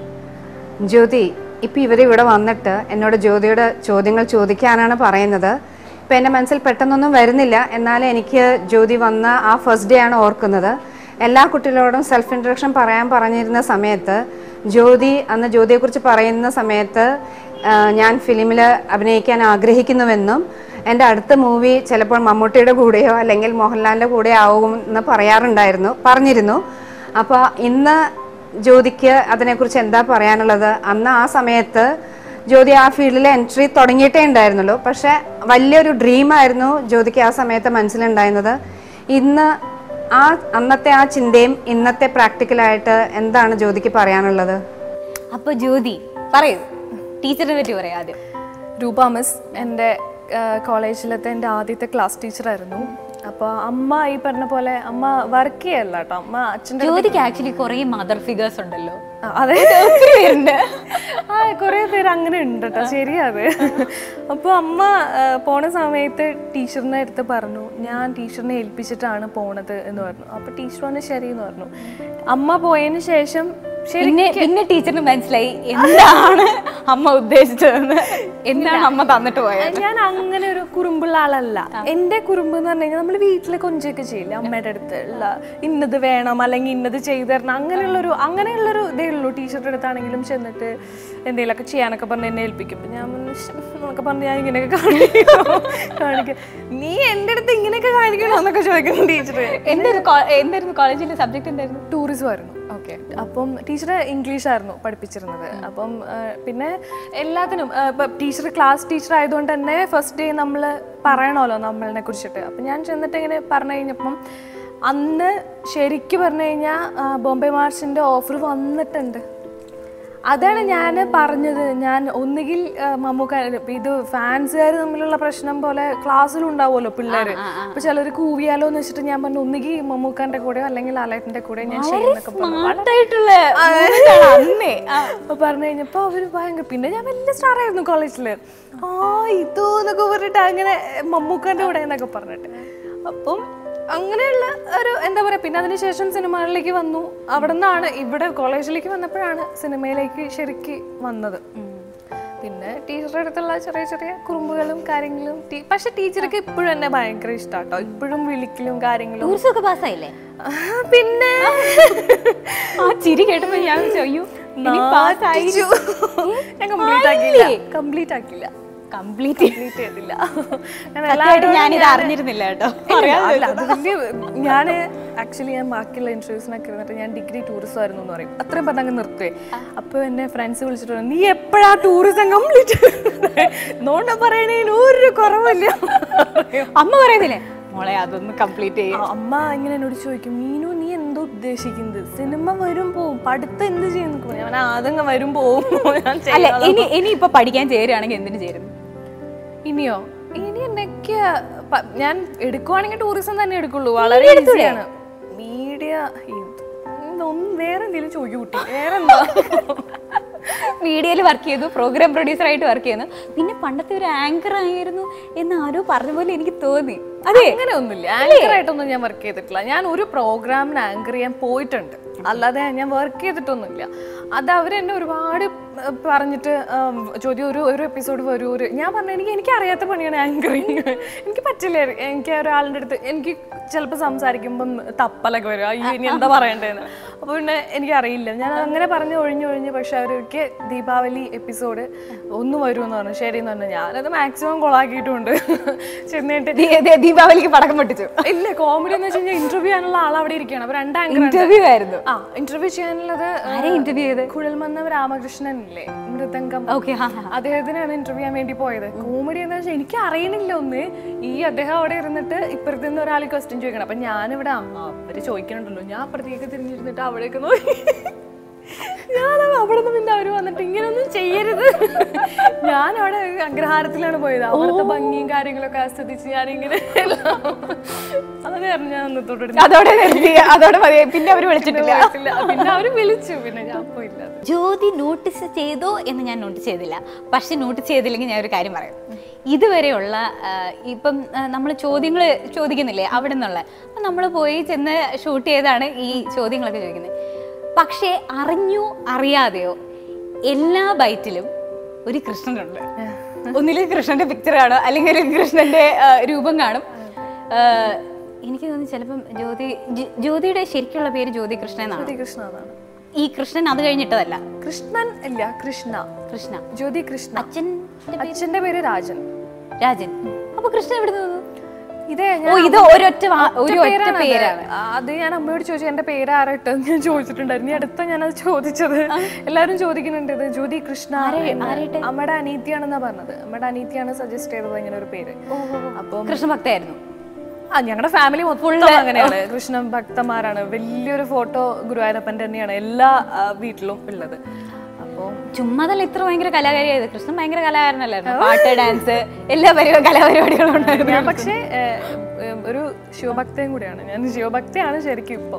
ജ്യോതി ഇപ്പം ഇവർ ഇവിടെ വന്നിട്ട് എന്നോട് ജ്യോതിയുടെ ചോദ്യങ്ങൾ ചോദിക്കാനാണ് പറയുന്നത് ഇപ്പം എൻ്റെ മനസ്സിൽ പെട്ടെന്നൊന്നും വരുന്നില്ല എന്നാലും എനിക്ക് ജ്യോതി വന്ന ആ ഫസ്റ്റ് ഡേ ആണ് ഓർക്കുന്നത് എല്ലാ കുട്ടികളോടും സെൽഫ് ഇൻട്രഡക്ഷൻ പറയാൻ പറഞ്ഞിരുന്ന സമയത്ത് ജ്യോതി അന്ന് ജ്യോതിയെക്കുറിച്ച് പറയുന്ന സമയത്ത് ആ, ഞാൻ ഫിലിമിൽ അഭിനയിക്കാൻ ആഗ്രഹിക്കുന്നുവെന്നും എൻ്റെ അടുത്ത മൂവി ചിലപ്പോൾ മമ്മൂട്ടിയുടെ കൂടെയോ അല്ലെങ്കിൽ മോഹൻലാലിൻ്റെ കൂടെ ആവും എന്ന് പറയാറുണ്ടായിരുന്നു പറഞ്ഞിരുന്നു അപ്പോൾ ഇന്ന് ജ്യോതിക്ക് അതിനെക്കുറിച്ച് എന്താ പറയാനുള്ളത് അന്ന് ആ സമയത്ത് ജ്യോതി ആ ഫീൽഡിൽ എൻട്രി തുടങ്ങിയിട്ടേ ഉണ്ടായിരുന്നുള്ളൂ പക്ഷെ വലിയൊരു ഡ്രീമായിരുന്നു ജ്യോതിക്ക് ആ സമയത്ത് മനസ്സിലുണ്ടായിരുന്നത് ഇന്ന് ആ അന്നത്തെ ആ ചിന്തയും ഇന്നത്തെ പ്രാക്ടിക്കലായിട്ട് എന്താണ് ജ്യോതിക്ക് പറയാനുള്ളത് അപ്പൊ ജ്യോതി പറയൂ ടീച്ചറിനെ പറ്റി പറയാം ആദ്യം രൂപ മിസ് എൻ്റെ കോളേജിലത്തെ എൻ്റെ ആദ്യത്തെ ക്ലാസ് ടീച്ചറായിരുന്നു അപ്പോൾ അമ്മ ഈ പറഞ്ഞ പോലെ അമ്മ വർക്ക് ചെയ്യല്ല കേട്ടോ അമ്മ അച്ഛൻ്റെ ജ്യോതിക്ക് ആക്ച്വലി കുറെ മദർ ഫിഗേഴ്സ് ഉണ്ടല്ലോ ആ, അതെ ഒത്തിരി പേരുണ്ട് ആ കുറേ പേര് അങ്ങനെ ഉണ്ട് കേട്ടോ ശരിയാ അത് അപ്പോൾ അമ്മ ആ, പോണ സമയത്ത് ടീച്ചറിനെ അടുത്ത് പറഞ്ഞു ഞാൻ ടീച്ചറിനെ ഏൽപ്പിച്ചിട്ടാണ് പോണത് എന്ന് പറഞ്ഞു അപ്പോൾ ടീച്ചർ പറഞ്ഞു ശരി എന്ന് പറഞ്ഞു അമ്മ പോയതിന് ശേഷം ശരി പിന്നെ പിന്നെ ടീച്ചറിന് മനസ്സിലായി എന്താണ് അമ്മ ഉദ്ദേശിച്ചതെന്ന് എന്താണ് അമ്മ തന്നിട്ട് പോയത് ഞാൻ അങ്ങനെ ഒരു കുറുമ്പുള്ള ആളല്ല എന്റെ കുറുമ്പ് എന്ന് പറഞ്ഞു കഴിഞ്ഞാൽ നമ്മൾ വീട്ടിലെ കൊഞ്ചൊക്കെ ചെയ്യില്ല അമ്മയുടെ അടുത്ത് ഉള്ള ഇന്നത് വേണം അല്ലെങ്കിൽ ഇന്നത് ചെയ്തു തരണം അങ്ങനെയുള്ളൊരു അങ്ങനെയുള്ളൊരു ഇതേ ഉള്ളൂ ടീച്ചറുടെ അടുത്താണെങ്കിലും ചെന്നിട്ട് എന്തെങ്കിലുമൊക്കെ ചെയ്യാനൊക്കെ പറഞ്ഞ് എന്നെ ഏൽപ്പിക്കും അപ്പൊ ഞാൻ പറഞ്ഞു, "ശ്ശ്, എന്നൊക്കെ പറഞ്ഞ് ഞാൻ ഇങ്ങനെയൊക്കെ കാണിക്കണോ കാണിക്കും നീ എൻ്റെ അടുത്ത് ഇങ്ങനെയൊക്കെ കാണിക്കണോ എന്നൊക്കെ ചോദിക്കുന്നു ടീച്ചർ എന്തായിരുന്നു കോ- എന്തായിരുന്നു കോളേജിലെ സബ്ജക്ട് എന്തായിരുന്നു ടൂറിസം ആയിരുന്നു ഓക്കെ അപ്പം ടീച്ചർ ഇംഗ്ലീഷ് ആയിരുന്നു പഠിപ്പിച്ചിരുന്നത് അപ്പം ആ, പിന്നെ എല്ലാത്തിനും ആ, ഇപ്പം ടീച്ചർ ടീച്ചർ ക്ലാസ് ടീച്ചർ ആയതുകൊണ്ട് തന്നെ ഫസ്റ്റ് ഡേ നമ്മൾ പറയണമല്ലോ നമ്മളെ കുറിച്ചിട്ട് അപ്പം ഞാൻ ചെന്നിട്ട് ഇങ്ങനെ പറഞ്ഞു കഴിഞ്ഞപ്പം അന്ന് ശരിക്കും പറഞ്ഞു കഴിഞ്ഞാൽ ബോംബെ മാർച്ചിൻ്റെ ഓഫർ വന്നിട്ടുണ്ട് അതാണ് ഞാൻ പറഞ്ഞത് ഞാൻ ഒന്നുകിൽ ആ, മമ്മൂക്ക ഇത് ഫാൻസുകാർ തമ്മിലുള്ള പ്രശ്നം പോലെ ക്ലാസ്സിലും ഉണ്ടാവുമല്ലോ പിള്ളേർ അപ്പൊ ചിലർ കൂവിയാലോ എന്ന് വെച്ചിട്ട് ഞാൻ പറഞ്ഞു ഒന്നുകിൽ മമ്മൂക്കാന്റെ കൂടെയോ അല്ലെങ്കിൽ ലാലേട്ടന്റെ കൂടെയോ ഞാൻ ചെയ്യുന്നൊക്കെ പറഞ്ഞു സ്മാർട്ടായിട്ടുള്ള അന്നേ ആ. അപ്പൊ പറഞ്ഞു കഴിഞ്ഞപ്പോ അവര് ഭയങ്കര പിന്നെ ഞാൻ വലിയ സ്റ്റാർ ആയിരുന്നു കോളേജില് ആ ഇതോ എന്നൊക്കെ പറഞ്ഞിട്ട് അങ്ങനെ മമ്മൂക്കാന്റെ കൂടെ എന്നൊക്കെ പറഞ്ഞിട്ട് അപ്പം അങ്ങനെയുള്ള ഒരു എന്താ പറയാ പിന്നെ അതിനുശേഷം സിനിമകളിലേക്ക് വന്നു അവിടെ നിന്നാണ് ഇവിടെ കോളേജിലേക്ക് വന്നപ്പോഴാണ് സിനിമയിലേക്ക് ശരിക്ക് വന്നത് പിന്നെ ടീച്ചറുടെ അടുത്തുള്ള ചെറിയ ചെറിയ കുറുമ്പുകളും കാര്യങ്ങളും ടീ- പക്ഷെ ടീച്ചർക്ക് ഇപ്പോഴും എന്നെ ഭയങ്കര ഇഷ്ടാട്ടോ ഇപ്പോഴും വിളിക്കലും കാര്യങ്ങളും ടൂറിസം ഒക്കെ പാസ്സായില്ലേ ആ, പിന്നെ ആ ചിരി കേട്ടപ്പോ ഞാൻ ചെയ്യൂ പാസ്സായി നാറ്റിച്ചു. ഞാൻ കംപ്ലീറ്റ് ആക്കിയില്ല കംപ്ലീറ്റ് ആക്കില്ല കംപ്ലീറ്റ് കംപ്ലീറ്റ് ചെയ്തില്ല ഞാൻ സത്യമായിട്ട് എല്ലാവരോടും ഞാനിത് ഞാന് അറിഞ്ഞിരുന്നില്ല കേട്ടോ ഇല്ല, അല്ല, അത് വലിയ ഞാൻ ആക്ച്വലി ഞാൻ ബാക്കിയുള്ള ഇൻഷുറൻസിനൊക്കെ ഇരുന്നിട്ട് ഞാൻ ഡിഗ്രി ടൂറിസം ആയിരുന്നു എന്ന് പറയും അത്രയും പറഞ്ഞ് അങ്ങ് നിർത്തുവേ അപ്പോൾ എന്നെ ഫ്രണ്ട്സ് വിളിച്ചിട്ട് പറഞ്ഞു, നീ എപ്പോഴാ ടൂറിസം കംപ്ലീറ്റ് നോണ്ട പറയണേന് ഒരു കുറവില്ല അമ്മ പറയുന്നില്ലേ മോളെ അതൊന്ന് കംപ്ലീറ്റ് ചെയ്യും ആ, അമ്മ ഇങ്ങനെ എന്നോട് ചോദിക്കും മീനു നീ എന്തോ ഉദ്ദേശിക്കുന്നത് സിനിമ വരും പോവും പഠിത്തം എന്ത് ചെയ്യുന്നു ഞാൻ അതങ്ങ് വരും പോവും ഞാൻ അല്ല ചെയ്യാതെ ഇനി ഇനി ഇപ്പൊ പഠിക്കാൻ ചേരുകയാണെങ്കിൽ എന്തിനു ചേരുന്നു ഇനിയോ ഇനി എന്നൊക്കെ പ- ഞാൻ എടുക്കുവാണെങ്കിൽ ടൂറിസം തന്നെ എടുക്കുള്ളൂ വളരെ ഈസിയാണ് മീഡിയ ഒന്നും വേറെ എന്തെങ്കിലും ചോദിക്കൂ കുട്ടി വേറെ എന്താ മീഡിയയിൽ വർക്ക് ചെയ്തു പ്രോഗ്രാം പ്രൊഡ്യൂസർ ആയിട്ട് വർക്ക് ചെയ്യുന്നു പിന്നെ പണ്ടത്തെ ഒരു ആങ്കർ ആയിരുന്നു എന്ന് ആരോ പറഞ്ഞ പോലെ എനിക്ക് തോന്നി അതെ അങ്ങനെ ഒന്നുമില്ല ആങ്കർ ആയിട്ടൊന്നും ഞാൻ വർക്ക് ചെയ്തിട്ടില്ല ഞാൻ ഒരു പ്രോഗ്രാമിന് ആങ്കർ ചെയ്യാൻ പോയിട്ടുണ്ട് അല്ലാതെ ഞാൻ വർക്ക് ചെയ്തിട്ടൊന്നുമില്ല അത് അവരെന്നെ ഒരുപാട് ഏർ, പറഞ്ഞിട്ട് ഉം, ചോദ്യം ഒരു ഒരു എപ്പിസോഡ് വരൂ ഒരു ഞാൻ പറഞ്ഞു എനിക്ക് എനിക്ക് അറിയാത്ത പണിയാണ് ആങ്കറിങ് എനിക്ക് പറ്റില്ല എനിക്ക് ഒരാളുടെ അടുത്ത് എനിക്ക് ചിലപ്പോൾ സംസാരിക്കുമ്പം തപ്പലൊക്കെ വരും അയ്യോ ഇനി എന്താ പറയണ്ടേന്ന് അപ്പോൾ പിന്നെ എനിക്കറിയില്ല ഞാൻ അങ്ങനെ പറഞ്ഞ് ഒഴിഞ്ഞ് ഒഴിഞ്ഞ് പക്ഷെ അവർക്ക് ദീപാവലി എപ്പിസോഡ് ഒന്ന് വരുമെന്ന് പറഞ്ഞു ശരി എന്ന് പറഞ്ഞു ഞാനത് മാക്സിമം കൊളാക്കിയിട്ടുണ്ട് ചെന്നിട്ട് ദീ- ദീ- ദീപാവലിക്ക് പടക്കം പൊട്ടിച്ചു ഇല്ല കോമഡി എന്ന് വെച്ച് കഴിഞ്ഞാൽ ഇന്റർവ്യൂ ചെയ്യാനുള്ള ആൾ അവിടെ ഇരിക്കുകയാണ് അപ്പൊ രണ്ട് ആങ്കർ ഇന്റർവ്യൂ ആയിരുന്നു ആ ഇന്റർവ്യൂ ചെയ്യാനുള്ളത് ആരെ ഇന്റർവ്യൂ ചെയ്ത് കുഴൽമന്ന രാമകൃഷ്ണൻ ഇല്ലേ മൃദംഗം ഓക്കെ ഹാ ഹാ അദ്ദേഹത്തിനാണ് ഇന്റർവ്യൂ ചെയ്യാൻ വേണ്ടി പോയത് കോമഡി എന്താ വെച്ചാൽ എനിക്ക് അറിയണില്ല ഒന്ന് ഈ അദ്ദേഹം അവിടെ ഇരുന്നിട്ട് ഇപ്പുറത്ത് നിന്ന് ഒരാൾ ക്വസ്റ്റ്യൻ ചോദിക്കണം അപ്പൊ ഞാനിവിടെ അമ്മ അവര് ചോദിക്കണുണ്ടല്ലോ ഞാൻ അപ്പുറത്തേക്ക് തിരിഞ്ഞിരുന്നിട്ട് അവിടേക്ക് നോക്കി ഞാൻ അവിടെ നിന്ന് പിന്നെ അവര് വന്നിട്ട് ഇങ്ങനൊന്നും ചെയ്യരുത് ഞാൻ അവിടെ അഗ്രഹാരത്തിലാണ് പോയത് അവിടുത്തെ ഭംഗിയും കാര്യങ്ങളൊക്കെ ആസ്വദിച്ച് ഞാനിങ്ങനെ എല്ലാം അതായിരുന്നു ഞാൻ അന്നത്തോടെ അതോടെ നിർത്തി അതോടെ മതി പിന്നെ അവര് വിളിച്ചിട്ടില്ല പോയിട്ടില്ല പിന്നെ അവര് വിളിച്ചു പിന്നെ ഞാൻ പോയില്ല ജ്യോതി നോട്ടീസ് ചെയ്തോ എന്ന് ഞാൻ നോട്ടീസ് ചെയ്തില്ല പക്ഷെ നോട്ടീസ് ചെയ്തില്ലെങ്കിൽ ഞാൻ ഒരു കാര്യം പറയാം ഇതുവരെയുള്ള ആ, ഇപ്പം നമ്മൾ ചോദ്യങ്ങൾ ചോദിക്കുന്നില്ലേ അവിടെ നിന്നുള്ള അപ്പം നമ്മൾ പോയി ചെന്ന് ഷൂട്ട് ചെയ്താണ് ഈ ചോദ്യങ്ങളൊക്കെ ചോദിക്കുന്നത് പക്ഷേ അറിഞ്ഞോ അറിയാതെയോ എല്ലാ ബൈറ്റിലും ഒരു കൃഷ്ണനുണ്ട് ഒന്നിലും കൃഷ്ണന്റെ പിക്ചർ കാണും അല്ലെങ്കിൽ ഒരു കൃഷ്ണന്റെ ആ, രൂപം കാണും ആ, എനിക്ക് തോന്നുന്നു ചിലപ്പം ജ്യോതി ജ്- ജ്യോതിയുടെ ശരിക്കുള്ള പേര് ജ്യോതി കൃഷ്ണ എന്നാണ് കൃഷ്ണ അതാണ് ഈ കൃഷ്ണൻ അത് കഴിഞ്ഞിട്ടതല്ല കൃഷ്ണൻ ഇല്ല കൃഷ്ണ കൃഷ്ണ ജ്യോതി കൃഷ്ണ അച്ഛൻ അച്ഛന്റെ പേര് രാജൻ രാജൻ അപ്പൊ കൃഷ്ണൻ എവിടെ നിന്ന് ഇതേ ഓ ഇത് ഒരൊറ്റ വാ- ഒരു ഒറ്റ പേരാണത്. പേരാണ് ആ, അത് ഞാൻ അമ്മയോട് ചോദിച്ചു എന്റെ പേര് ആരായിട്ടെന്ന് ഞാൻ ചോദിച്ചിട്ടുണ്ടായിരുന്നു ഈ അടുത്ത ഞാനത് ചോദിച്ചത് എല്ലാരും ചോദിക്കുന്നുണ്ട് ഇത് ജ്യോതി കൃഷ്ണ എന്ന്. അമ്മയുടെ അനീതിയാണെന്നാ പറഞ്ഞത് അമ്മയുടെ അനീതിയാണ് സജസ്റ്റ് ചെയ്തത് ഇങ്ങനെ ഒരു പേര് അപ്പം കൃഷ്ണ ഭക്തയായിരുന്നു ആ ഞങ്ങളുടെ ഫാമിലി മൊത്തം അങ്ങനെയാണ് കൃഷ്ണ ഭക്തന്മാരാണ് വലിയൊരു ഫോട്ടോ ഗുരുവായൂരപ്പൻ്റെ തന്നെയാണ് എല്ലാ ആ, വീട്ടിലും ഉള്ളത് അപ്പോൾ ചുമ്മാതല്ല ഇത്ര ഭയങ്കര കലാകാരിയായത് കൃഷ്ണൻ ഭയങ്കര കലാകാരനല്ലായിരുന്നു പാട്ട് ഡാൻസ് എല്ലാ പരിപാടി കലാപരിപാടികളും ഉണ്ടായിരുന്നു ഞാൻ പക്ഷേ ഏഹ്, ഏഹ്, ഒരു ശിവഭക്തയും കൂടിയാണ് ഞാൻ ശിവഭക്തയാണ് ശരിക്കും ഇപ്പം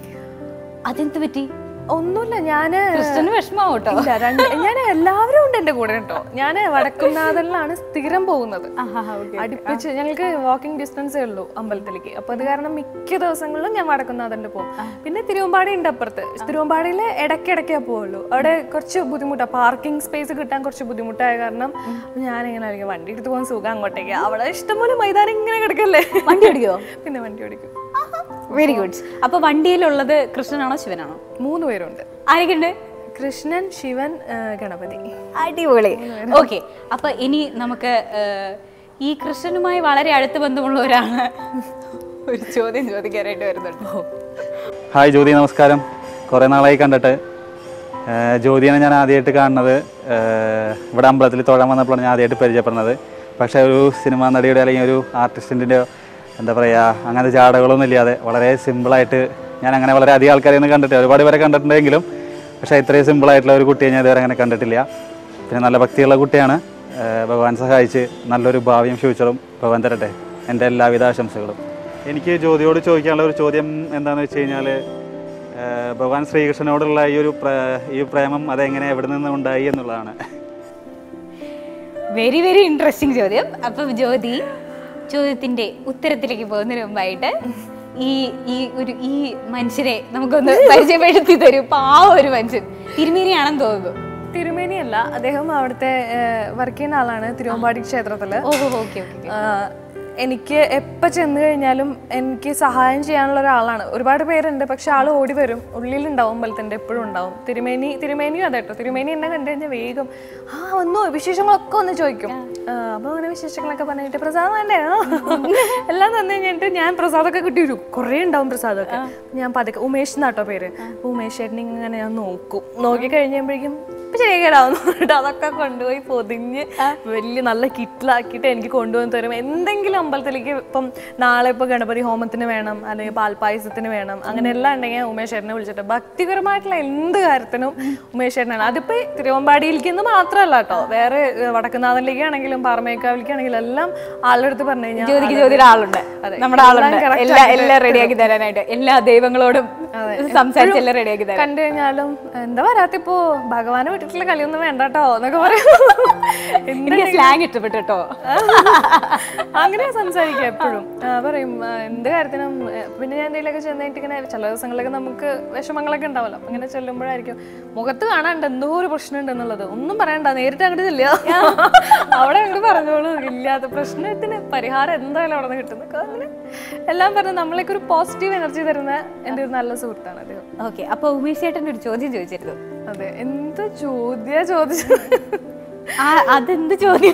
അതെന്ത് പറ്റി ഒന്നുമില്ല ഞാന് കൃഷ്ണന് വിഷമാവും കേട്ടോ ഇല്ല രണ്ട് ഞാൻ എല്ലാവരും ഉണ്ട് എന്റെ കൂടെ കേട്ടോ ഞാൻ വടക്കുംനാഥനിലാണ് സ്ഥിരം പോകുന്നത് അടുപ്പിച്ച് ഞങ്ങൾക്ക് വാക്കിംഗ് ഡിസ്റ്റൻസേ ഉള്ളൂ അമ്പലത്തിലേക്ക് അപ്പൊ അത് കാരണം മിക്ക ദിവസങ്ങളിലും ഞാൻ വടക്കുംനാഥനിൽ പോകും പിന്നെ തിരുവമ്പാടി ഉണ്ട് അപ്പുറത്ത് തിരുവമ്പാടിയിൽ ഇടയ്ക്കിടയ്ക്കേ പോവുള്ളൂ അവിടെ കുറച്ച് ബുദ്ധിമുട്ടാണ് പാർക്കിംഗ് സ്പേസ് കിട്ടാൻ കുറച്ച് ബുദ്ധിമുട്ടായ കാരണം ഞാൻ ഇങ്ങനെ ആയിരിക്കും വണ്ടി എടുത്ത് പോകാൻ സുഖം അങ്ങോട്ടേക്ക് അവിടെ ഇഷ്ടംപോലെ മൈതാനം ഇങ്ങനെ കിടക്കല്ലേ വണ്ടി ഓടിക്കോ പിന്നെ വണ്ടി ഓടിക്കും വെരി ഗുഡ് അപ്പൊ വണ്ടിയിലുള്ളത് കൃഷ്ണനാണോ ശിവനാണോ മൂന്ന് പേരുണ്ട് ആരൊക്കെയുണ്ട് കൃഷ്ണൻ ശിവൻ ആ, ഗണപതി അടിപൊളി ഓക്കെ അപ്പൊ ഇനി നമുക്ക് ഏഹ്, ഈ കൃഷ്ണനുമായി വളരെ അടുത്ത ബന്ധമുള്ള ഒരാള് ഒരു ചോദ്യം ചോദിക്കാനായിട്ട് വരുന്നുണ്ട് ഹായ് ജ്യോതി നമസ്കാരം കുറേ നാളായി കണ്ടിട്ട് ഏഹ് ജ്യോതിയാണ് ഞാൻ ആദ്യമായിട്ട് കാണുന്നത് ഏഹ് ഇവിടെ അമ്പലത്തിൽ തൊഴാൻ വന്നപ്പോഴാണ് ഞാൻ ആദ്യമായിട്ട് പരിചയപ്പെടുന്നത് പക്ഷേ ഒരു സിനിമാ നടിയുടെ അല്ലെങ്കിൽ ഒരു ആർട്ടിസ്റ്റിൻ്റെ എന്താ പറയുക അങ്ങനത്തെ ജാടകളൊന്നും ഇല്ലാതെ വളരെ സിമ്പിളായിട്ട് ഞാൻ അങ്ങനെ വളരെ അധികം ആൾക്കാരെ ഒന്നും കണ്ടിട്ടില്ല ഒരുപാട് പേരെ കണ്ടിട്ടുണ്ടെങ്കിലും പക്ഷേ ഇത്രയും സിമ്പിളായിട്ടുള്ള ഒരു കുട്ടിയെ ഞാൻ ഇതുവരെ അങ്ങനെ കണ്ടിട്ടില്ല പിന്നെ നല്ല ഭക്തിയുള്ള കുട്ടിയാണ് ഏഹ് ഭഗവാൻ സഹായിച്ച് നല്ലൊരു ഭാവിയും ഫ്യൂച്ചറും ഭഗവാൻ തരട്ടെ എൻ്റെ എല്ലാവിധ ആശംസകളും എനിക്ക് ജ്യോതിയോട് ചോദിക്കാനുള്ള ഒരു ചോദ്യം എന്താണെന്ന് വെച്ച് കഴിഞ്ഞാൽ ഭഗവാൻ ശ്രീകൃഷ്ണനോടുള്ള ഈ ഒരു പ്രേ- ഈ പ്രേമം അതെങ്ങനെ എവിടെ നിന്ന് ഉണ്ടായി എന്നുള്ളതാണ് വെരി വെരി ഇൻട്രസ്റ്റിംഗ് ചോദ്യം അപ്പം ജ്യോതി ചോദ്യത്തിന്റെ ഉത്തരത്തിലേക്ക് പോകുന്നതിന് മുമ്പായിട്ട് ഈ ഈ ഒരു ഈ മനുഷ്യരെ നമുക്കൊന്ന് പരിചയപ്പെടുത്തി തരും പാവ ഒരു മനുഷ്യൻ തിരുമേനിയാണെന്ന് തോന്നുന്നു തിരുമേനിയല്ല അദ്ദേഹം അവിടുത്തെ വർക്ക് ചെയ്യുന്ന ആളാണ് തിരുവമ്പാടി ക്ഷേത്രത്തില് ഓഹോ ഓക്കെ ഓക്കെ ആ, എനിക്ക് എപ്പോൾ ചെന്ന് കഴിഞ്ഞാലും എനിക്ക് സഹായം ചെയ്യാനുള്ള ഒരാളാണ് ഒരുപാട് പേരുണ്ട് പക്ഷെ ആൾ ഓടി വരും ഉള്ളിലുണ്ടാവും അമ്പലത്തിൻ്റെ എപ്പോഴും ഉണ്ടാവും തിരുമേനി തിരുമേനിയും അതെ കേട്ടോ തിരുമേനി എന്നെ കണ്ടു കഴിഞ്ഞാൽ വേഗം ആ വന്നോ വിശേഷങ്ങളൊക്കെ ഒന്ന് ചോദിക്കും ആ, അപ്പൊ അങ്ങനെ വിശേഷങ്ങളൊക്കെ പറഞ്ഞിട്ട് പ്രസാദം വേണ്ടയോ എല്ലാം തന്നു കഴിഞ്ഞിട്ട് ഞാൻ പ്രസാദമൊക്കെ കിട്ടി വരും കുറേ ഉണ്ടാവും പ്രസാദമൊക്കെ ഞാൻ പതുക്കെ ഉമേഷ് എന്നാട്ടോ പേര് അപ്പൊ ഉമേഷ് ചേട്ടൻ ഇങ്ങനെ ഞാൻ നോക്കും നോക്കി കഴിഞ്ഞപ്പോഴേക്കും ഇപ്പൊ ശരിയാക്കിടാവുന്നു പറഞ്ഞിട്ട് അതൊക്കെ കൊണ്ടുപോയി പൊതിഞ്ഞ് വലിയ നല്ല കിറ്റിലാക്കിയിട്ട് എനിക്ക് കൊണ്ടുവന്ന് തരും എന്തെങ്കിലും അമ്പലത്തിലേക്ക് ഇപ്പം നാളെ ഇപ്പൊ ഗണപതി ഹോമത്തിന് വേണം അല്ലെങ്കിൽ പാൽപ്പായസത്തിന് വേണം അങ്ങനെ എല്ലാം ഉണ്ടെങ്കിൽ ഉമേഷ് ചേട്ടനെ വിളിച്ചിട്ട് ഭക്തിപരമായിട്ടുള്ള എന്ത് കാര്യത്തിനും ഉമേഷ് ചേട്ടനാണ് അതിപ്പോ തിരുവമ്പാടിയിലേക്ക് എന്ന് മാത്രമല്ല കേട്ടോ വേറെ ഏഹ്, വടക്കുന്നാഥനിലേക്ക് ആണെങ്കിലും പാറമേക്കാവിലേക്കാണെങ്കിലും എല്ലാം ആളുടെ അടുത്ത് പറഞ്ഞു കഴിഞ്ഞാൽ ജ്യോതിക്ക് ജ്യോതിയുടെ ആളുണ്ട് അതെ. നമ്മുടെ ആളുണ്ട് എല്ലാം correct എല്ലാ ആയിട്ട് എല്ലാം റെഡിയാക്കി തരാനായിട്ട് എല്ലാ ദൈവങ്ങളോടും സംസാരിച്ച് എല്ലാം റെഡിയാക്കി തരാം കണ്ടു കഴിഞ്ഞാലും എന്താ വരാത്തിപ്പോ ഭഗവാനെ വിട്ടിട്ടുള്ള കളിയൊന്നും വേണ്ട കേട്ടോ എന്നൊക്കെ പറയും എനിക്ക് സ്ലാങ് ഇഷ്ടപ്പെട്ടു കേട്ടോ അങ്ങനെ സംസാരിക്കുക എപ്പോഴും ആ, പറയും ആ, എന്ത് കാര്യത്തിനും ഏ, പിന്നെ ഞാൻ എന്തെങ്കിലുമൊക്കെ ചെന്നിട്ട് ഇങ്ങനെ ചില ദിവസങ്ങളിലൊക്കെ നമുക്ക് വിഷമങ്ങളൊക്കെ ഉണ്ടാവല്ലോ അപ്പൊ ഇങ്ങനെ ചെല്ലുമ്പോഴായിരിക്കും മുഖത്ത് കാണാണ്ട് എന്തോ ഒരു പ്രശ്നം ഉണ്ടെന്നുള്ളത് ഒന്നും പറയണ്ട നേരിട്ട് അങ്ങോട്ട് ചെല്ലുക അവിടെ അങ്ങോട്ട് പറഞ്ഞോളൂ ഇല്ലാത്ത പ്രശ്നത്തിന് പരിഹാരം എന്തായാലും അവിടെ നിന്ന് കിട്ടുന്നു അങ്ങനെ എല്ലാം പറഞ്ഞ് നമ്മളേക്ക് ഒരു പോസിറ്റീവ് എനർജി തരുന്ന എൻ്റെ ഒരു നല്ല സുഹൃത്താണ് അദ്ദേഹം ഓക്കെ അപ്പൊ ഉമേഷ് ചേട്ടൻ്റെ ഒരു ചോദ്യം ചോദിച്ചിരുന്നു അതെ എന്ത് ചോദ്യ ചോദിച്ചു ആ അതെന്ത് ചോദ്യം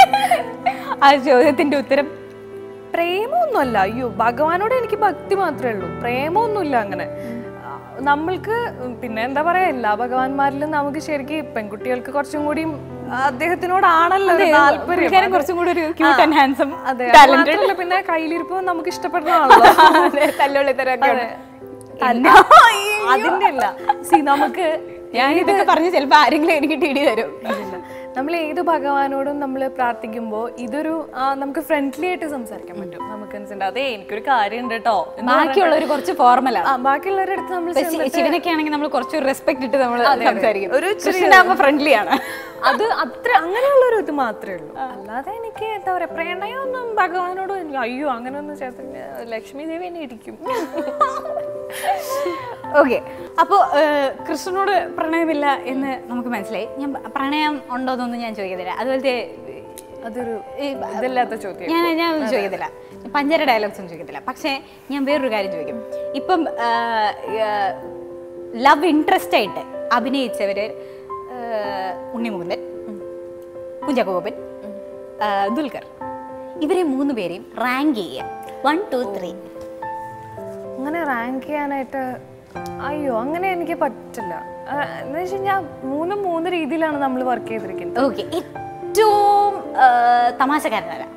ആ ചോദ്യത്തിന്റെ ഉത്തരം പ്രേമമൊന്നുമല്ല അയ്യോ ഭഗവാനോട് എനിക്ക് ഭക്തി മാത്രമേ ഉള്ളൂ പ്രേമമൊന്നുമില്ല അങ്ങനെ ആ, നമ്മൾക്ക് പിന്നെ എന്താ പറയാ എല്ലാ ഭഗവാന്മാരിലും നമുക്ക് ശരിക്കും പെൺകുട്ടികൾക്ക് കുറച്ചും കൂടിയും അദ്ദേഹത്തിനോടാണല്ലോ ഒരു താല്പര്യം പുള്ളിക്കാരൻ കുറച്ചും കൂടി ഒരു ക്യൂട്ട് ആൻഡ് ഹാൻസം അതെ അത് മാത്രമല്ല പിന്നെ കയ്യിലിരിപ്പ് നമുക്ക് ഇഷ്ടപ്പെടുന്നതാണല്ലോ തല്ലുള്ളിത്തരൊക്കെ അതെ. തല്ല അതിന്റെ അല്ല സി നമുക്ക് ഞാൻ ഇതൊക്കെ പറഞ്ഞ് ചിലപ്പോ ആരെങ്കിലും എനിക്ക് ടിടി തരും നമ്മൾ ഏത് ഭഗവാനോടും നമ്മൾ പ്രാർത്ഥിക്കുമ്പോൾ ഇതൊരു ആ, നമുക്ക് ഫ്രണ്ട്ലി ആയിട്ട് സംസാരിക്കാൻ പറ്റും നമുക്ക് മനസ്സിലാവും അതെ എനിക്കൊരു കാര്യം ഉണ്ട് കേട്ടോ എന്ന് ബാക്കിയുള്ളവർ കുറച്ച് ഫോർമലാണ് ആ, ബാക്കിയുള്ളവരുടെ അടുത്ത് നമ്മൾ ശിവനൊക്കെ ആണെങ്കിൽ നമ്മൾ കുറച്ച് റെസ്പെക്ട് ഇട്ട് നമ്മൾ സംസാരിക്കും ഒരു ഒരു കൃഷ്ണനാകുമ്പോ ഫ്രണ്ട്ലി ആണ് അത് അത്ര അങ്ങനെയുള്ള ഒരു ഇത് മാത്രമേ ഉള്ളൂ അല്ലാതെ എനിക്ക് എന്താ പറയാ പ്രണയമൊന്നും ഭഗവാനോടും എനിക്ക് അയ്യോ അങ്ങനെ ഒന്നും ചേർത്തില്ല ലക്ഷ്മി ദേവി എന്നെ ഇടിക്കും ഓക്കെ അപ്പോൾ കൃഷ്ണനോട് പ്രണയമില്ല എന്ന് നമുക്ക് മനസ്സിലായി ഞാൻ പ്രണയം ഉണ്ടോ എന്നൊന്നും ഞാൻ ചോദിക്കത്തില്ല അതുപോലത്തെ അതൊരു ഈ ഇതില്ലാത്ത ചോദ്യം ഞാൻ ഞാൻ ഒന്നും ചോദിക്കത്തില്ല പഞ്ചര ഡയലോഗ്സ് ഒന്നും ചോദിക്കത്തില്ല പക്ഷേ ഞാൻ വേറൊരു കാര്യം ചോദിക്കും ഇപ്പം ലവ് ഇൻട്രസ്റ്റ് ആയിട്ട് അഭിനയിച്ചവര് ആ, ഉണ്ണിമുകുന്ദൻ കുഞ്ചാക്കോ ബോബൻ ആ, ദുൽഖർ ഇവരെ മൂന്ന് പേരെയും റാങ്ക് ചെയ്യാം വൺ ടു ത്രീ അങ്ങനെ റാങ്ക് ചെയ്യാനായിട്ട് അയ്യോ അങ്ങനെ എനിക്ക് പറ്റില്ല ആ, എന്ന് വെച്ച് കഴിഞ്ഞാൽ മൂന്നും മൂന്ന് രീതിയിലാണ് നമ്മൾ വർക്ക് ചെയ്തിരിക്കുന്നത് ഓക്കെ ഏറ്റവും ആ, തമാശക്കാരനാരാ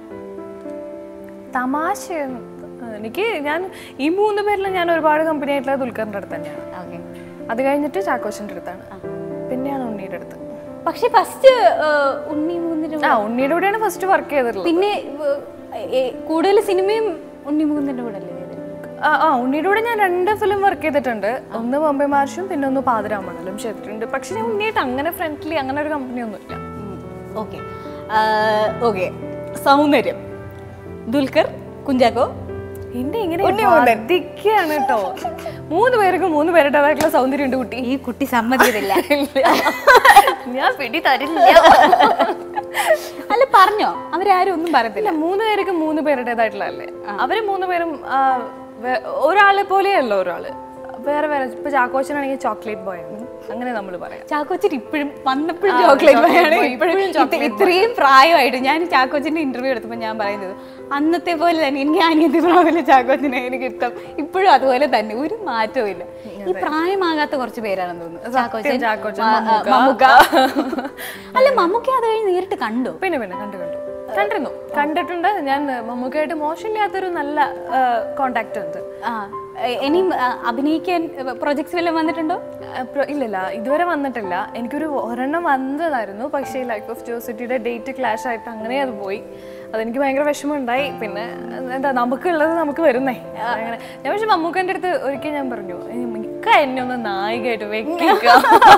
തമാശ എനിക്ക് ഞാൻ ഈ മൂന്ന് പേരിലും ഞാൻ ഒരുപാട് കമ്പനി ആയിട്ടുള്ള ദുൽഖറിന്റെ അടുത്ത് തന്നെയാണ് ഓക്കെ അത് കഴിഞ്ഞിട്ട് ചാക്കോശന്റെ അടുത്താണ് പിന്നെയാണ് ഉണ്ണിയുടെ അടുത്ത് പക്ഷെ ഫസ്റ്റ് ഉണ്ണി മൂന്നിന് ആ ഉണ്ണിയുടെ കൂടെയാണ് ഫസ്റ്റ് വർക്ക് ചെയ്തിട്ടുള്ളത് പിന്നെ കൂടുതൽ സിനിമയും ഉണ്ണി മൂന്നിന്റെ കൂടെ അല്ലേ ചെയ്തത്? ആ ആ ഉണ്ണിയുടെ കൂടെ ഞാൻ രണ്ട് ഫിലിം വർക്ക് ചെയ്തിട്ടുണ്ട് ഒന്ന് ബോംബെ മാർഷും പിന്നെ ഒന്ന് പാതിരാമണലും ചെയ്തിട്ടുണ്ട് പക്ഷെ ഞാൻ ഉണ്ണിയായിട്ട് അങ്ങനെ ഫ്രണ്ട്ലി അങ്ങനെ ഒരു കമ്പനി ഒന്നുമില്ല ഓക്കെ ഓക്കെ സൗന്ദര്യം ദുൽഖർ കുഞ്ചാക്കോ എന്റെ ഇങ്ങനെ വർദ്ധിക്കുകയാണ് കേട്ടോ മൂന്ന് പേർക്ക് മൂന്ന് പേരുടേതായിട്ടുള്ള സൗന്ദര്യം ഉണ്ട് കുട്ടി ഈ കുട്ടി സമ്മതിക്കുന്നില്ല ഞാൻ പിടി തരില്ല അല്ല പറഞ്ഞോ അവരാരും ഒന്നും പറയത്തില്ല ഇല്ല മൂന്ന് പേർക്ക് മൂന്ന് പേരുടേതായിട്ടുള്ള അല്ലേ അവര് മൂന്ന് പേരും ആ, വേ- ഒരാളെ പോലെയല്ല ഒരാള് വേറെ വേറെ ഇപ്പൊ ചാക്കോച്ചനാണെങ്കിൽ ചോക്ലേറ്റ് ബോയ് ആണ് അങ്ങനെ നമ്മൾ പറയാം ചാക്കോച്ചൻ ഇപ്പോഴും വന്നപ്പോഴും ആ, ചോക്ലേറ്റ് chocolate ആണ് boy. ഇപ്പോഴും ഇപ്പോഴും chocolate boy. ഇത്രയും പ്രായമായിട്ട് ഞാൻ ചാക്കോച്ചന്റെ ഇന്റർവ്യൂ എടുത്തപ്പോൾ ഞാൻ പറയുന്നത് അന്നത്തെ പോലെ തന്നെ എനിക്ക് അനിയത്തി പ്രാവിലെ ചാക്കോച്ചനെ എനിക്ക് ഇഷ്ടം ഇപ്പോഴും അതുപോലെ തന്നെ ഒരു മാറ്റവും ഇല്ല ഈ പ്രായമാകാത്ത കുറച്ച് പേരാണെന്ന് തോന്നുന്നു ചാക്കോച്ചൻ ചാക്കോച്ചൻ, ആ, ആ, മമ്മൂക്ക. മമ്മൂക്ക അല്ല മമ്മൂക്ക അത് കഴിഞ്ഞ് നേരിട്ട് കണ്ടോ പിന്നെ പിന്നെ കണ്ടു കണ്ടു കണ്ടിരുന്നു കണ്ടിട്ടുണ്ട് ഞാൻ മമ്മൂക്കായിട്ട് മോശമില്ലാത്തൊരു നല്ല കോണ്ടാക്ട് ഉണ്ട് ആ എ- ഇനിയും ആ, അഭിനയിക്കാൻ പ്രൊജക്ട്സ് വല്ലതും വന്നിട്ടുണ്ടോ ആ, പ്ര- ഇല്ലില്ല ഇതുവരെ വന്നിട്ടില്ല എനിക്കൊരു ഒരെണ്ണം വന്നതായിരുന്നു പക്ഷേ ലൈഫ് ഓഫ് ജോസിറ്റിയുടെ ഡേറ്റ് ക്ലാഷ് ആയിട്ട് അങ്ങനെ അത് പോയി അതെനിക്ക് ഭയങ്കര വിഷമമുണ്ടായി പിന്നെ എന്താ നമുക്കുള്ളത് നമുക്ക് വരുന്നേ അങ്ങനെ ഞാൻ പക്ഷെ മമ്മൂക്കൻ്റെ അടുത്ത് ഒരിക്കൽ ഞാൻ പറഞ്ഞു "ഇനി മിക്ക എന്നെ ഒന്ന് നായികയായിട്ട് വെക്കിക്ക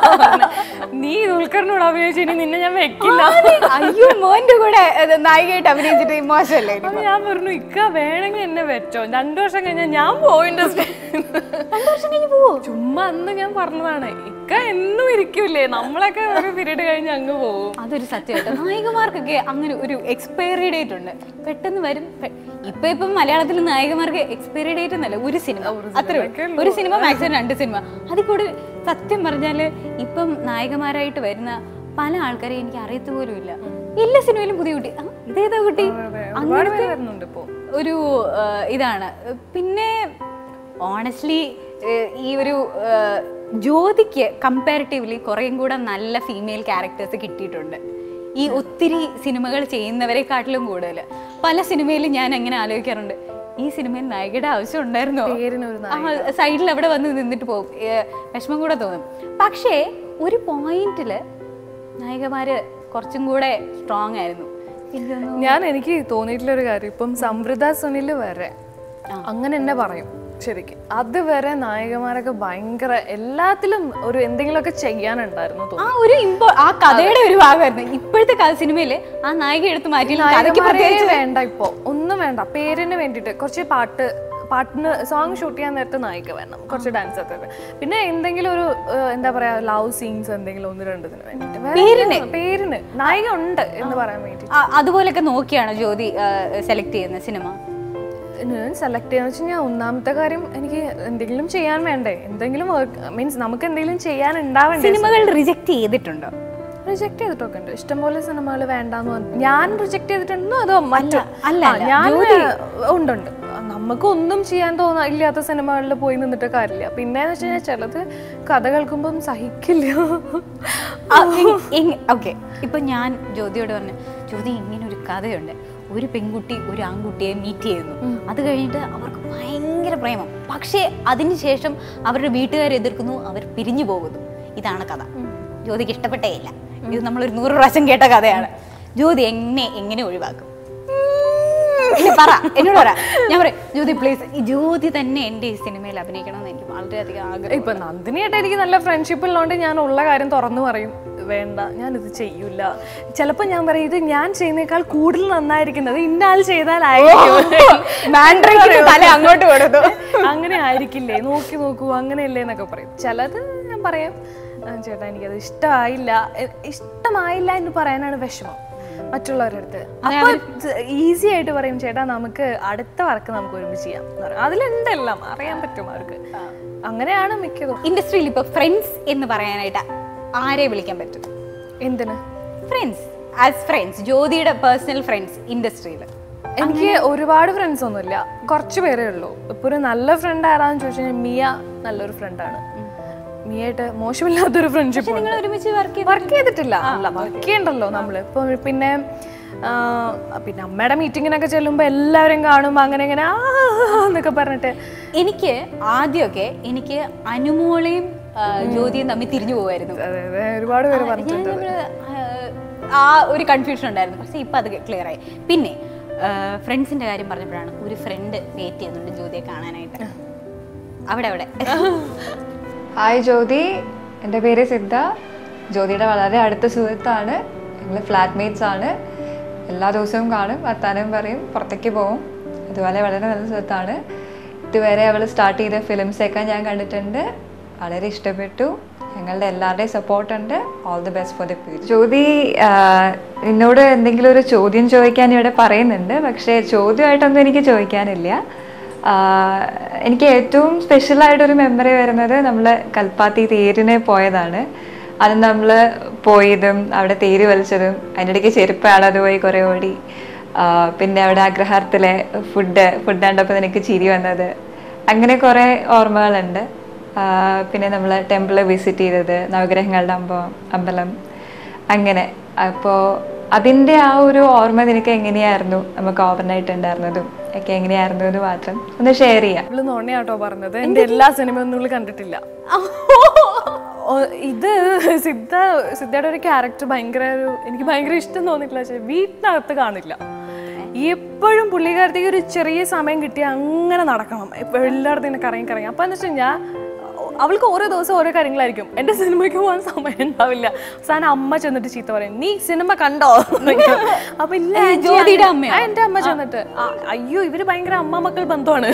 നീ ദുൽഖറിനോട് അഭിനയിച്ചു ഇനി നിന്നെ ഞാൻ വെക്കില്ല അയ്യോ മോന്റെ കൂടെ ഇത് നായികയായിട്ട് അഭിനയിച്ചിട്ട് മോശമല്ലേ ഇനി? അപ്പൊ ഞാൻ പറഞ്ഞു ഇക്ക വേണമെങ്കിൽ എന്നെ വെച്ചോ രണ്ടു വർഷം കഴിഞ്ഞാൽ ഞാൻ പോകും ഇൻഡസ്ട്രി രണ്ടു വർഷം കഴിഞ്ഞ് പോവോ ചുമ്മാ അന്ന് ഞാൻ പറഞ്ഞതാണ് ഇക്ക എന്നും ഇരിക്കൂലേ നമ്മളൊക്കെ ഒരു പീരീഡ് കഴിഞ്ഞ് അങ്ങ് പോകും അതൊരു സത്യമായിട്ട് നായികമാർക്കൊക്കെ അങ്ങനെ ഒരു എക്സ്പയറി ഡേറ്റ് ഉണ്ട് പെട്ടെന്ന് വരും പെ- ഇപ്പൊ ഇപ്പം മലയാളത്തിൽ നായികമാർക്ക് എക്സ്പയറി ഡേറ്റ് എന്നല്ല ഒരു സിനിമ അത്രേ ഉള്ളൂ. ഒരു സിനിമ മാക്സിമം രണ്ട് സിനിമ അതിൽ കൂടി സത്യം പറഞ്ഞാല് ഇപ്പം നായികമാരായിട്ട് വരുന്ന പല ആൾക്കാരെ എനിക്ക് അറിയത്ത് പോലും ഇല്ല എല്ലാ സിനിമയിലും പുതിയ കുട്ടി ആ, ഇതേതാ കുട്ടി ഒരുപാട് അങ്ങനത്തെ പേര് വരുന്നുണ്ട് ഇപ്പോ ഒരു ആ, ഇതാണ് പിന്നെ ഓണസ്റ്റ്ലി ഈ ഒരു ആ, ജ്യോതിക്ക് കമ്പാരിറ്റീവ്ലി കുറേയും കൂടെ നല്ല ഫീമെയിൽ ക്യാരക്ടേഴ്സ് കിട്ടിയിട്ടുണ്ട് ഈ ഒത്തിരി സിനിമകൾ ചെയ്യുന്നവരെക്കാട്ടിലും കൂടുതൽ പല സിനിമയിലും ഞാൻ എങ്ങനെ ആലോചിക്കാറുണ്ട് ഈ സിനിമയിൽ നായികയുടെ ആവശ്യം ഉണ്ടായിരുന്നോ പേരിനൊരു സൈഡിൽ അവിടെ വന്ന് നിന്നിട്ട് പോകും ഏ, വിഷമം കൂടെ തോന്നും പക്ഷേ ഒരു പോയിന്റിൽ നായികമാര് കുറച്ചും കൂടെ സ്ട്രോങ് ആയിരുന്നു എനിക്ക് തോന്നുന്നു ഞാൻ എനിക്ക് തോന്നിയിട്ടുള്ള ഒരു കാര്യം ഇപ്പം സമൃദ്ധ സുനിൽ വരെ അങ്ങനെ തന്നെ പറയും ശരിക്കും അതുവരെ നായികമാരൊക്കെ ഭയങ്കര എല്ലാത്തിലും ഒരു എന്തെങ്കിലുമൊക്കെ ചെയ്യാനുണ്ടായിരുന്നു ആ തോന്നുന്നു ഒരു ഇമ്പോ ആ കഥയുടെ ഒരു ഭാഗമായിരുന്നു ഇപ്പോഴത്തെ കഥ സിനിമയില് ആ നായിക എടുത്ത് മാറ്റി കഥയ്ക്ക് നായകന്മാരേ പ്രത്യേകിച്ച് വേണ്ട ഇപ്പോ ഒന്നും വേണ്ട പേരിന് വേണ്ടിയിട്ട് കുറച്ച് പാട്ട് പാട്ടിന് സോങ് ഷൂട്ട് ചെയ്യാൻ നേരത്തെ നായിക വേണം കുറച്ച് ഡാൻസ് ഒക്കെ വേണം. പിന്നെ എന്തെങ്കിലും ഒരു ഏഹ്, എന്താ പറയാ ലവ് സീൻസ് എന്തെങ്കിലും ഒന്ന് രണ്ടതിന് വേണ്ടിയിട്ട് വേറെ പേരിന്? ഒന്നും- പേരിന് നായിക ഉണ്ട് എന്ന് പറയാൻ വേണ്ടി ആ, അതുപോലൊക്കെ നോക്കിയാണ് ജ്യോതി സെലക്ട് ചെയ്യുന്ന സിനിമ ഞാൻ സെലക്ട് ചെയ്യാന്ന് വെച്ചാൽ ഞാൻ ഒന്നാമത്തെ കാര്യം എനിക്ക് എന്തെങ്കിലും ചെയ്യാൻ വേണ്ടേ എന്തെങ്കിലും വർക്ക് മീൻസ് നമുക്ക് എന്തെങ്കിലും ചെയ്യാൻ ഉണ്ടാവണ്ടേ സിനിമകൾ റിജക്ട് ചെയ്തിട്ടുണ്ടോ റിജക്ട് ചെയ്തിട്ടൊക്കെ ഉണ്ട് ഇഷ്ടംപോലെ സിനിമകൾ വേണ്ടാന്ന് പറഞ്ഞു ഞാൻ റിജക്ട് ചെയ്തിട്ടുണ്ടോ അതോ മറ്റോ അല്ല, ആ, അല്ല. ഞാൻ ജ്യോതി. ഉണ്ട് ഉണ്ട് നമുക്ക് ഒന്നും ചെയ്യാൻ തോന്നാ ഇല്ലാത്ത സിനിമകളിൽ പോയി നിന്നിട്ട് കാര്യമില്ല പിന്നെ എന്ന് വെച്ച് കഴിഞ്ഞാൽ ചിലത് കഥ കേൾക്കുമ്പം സഹിക്കില്ല ഓക്കെ ഇപ്പൊ ഞാൻ ജ്യോതിയോട് പറഞ്ഞു ജ്യോതി ഇങ്ങനെ ഒരു കഥയുണ്ട് ഒരു പെൺകുട്ടി ഒരു ആൺകുട്ടിയെ മീറ്റ് ചെയ്യുന്നു അത് കഴിഞ്ഞിട്ട് അവർക്ക് ഭയങ്കര പ്രേമം പക്ഷേ അതിനുശേഷം അവരുടെ വീട്ടുകാർ എതിർക്കുന്നു അവർ പിരിഞ്ഞു പോകുന്നു ഇതാണ് കഥ ജ്യോതിക്ക് ഇഷ്ടപ്പെട്ടേ ഇല്ല ഇത് നമ്മളൊരു നൂറ് പ്രാവശ്യം കേട്ട കഥയാണ് ജ്യോതി എങ്ങനെ എങ്ങനെ ഒഴിവാക്കും ഇല്ല, പറ എന്നോട് പറ ഞാൻ പറയും ജ്യോതി പ്ലീസ് ഈ ജ്യോതി തന്നെ എൻ്റെ ഈ സിനിമയിൽ അഭിനയിക്കണമെന്ന് എനിക്ക് വളരെയധികം ആഗ്രഹം ഇപ്പൊ നന്ദിനിയായിട്ട് എനിക്ക് നല്ല ഫ്രണ്ട്ഷിപ്പ് ഉള്ളതുകൊണ്ട് ഞാൻ ഉള്ള കാര്യം തുറന്നു പറയും വേണ്ട ഞാൻ ഇത് ചെയ്യൂല ചിലപ്പോൾ ഞാൻ പറയും ഇത് ഞാൻ ചെയ്യുന്നേക്കാൾ കൂടുതൽ നന്നായിരിക്കുന്നത് ഇന്നാൾ ചെയ്താലായിരിക്കും മാൻഡ്രയ്ക്കിന് തല അങ്ങോട്ട് കൊടുത്തു അങ്ങനെ ആയിരിക്കില്ലേ നോക്കി നോക്കൂ അങ്ങനെയല്ലേ എന്നൊക്കെ പറയും ചിലത് ഞാൻ പറയാം "ആ, ചേട്ടാ എനിക്കത് ഇഷ്ടമായില്ല എ- ഇഷ്ടമായില്ല എന്ന് പറയാനാണ് വിഷമം മറ്റുള്ളവരുടെ അടുത്ത് അപ്പൊ ഈസി ആയിട്ട് പറയും ചേട്ടാ നമുക്ക് അടുത്ത വർക്ക് നമുക്ക് ഒരുമിച്ച് ചെയ്യാം എന്ന് പറയും അതിലുണ്ടെല്ലാം അറിയാൻ പറ്റും അവർക്ക് അങ്ങനെയാണ് മിക്കതും ഇൻഡസ്ട്രിയിൽ ഇപ്പൊ ഫ്രണ്ട്സ് എന്ന് പറയാനായിട്ട് ആരെ വിളിക്കാൻ പറ്റും എന്തിന് ഫ്രണ്ട്സ് ആസ് ഫ്രണ്ട്സ് ജ്യോതിയുടെ പേഴ്സണൽ ഫ്രണ്ട്സ് ഇൻഡസ്ട്രിയിൽ എനിക്ക് ഒരുപാട് ഫ്രണ്ട്സ് ഒന്നുമില്ല കുറച്ച് പേരേ ഉള്ളൂ ഇപ്പൊ ഒരു നല്ല ഫ്രണ്ട് ആരാന്ന് ചോദിച്ചു കഴിഞ്ഞാൽ മിയ നല്ലൊരു ഫ്രണ്ടാണ് മിയായിട്ട് മോശമില്ലാത്തൊരു ഫ്രണ്ട്ഷിപ്പ് നിങ്ങൾ ഒരുമിച്ച് വർക്ക് വർക്ക് ചെയ്തിട്ടില്ല അല്ല വർക്ക് ചെയ്യണ്ടല്ലോ നമ്മള് ഇപ്പൊ പിന്നെ ആ, പിന്നെ അമ്മയുടെ മീറ്റിങ്ങിനൊക്കെ ചെല്ലുമ്പോൾ എല്ലാവരും കാണുമ്പോൾ അങ്ങനെ ഇങ്ങനെ ആ എന്നൊക്കെ പറഞ്ഞിട്ട് എനിക്ക് ആദ്യമൊക്കെ എനിക്ക് അനുമോളെയും ആ, ജ്യോതിയും തമ്മിൽ തിരിഞ്ഞു പോകുമായിരുന്നു അതെ അതെ ഒരുപാട് പേര് പറഞ്ഞിട്ടുണ്ട് ഞാൻ നമ്മള്, ആ, ആ ഒരു കൺഫ്യൂഷൻ ഉണ്ടായിരുന്നു പക്ഷെ ഇപ്പൊ അത് ക്ലിയർ ആയി പിന്നെ ഫ്രണ്ട്സിന്റെ കാര്യം പറഞ്ഞപ്പോഴാണ് ഒരു ഫ്രണ്ട് വെയിറ്റ് ചെയ്യുന്നുണ്ട് ജ്യോതിയെ കാണാനായിട്ട് അവിടെ അവിടെ ഹായ് ജ്യോതി എൻ്റെ പേര് സിദ്ധ ജ്യോതിയുടെ വളരെ അടുത്ത സുഹൃത്താണ് ഞങ്ങൾ ഫ്ലാറ്റ്മേറ്റ്സ് ആണ് എല്ലാ ദിവസവും കാണും വർത്താനം പറയും പുറത്തേക്ക് പോകും അതുപോലെ വളരെ നല്ല സുഹൃത്താണ് ഇതുവരെ അവൾ സ്റ്റാർട്ട് ചെയ്ത ഫിലിംസൊക്കെ ഞാൻ കണ്ടിട്ടുണ്ട് വളരെ ഇഷ്ടപ്പെട്ടു ഞങ്ങളുടെ എല്ലാവരുടെയും സപ്പോർട്ട് ഉണ്ട് all the best for the future Jyothi ആഹ്, എന്നോട് എന്തെങ്കിലും ഒരു ചോദ്യം ചോദിക്കാൻ ഇവിടെ പറയുന്നുണ്ട് പക്ഷേ ചോദ്യമായിട്ടൊന്നും എനിക്ക് ചോദിക്കാനില്ല ആഹ് എനിക്ക് ഏറ്റവും സ്പെഷ്യലായിട്ടൊരു മെമ്മറി വരുന്നത് നമ്മൾ കൽപ്പാത്തി തേരിനെ പോയതാണ് അത് നമ്മൾ പോയതും അവിടെ തേര് വലിച്ചതും അതിൻ്റെ ഇടയ്ക്ക് ചെരുപ്പ് ആളത് പോയി കുറേ ഓടി ആഹ് പിന്നെ അവിടെ അഗ്രഹാരത്തിലെ ഫുഡ് ഫുഡ് കണ്ടപ്പോൾ നിനക്ക് ചിരി വന്നത് അങ്ങനെ കുറേ ഓർമ്മകളുണ്ട് ആഹ് പിന്നെ നമ്മൾ ടെമ്പിൾ വിസിറ്റ് ചെയ്തത് നവഗ്രഹങ്ങളുടെ അമ്പലം അമ്പലം അങ്ങനെ അപ്പോൾ അതിൻ്റെ ആ ഒരു ഓർമ്മ നിനക്ക് എങ്ങനെയായിരുന്നു നമുക്ക് ഓവർനൈറ്റ് ഉണ്ടായിരുന്നതും ഒക്കെ എങ്ങനെയായിരുന്നു എന്ന് മാത്രം ഒന്ന് ഷെയർ ചെയ്യാം ഇവള് നോണയാട്ടോ പറഞ്ഞത് എന്റെ എല്ലാ സിനിമയൊന്നും ഇവള് കണ്ടിട്ടില്ല ഓ, ഇത് സിദ്ധ സിദ്ധയുടെ ഒരു ക്യാരക്ടർ ഭയങ്കര ഒരു എനിക്ക് ഭയങ്കര ഇഷ്ടം തോന്നിയിട്ടില്ല പക്ഷേ വീട്ടിനകത്ത് കാണില്ല എപ്പോഴും പുള്ളിക്കാരത്തേക്ക് ഒരു ചെറിയ സമയം കിട്ടിയാൽ അങ്ങനെ നടക്കണം എപ്പോഴും എല്ലായിടത്തും ഇങ്ങനെ കറങ്ങി കറങ്ങി അപ്പം എന്ന് വെച്ച് കഴിഞ്ഞാൽ അവൾക്ക് ഓരോ ദിവസം ഓരോ കാര്യങ്ങളായിരിക്കും എൻ്റെ സിനിമയ്ക്ക് പോകാൻ സമയം ഉണ്ടാവില്ല അവസാനം അമ്മ ചെന്നിട്ട് ചീത്ത പറയും നീ സിനിമ കണ്ടോ അപ്പൊ ഇല്ല ഏ, ആന്റി, ജ്യോതിയുടെ അങ്ങനെ- അമ്മയോ? ആ, എൻ്റെ അമ്മ ചെന്നിട്ട് ആ, അയ്യോ ഇവര് ഭയങ്കര അമ്മ മക്കൾ ബന്ധമാണ്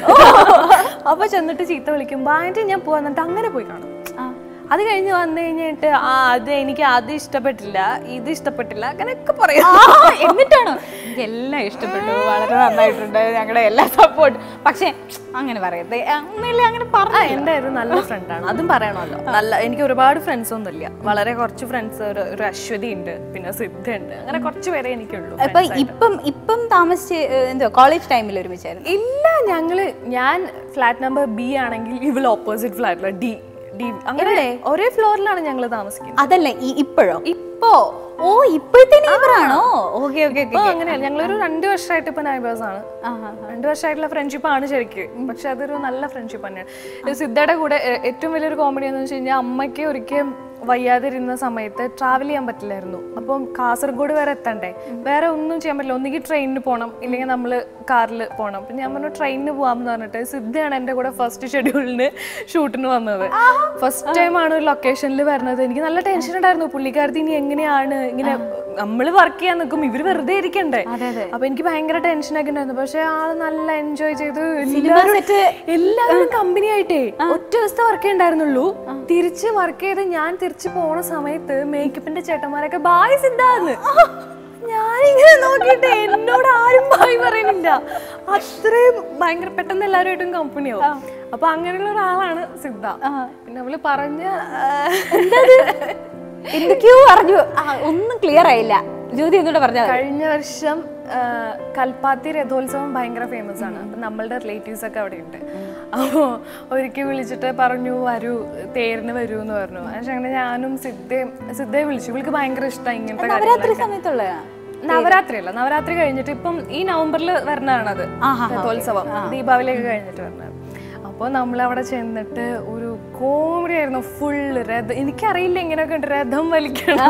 അപ്പൊ ചെന്നിട്ട് ചീത്ത വിളിക്കുമ്പോ ആന്റി ഞാൻ പോവാ എന്നിട്ട് അങ്ങനെ പോയി കാണും അത് കഴിഞ്ഞ് വന്നു കഴിഞ്ഞിട്ട് ആ അത് എനിക്ക് അത് ഇഷ്ടപ്പെട്ടില്ല ഇത് ഇഷ്ടപ്പെട്ടില്ല അങ്ങനെയൊക്കെ പറയാം ആ, എന്നിട്ടാണോ എനിക്കെല്ലാം ഇഷ്ടപ്പെട്ടു വളരെ നന്നായിട്ടുണ്ട് ഞങ്ങളുടെ എല്ലാ സപ്പോർട്ട് പക്ഷെ അങ്ങനെ പറയരുത് ഒന്നുമില്ല അങ്ങനെ ആ പറഞ്ഞു എൻ്റെ ഒരു നല്ല ഫ്രണ്ടാണ് അതും പറയണമല്ലോ നല്ല എനിക്ക് ഒരുപാട് ഫ്രണ്ട്സ് ഒന്നുമില്ല വളരെ കുറച്ച് ഫ്രണ്ട്സ് ഒരു ഒരു അശ്വതി ഉണ്ട് പിന്നെ സിദ്ധ ഉണ്ട് അങ്ങനെ കുറച്ച് പേരെ എനിക്കുള്ളൂ അപ്പൊ ഇപ്പം ഇപ്പം താമസിച്ച് ഏഹ്, എന്തോ കോളേജ് ടൈമിൽ ഒരുമിച്ചായിരുന്നു ഇല്ല ഞങ്ങള് ഞാൻ ഫ്ലാറ്റ് നമ്പർ ബി ആണെങ്കിൽ ഇവൾ ഓപ്പോസിറ്റ് ഫ്ലാറ്റില ഡി ഡി അങ്ങനെ ഒരേ ഫ്ലോറിലാണ് ഞങ്ങൾ താമസിക്കുന്നത് അതല്ല ഈ ഇപ്പോഴോ ഇപ്പോ ഓ ഇപ്പോഴത്തെ നെയ്ബറാണോ ഓക്കെ ഓക്കെ ഇപ്പൊ അങ്ങനെയല്ല ഞങ്ങളൊരു രണ്ട് വർഷമായിട്ട് ഇപ്പൊ നൈബേഴ്സ് ആണ് രണ്ട് വർഷമായിട്ടുള്ള ഫ്രണ്ട്ഷിപ്പ് ആണ് ശരിക്കും പക്ഷെ അതൊരു നല്ല ഫ്രണ്ട്ഷിപ്പ് തന്നെയാണ് ഇത് സിദ്ധയുടെ കൂടെ ഏ- ഏറ്റവും വലിയൊരു കോമഡി എന്ന് വെച്ച് കഴിഞ്ഞാൽ അമ്മയ്ക്ക് ഒരിക്കലും വയ്യാതിരുന്ന സമയത്ത് ട്രാവൽ ചെയ്യാൻ പറ്റില്ലായിരുന്നു അപ്പം കാസർഗോഡ് വരെ എത്തണ്ടേ വേറെ ഒന്നും ചെയ്യാൻ പറ്റില്ല ഒന്നുകിൽ ട്രെയിനിന് പോകണം ഇല്ലെങ്കിൽ നമ്മൾ കാറിൽ പോകണം അപ്പം ഞാൻ പറഞ്ഞു ട്രെയിനിന് പോകാമെന്ന് പറഞ്ഞിട്ട് സിദ്ധയാണ് എൻ്റെ കൂടെ ഫസ്റ്റ് ഷെഡ്യൂളിന് ഷൂട്ടിന് വന്നത് ഫസ്റ്റ് ടൈമാണ് ഒരു ലൊക്കേഷനിൽ വരുന്നത് എനിക്ക് നല്ല ടെൻഷൻ ഉണ്ടായിരുന്നു പുള്ളിക്കാരത്തി ഇനി എങ്ങനെയാണ് ഇങ്ങനെ നമ്മൾ വർക്ക് ചെയ്യാൻ നിൽക്കും ഇവര് വെറുതെ ഇരിക്കണ്ടേ അപ്പൊ എനിക്ക് ഭയങ്കര ടെൻഷനൊക്കെ ഉണ്ടായിരുന്നു പക്ഷെ ആള് നല്ല എൻജോയ് ചെയ്ത് എല്ലാവരും- എല്ലാവരും കമ്പനി ആയിട്ടേ ഒറ്റ ദിവസത്തെ വർക്ക് ഉണ്ടായിരുന്നുള്ളൂ തിരിച്ച് വർക്ക് ചെയ്ത് ഞാൻ തിരിച്ചു പോണ സമയത്ത് മേക്കപ്പിന്റെ ചേട്ടന്മാരൊക്കെ ബായ് സിദ്ധാന്ന് ഞാനിങ്ങനെ നോക്കിയിട്ട് എന്നോട് ആരും ബായ് പറയുന്നില്ല അത്രയും ഭയങ്കര പെട്ടെന്ന് എല്ലാവരുമായിട്ടും കമ്പനിയാവും അപ്പൊ അങ്ങനെയുള്ള ഒരാളാണ് സിദ്ധ പിന്നെ അവള് പറഞ്ഞ എന്തൊക്കെയോ പറഞ്ഞു ആ, ഒന്നും ക്ലിയർ ആയില്ല ജ്യോതി എന്നോട് പറഞ്ഞാൽ കഴിഞ്ഞ വർഷം ആ, കൽപ്പാത്തി രഥോത്സവം ഭയങ്കര ഫേമസ് ആണ് അപ്പം നമ്മളുടെ റിലേറ്റീവ്സ് ഒക്കെ അവിടെ ഉണ്ട് അപ്പോൾ ഒരിക്കൽ വിളിച്ചിട്ട് പറഞ്ഞു വരൂ തേരിന് വരൂ എന്ന് പറഞ്ഞു പക്ഷെ അങ്ങനെ ഞാനും സിദ്ധയും സിദ്ധയെ വിളിച്ചു ഇവൾക്ക് ഭയങ്കര ഇഷ്ടം ഇങ്ങനത്തെ നവരാത്രി കാര്യങ്ങളൊക്കെ. സമയത്തുള്ള നവരാത്രി അല്ല നവരാത്രി കഴിഞ്ഞിട്ട് ഇപ്പം ഈ നവംബറിൽ വരണതാണത് രഥോത്സവം ദീപാവലിയൊക്കെ കഴിഞ്ഞിട്ട് വരണത് അപ്പോൾ നമ്മൾ അവിടെ ചെന്നിട്ട് ഒരു കോമഡി ആയിരുന്നു ഫുൾ രഥം എനിക്കറിയില്ല ഇങ്ങനെയൊക്കെ ഉണ്ട് രഥം വലിക്കണം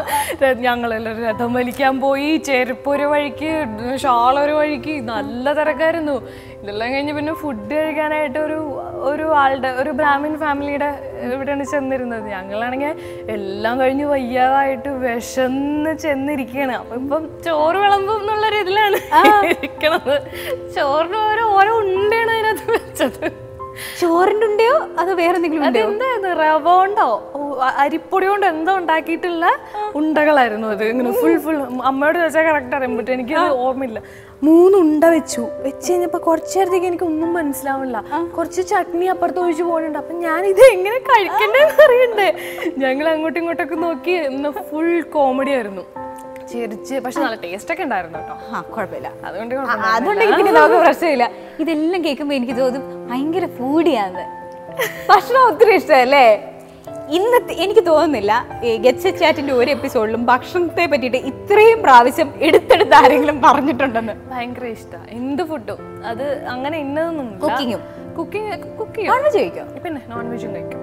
ര- ഞങ്ങളെല്ലാം രഥം വലിക്കാൻ പോയി ചെരുപ്പ് ഒരു വഴിക്ക് ഷാൾ ഒരു വഴിക്ക് നല്ല തിരക്കായിരുന്നു ഇതെല്ലാം കഴിഞ്ഞ് പിന്നെ ഫുഡ് കഴിക്കാനായിട്ട് ഒരു ഒരു ആളുടെ ഒരു ബ്രാഹ്മിൻ ഫാമിലിയുടെ ഇവിടെയാണ് ചെന്നിരുന്നത് ഞങ്ങളാണെങ്കിൽ എല്ലാം കഴിഞ്ഞ് വയ്യാതായിട്ട് വിശന്ന് ചെന്നിരിക്കുകയാണ് അപ്പൊ ഇപ്പം ചോറ് വിളമ്പും എന്നുള്ളൊരു ഇതിലാണ് ഇരിക്കണത് ചോറിന് ഓരോ ഓരോ ഉണ്ടയാണ് അതിനകത്ത് വെച്ചത് ചോറിന്റെ ഉണ്ടയോ അതോ വേറെ എന്തെങ്കിലും ഉണ്ടോ അതെന്തായിരുന്നു റവ കൊണ്ടോ ഓ, അ- അരിപ്പൊടി കൊണ്ട് എന്തോ ഉണ്ടാക്കിയിട്ടുള്ള ഉണ്ടകളായിരുന്നു അത് ഇങ്ങനെ ഫുൾ ഫുൾ അമ്മയോട് ചോദിച്ചാൽ കറക്റ്റ് അറിയാൻ പറ്റും എനിക്ക് ഓർമ്മയില്ല മൂന്ന് ഉണ്ട വെച്ചു വെച്ച് കഴിഞ്ഞപ്പോ കുറച്ചു നേരത്തേക്ക് എനിക്ക് ഒന്നും മനസ്സിലാവില്ല കുറച്ച് ചട്നി അപ്പുറത്ത് ഒഴിച്ച് പോകുന്നുണ്ട് അപ്പൊ ഞാൻ ഇത് എങ്ങനെ കഴിക്കണ്ടെന്ന് അറിയണ്ടേ ഞങ്ങൾ അങ്ങോട്ടും ഇങ്ങോട്ടൊക്കെ നോക്കി ഫുൾ കോമഡി ആയിരുന്നു ചിരിച്ച് പക്ഷെ നല്ല ടേസ്റ്റ് ഒക്കെ ഉണ്ടായിരുന്നു കേട്ടോ ആ കുഴപ്പമില്ല അതുകൊണ്ട് ആ, അതുകൊണ്ടെങ്കിൽ പിന്നെ നമുക്ക് പ്രശ്നമില്ല ഇതെല്ലാം കേൾക്കുമ്പോൾ എനിക്ക് തോന്നും ഭയങ്കര ഫൂഡിയാന്ന് ഭക്ഷണം ഒത്തിരി ഇഷ്ടമല്ലേ ഇന്നത്തെ എനിക്ക് തോന്നുന്നില്ല ഈ ഗെറ്റ്സ് ചാറ്റിന്റെ ഒരു എപ്പിസോഡിലും ഭക്ഷണത്തെ പറ്റിയിട്ട് ഇത്രയും പ്രാവശ്യം എടുത്തെടുത്ത് ആരെങ്കിലും പറഞ്ഞിട്ടുണ്ടെന്ന് ഭയങ്കര ഇഷ്ടമാണ് എന്ത് ഫുഡും അത് അങ്ങനെ ഇന്നതൊന്നും Cooking ഉം? കുക്കിംഗ് കുക്ക് നോൺ വെജ് കഴിക്കോ പിന്നെ നോൺ വെജും കഴിക്കും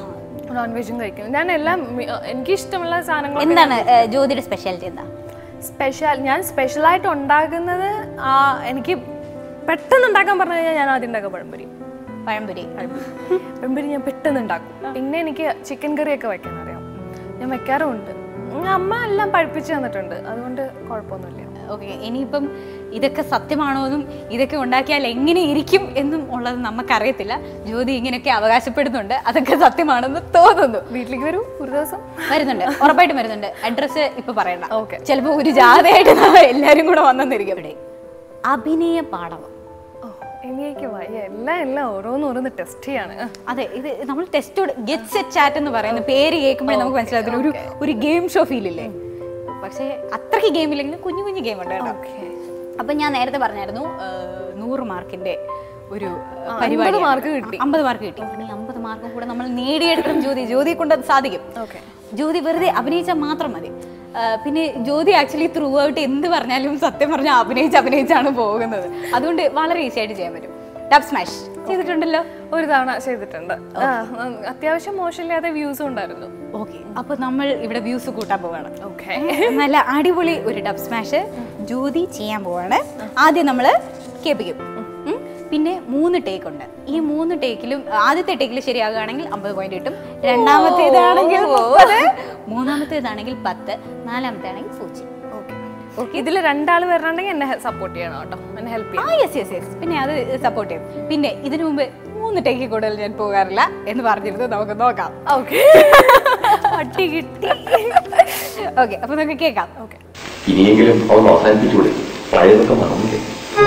നോൺ വെജും കഴിക്കും ഞാൻ എല്ലാം മി- എനിക്ക് ഇഷ്ടമുള്ള സാധനങ്ങൾ എന്താണ് ഏ, ജ്യോതിയുടെ സ്പെഷ്യാലിറ്റി എന്താ സ്പെഷ്യൽ ഞാൻ സ്പെഷ്യലായിട്ട് ഉണ്ടാക്കുന്നത് ആ എനിക്ക് പെട്ടെന്ന് ഉണ്ടാക്കാൻ പറഞ്ഞു കഴിഞ്ഞാൽ ഞാൻ ആദ്യം ഉണ്ടാക്കുക പഴംപൊരി പഴംപൊരി പഴംപൊരി ഞാൻ പെട്ടെന്ന് ഉണ്ടാക്കും പിന്നെ എനിക്ക് ചിക്കൻ കറിയൊക്കെ വെക്കാൻ അറിയാം ഞാൻ വെക്കാറുമുണ്ട് ഉം, അമ്മ എല്ലാം പഴിപ്പിച്ച് തന്നിട്ടുണ്ട് അതുകൊണ്ട് കുഴപ്പമൊന്നുമില്ല ഓക്കെ ഇനിയിപ്പം ഇതൊക്കെ സത്യമാണോ എന്നും ഇതൊക്കെ ഉണ്ടാക്കിയാൽ എങ്ങനെ ഇരിക്കും എന്നും ഉള്ളത് നമുക്കറിയത്തില്ല ജ്യോതി ഇങ്ങനെയൊക്കെ അവകാശപ്പെടുന്നുണ്ട് അതൊക്കെ സത്യമാണെന്ന് തോന്നുന്നു വീട്ടിലേക്ക് വരൂ ഒരു ദിവസം വരുന്നുണ്ട് ഉറപ്പായിട്ടും വരുന്നുണ്ട് അഡ്രസ്സ് ഇപ്പൊ പറയണ്ട Okay. ചിലപ്പോ ഒരു ജാഥയായിട്ട് നാളെ എല്ലാരും കൂടെ വന്നെന്നിരിക്കും ഇവിടെ അഭിനയ പാഠം ഓ, ഇനി അയ്യേക്ക് വയ്യ എല്ലാം എല്ലാം ഓരോന്നോരോന്ന് ടെസ്റ്റ് ചെയ്യാണ് അതെ ഇത് നമ്മൾ ടെസ്റ്റോട് ഗെറ്റ് സെറ്റ് ചാറ്റ് എന്ന് പറയുന്ന പേര് കേൾക്കുമ്പോഴേ നമുക്ക് മനസ്സിലാകും ഒരു ഒരു ഗെയിം ഷോ ഫീൽ ഇല്ലേ പക്ഷേ അത്രയ്ക്ക് ഗെയിം ഇല്ലെങ്കിലും കുഞ്ഞു കുഞ്ഞു ഗെയിം ഉണ്ട് കേട്ടോ അപ്പൊ ഞാൻ നേരത്തെ പറഞ്ഞായിരുന്നു ആ, നൂറ് മാർക്കിന്റെ ഒരു പരിപാടി mark കിട്ടി. അമ്പത് മാർക്ക് കിട്ടി ഇനി അമ്പത് മാർക്കും കൂടെ നമ്മൾ നേടിയെടുക്കണം ജ്യോതി ജ്യോതിയെ കൊണ്ട് അത് സാധിക്കും ജ്യോതി വെറുതെ അഭിനയിച്ചാൽ മാത്രം മതി ആ, പിന്നെ ജ്യോതി ആക്ച്വലി ത്രൂ ഔട്ട് എന്ത് പറഞ്ഞാലും സത്യം പറഞ്ഞാൽ അഭിനയിച്ച് അഭിനയിച്ചാണ് പോകുന്നത് അതുകൊണ്ട് വളരെ ഈസി ആയിട്ട് ചെയ്യാൻ പറ്റും ഡബ് സ്മാഷ് ചെയ്തിട്ടുണ്ടല്ലോ ഒരു തവണ ചെയ്തിട്ടുണ്ട് ആ, ഉം, അത്യാവശ്യം മോശമില്ലാതെ വ്യൂസും ഉണ്ടായിരുന്നു ഓക്കെ അപ്പൊ നമ്മൾ ഇവിടെ വ്യൂസ് കൂട്ടാൻ പോവാണ് ഓക്കെ നല്ല അടിപൊളി ഒരു ഡബ് സ്മാഷ് ജ്യോതി ചെയ്യാൻ പോവാണ് ആദ്യം നമ്മൾ കേൾപ്പിക്കും ഉം. പിന്നെ മൂന്ന് ടേക്ക് ഉണ്ട് ഈ മൂന്ന് ടേക്കിലും ആദ്യത്തെ ടേക്കിൽ ശരിയാകുകയാണെങ്കിൽ അമ്പത് പോയിന്റ് കിട്ടും രണ്ടാമത്തേതാണെങ്കിൽ മുപ്പത് മൂന്നാമത്തേതാണെങ്കിൽ പത്ത് നാലാമത്തെ ആണെങ്കിൽ പൂജ്യം ഇതിൽ രണ്ടാൾ വരണുണ്ടെങ്കിൽ എന്നെ സപ്പോർട്ട് ചെയ്യണം കേട്ടോ എന്നെ ഹെൽപ്പ് ആ ചെയ്യണം യെസ് യെസ് യെസ് പിന്നെ അത് സപ്പോർട്ട് ചെയ്യും പിന്നെ ഇതിനു മുമ്പ് മൂന്ന് ടേക്കിൽ കൂടുതൽ ഞാൻ പോകാറില്ല എന്ന് പറഞ്ഞിരുന്നു നമുക്ക് നോക്കാം ഓക്കെ പട്ടി കിട്ടി ഓക്കെ അപ്പൊ നമുക്ക് കേൾക്കാം ഓക്കെ ഇനിയെങ്കിലും അവൻ അവസാനിപ്പിച്ചുകൂടെ പഴയതൊക്കെ മറന്നില്ലേ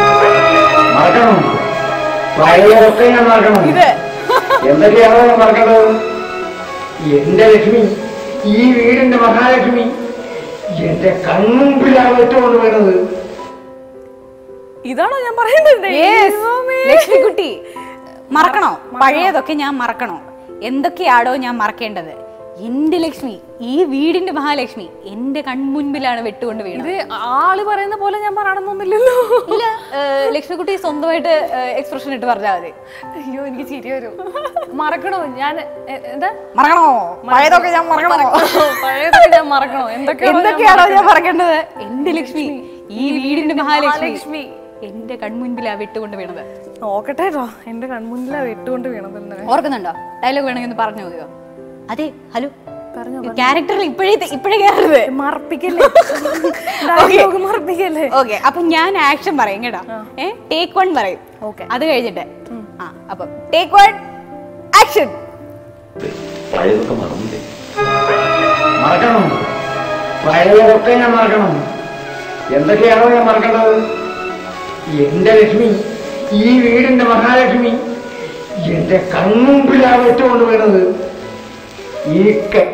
മറക്കണം പഴയതൊക്കെ ഞാൻ മറക്കണം എന്തൊക്കെയാണോ ഞാൻ മറക്കേണ്ടത് എന്റെ ലക്ഷ്മി ഈ വീടിന്റെ മഹാലക്ഷ്മി എന്റെ കൺമുമ്പിലാണ് വെച്ചുകൊണ്ട് വീണത് ഇതാണോ ഞാൻ പറയുന്നത് ലക്ഷ്മിക്കുട്ടി മറക്കണോ പഴയതൊക്കെ ഞാൻ മറക്കണോ എന്തൊക്കെയാടോ ഞാൻ മറക്കേണ്ടത് എന്റെ ലക്ഷ്മി ഈ വീടിന്റെ മഹാലക്ഷ്മി എന്റെ കൺമുൻപിലാണ് വെട്ടുകൊണ്ട് വീണത് ഇത് ആള് പറയുന്ന പോലെ ഞാൻ പറയണമെന്നൊന്നുമില്ലല്ലോ ഇല്ല ഏഹ്, ലക്ഷ്മിക്കുട്ടി സ്വന്തമായിട്ട് എക്സ്പ്രഷൻ ഇട്ട് പറഞ്ഞാൽ മതി അയ്യോ എനിക്ക് ചിരി വരും മറക്കണോ ഞാൻ എ- എന്താ മറക്കണോ പഴയതൊക്കെ ഞാൻ മറക്കണോ പഴയതൊക്കെ ഞാൻ മറക്കണോ എന്തൊക്കെയാണോ ഞാൻ എന്തൊക്കെയാണോ ഞാൻ മറക്കേണ്ടത്? പറയേണ്ടത് എന്റെ ലക്ഷ്മി ഈ വീടിന്റെ മഹാലക്ഷ്മി മഹാലക്ഷ്മി. എന്റെ കൺമുൻപിലാ വെട്ടുകൊണ്ട് വീണത് നോക്കട്ടെ കേട്ടോ എന്റെ കൺമുന്നിലാ വെട്ടുകൊണ്ട് വീണത് ഇന്നലെ ഓർക്കുന്നുണ്ടോ ഡയലോഗ് വേണമെങ്കിൽ ഒന്ന് പറഞ്ഞു നോക്കിയോ അതെ ഹലോ പറഞ്ഞോ, ക്യാരക്ടറിൽ ഇപ്പോഴേ ഇപ്പോഴേ കയറരുത് മറപ്പിക്കല്ലേ ഡയലോഗ് മറപ്പിക്കല്ലേ ഓക്കെ അപ്പൊ ഞാൻ ആക്ഷൻ പറയും കേട്ടോ ഏ ടേക്ക് വൺ പറയും Okay. അത് കഴിഞ്ഞിട്ട് ആ അപ്പൊ ടേക്ക് വൺ ആക്ഷൻ പഴയതൊക്കെ മറന്നില്ലേ മറക്കണം പഴയതൊക്കെ ഞാൻ മറക്കണം എന്തൊക്കെയാണോ ഞാൻ മറക്കേണ്ടത് എന്റെ ലക്ഷ്മി ഈ വീടിന്റെ മഹാലക്ഷ്മി എന്റെ കൺമുമ്പിലാണ് വെച്ചുകൊണ്ട് വീണത് ഈ ക-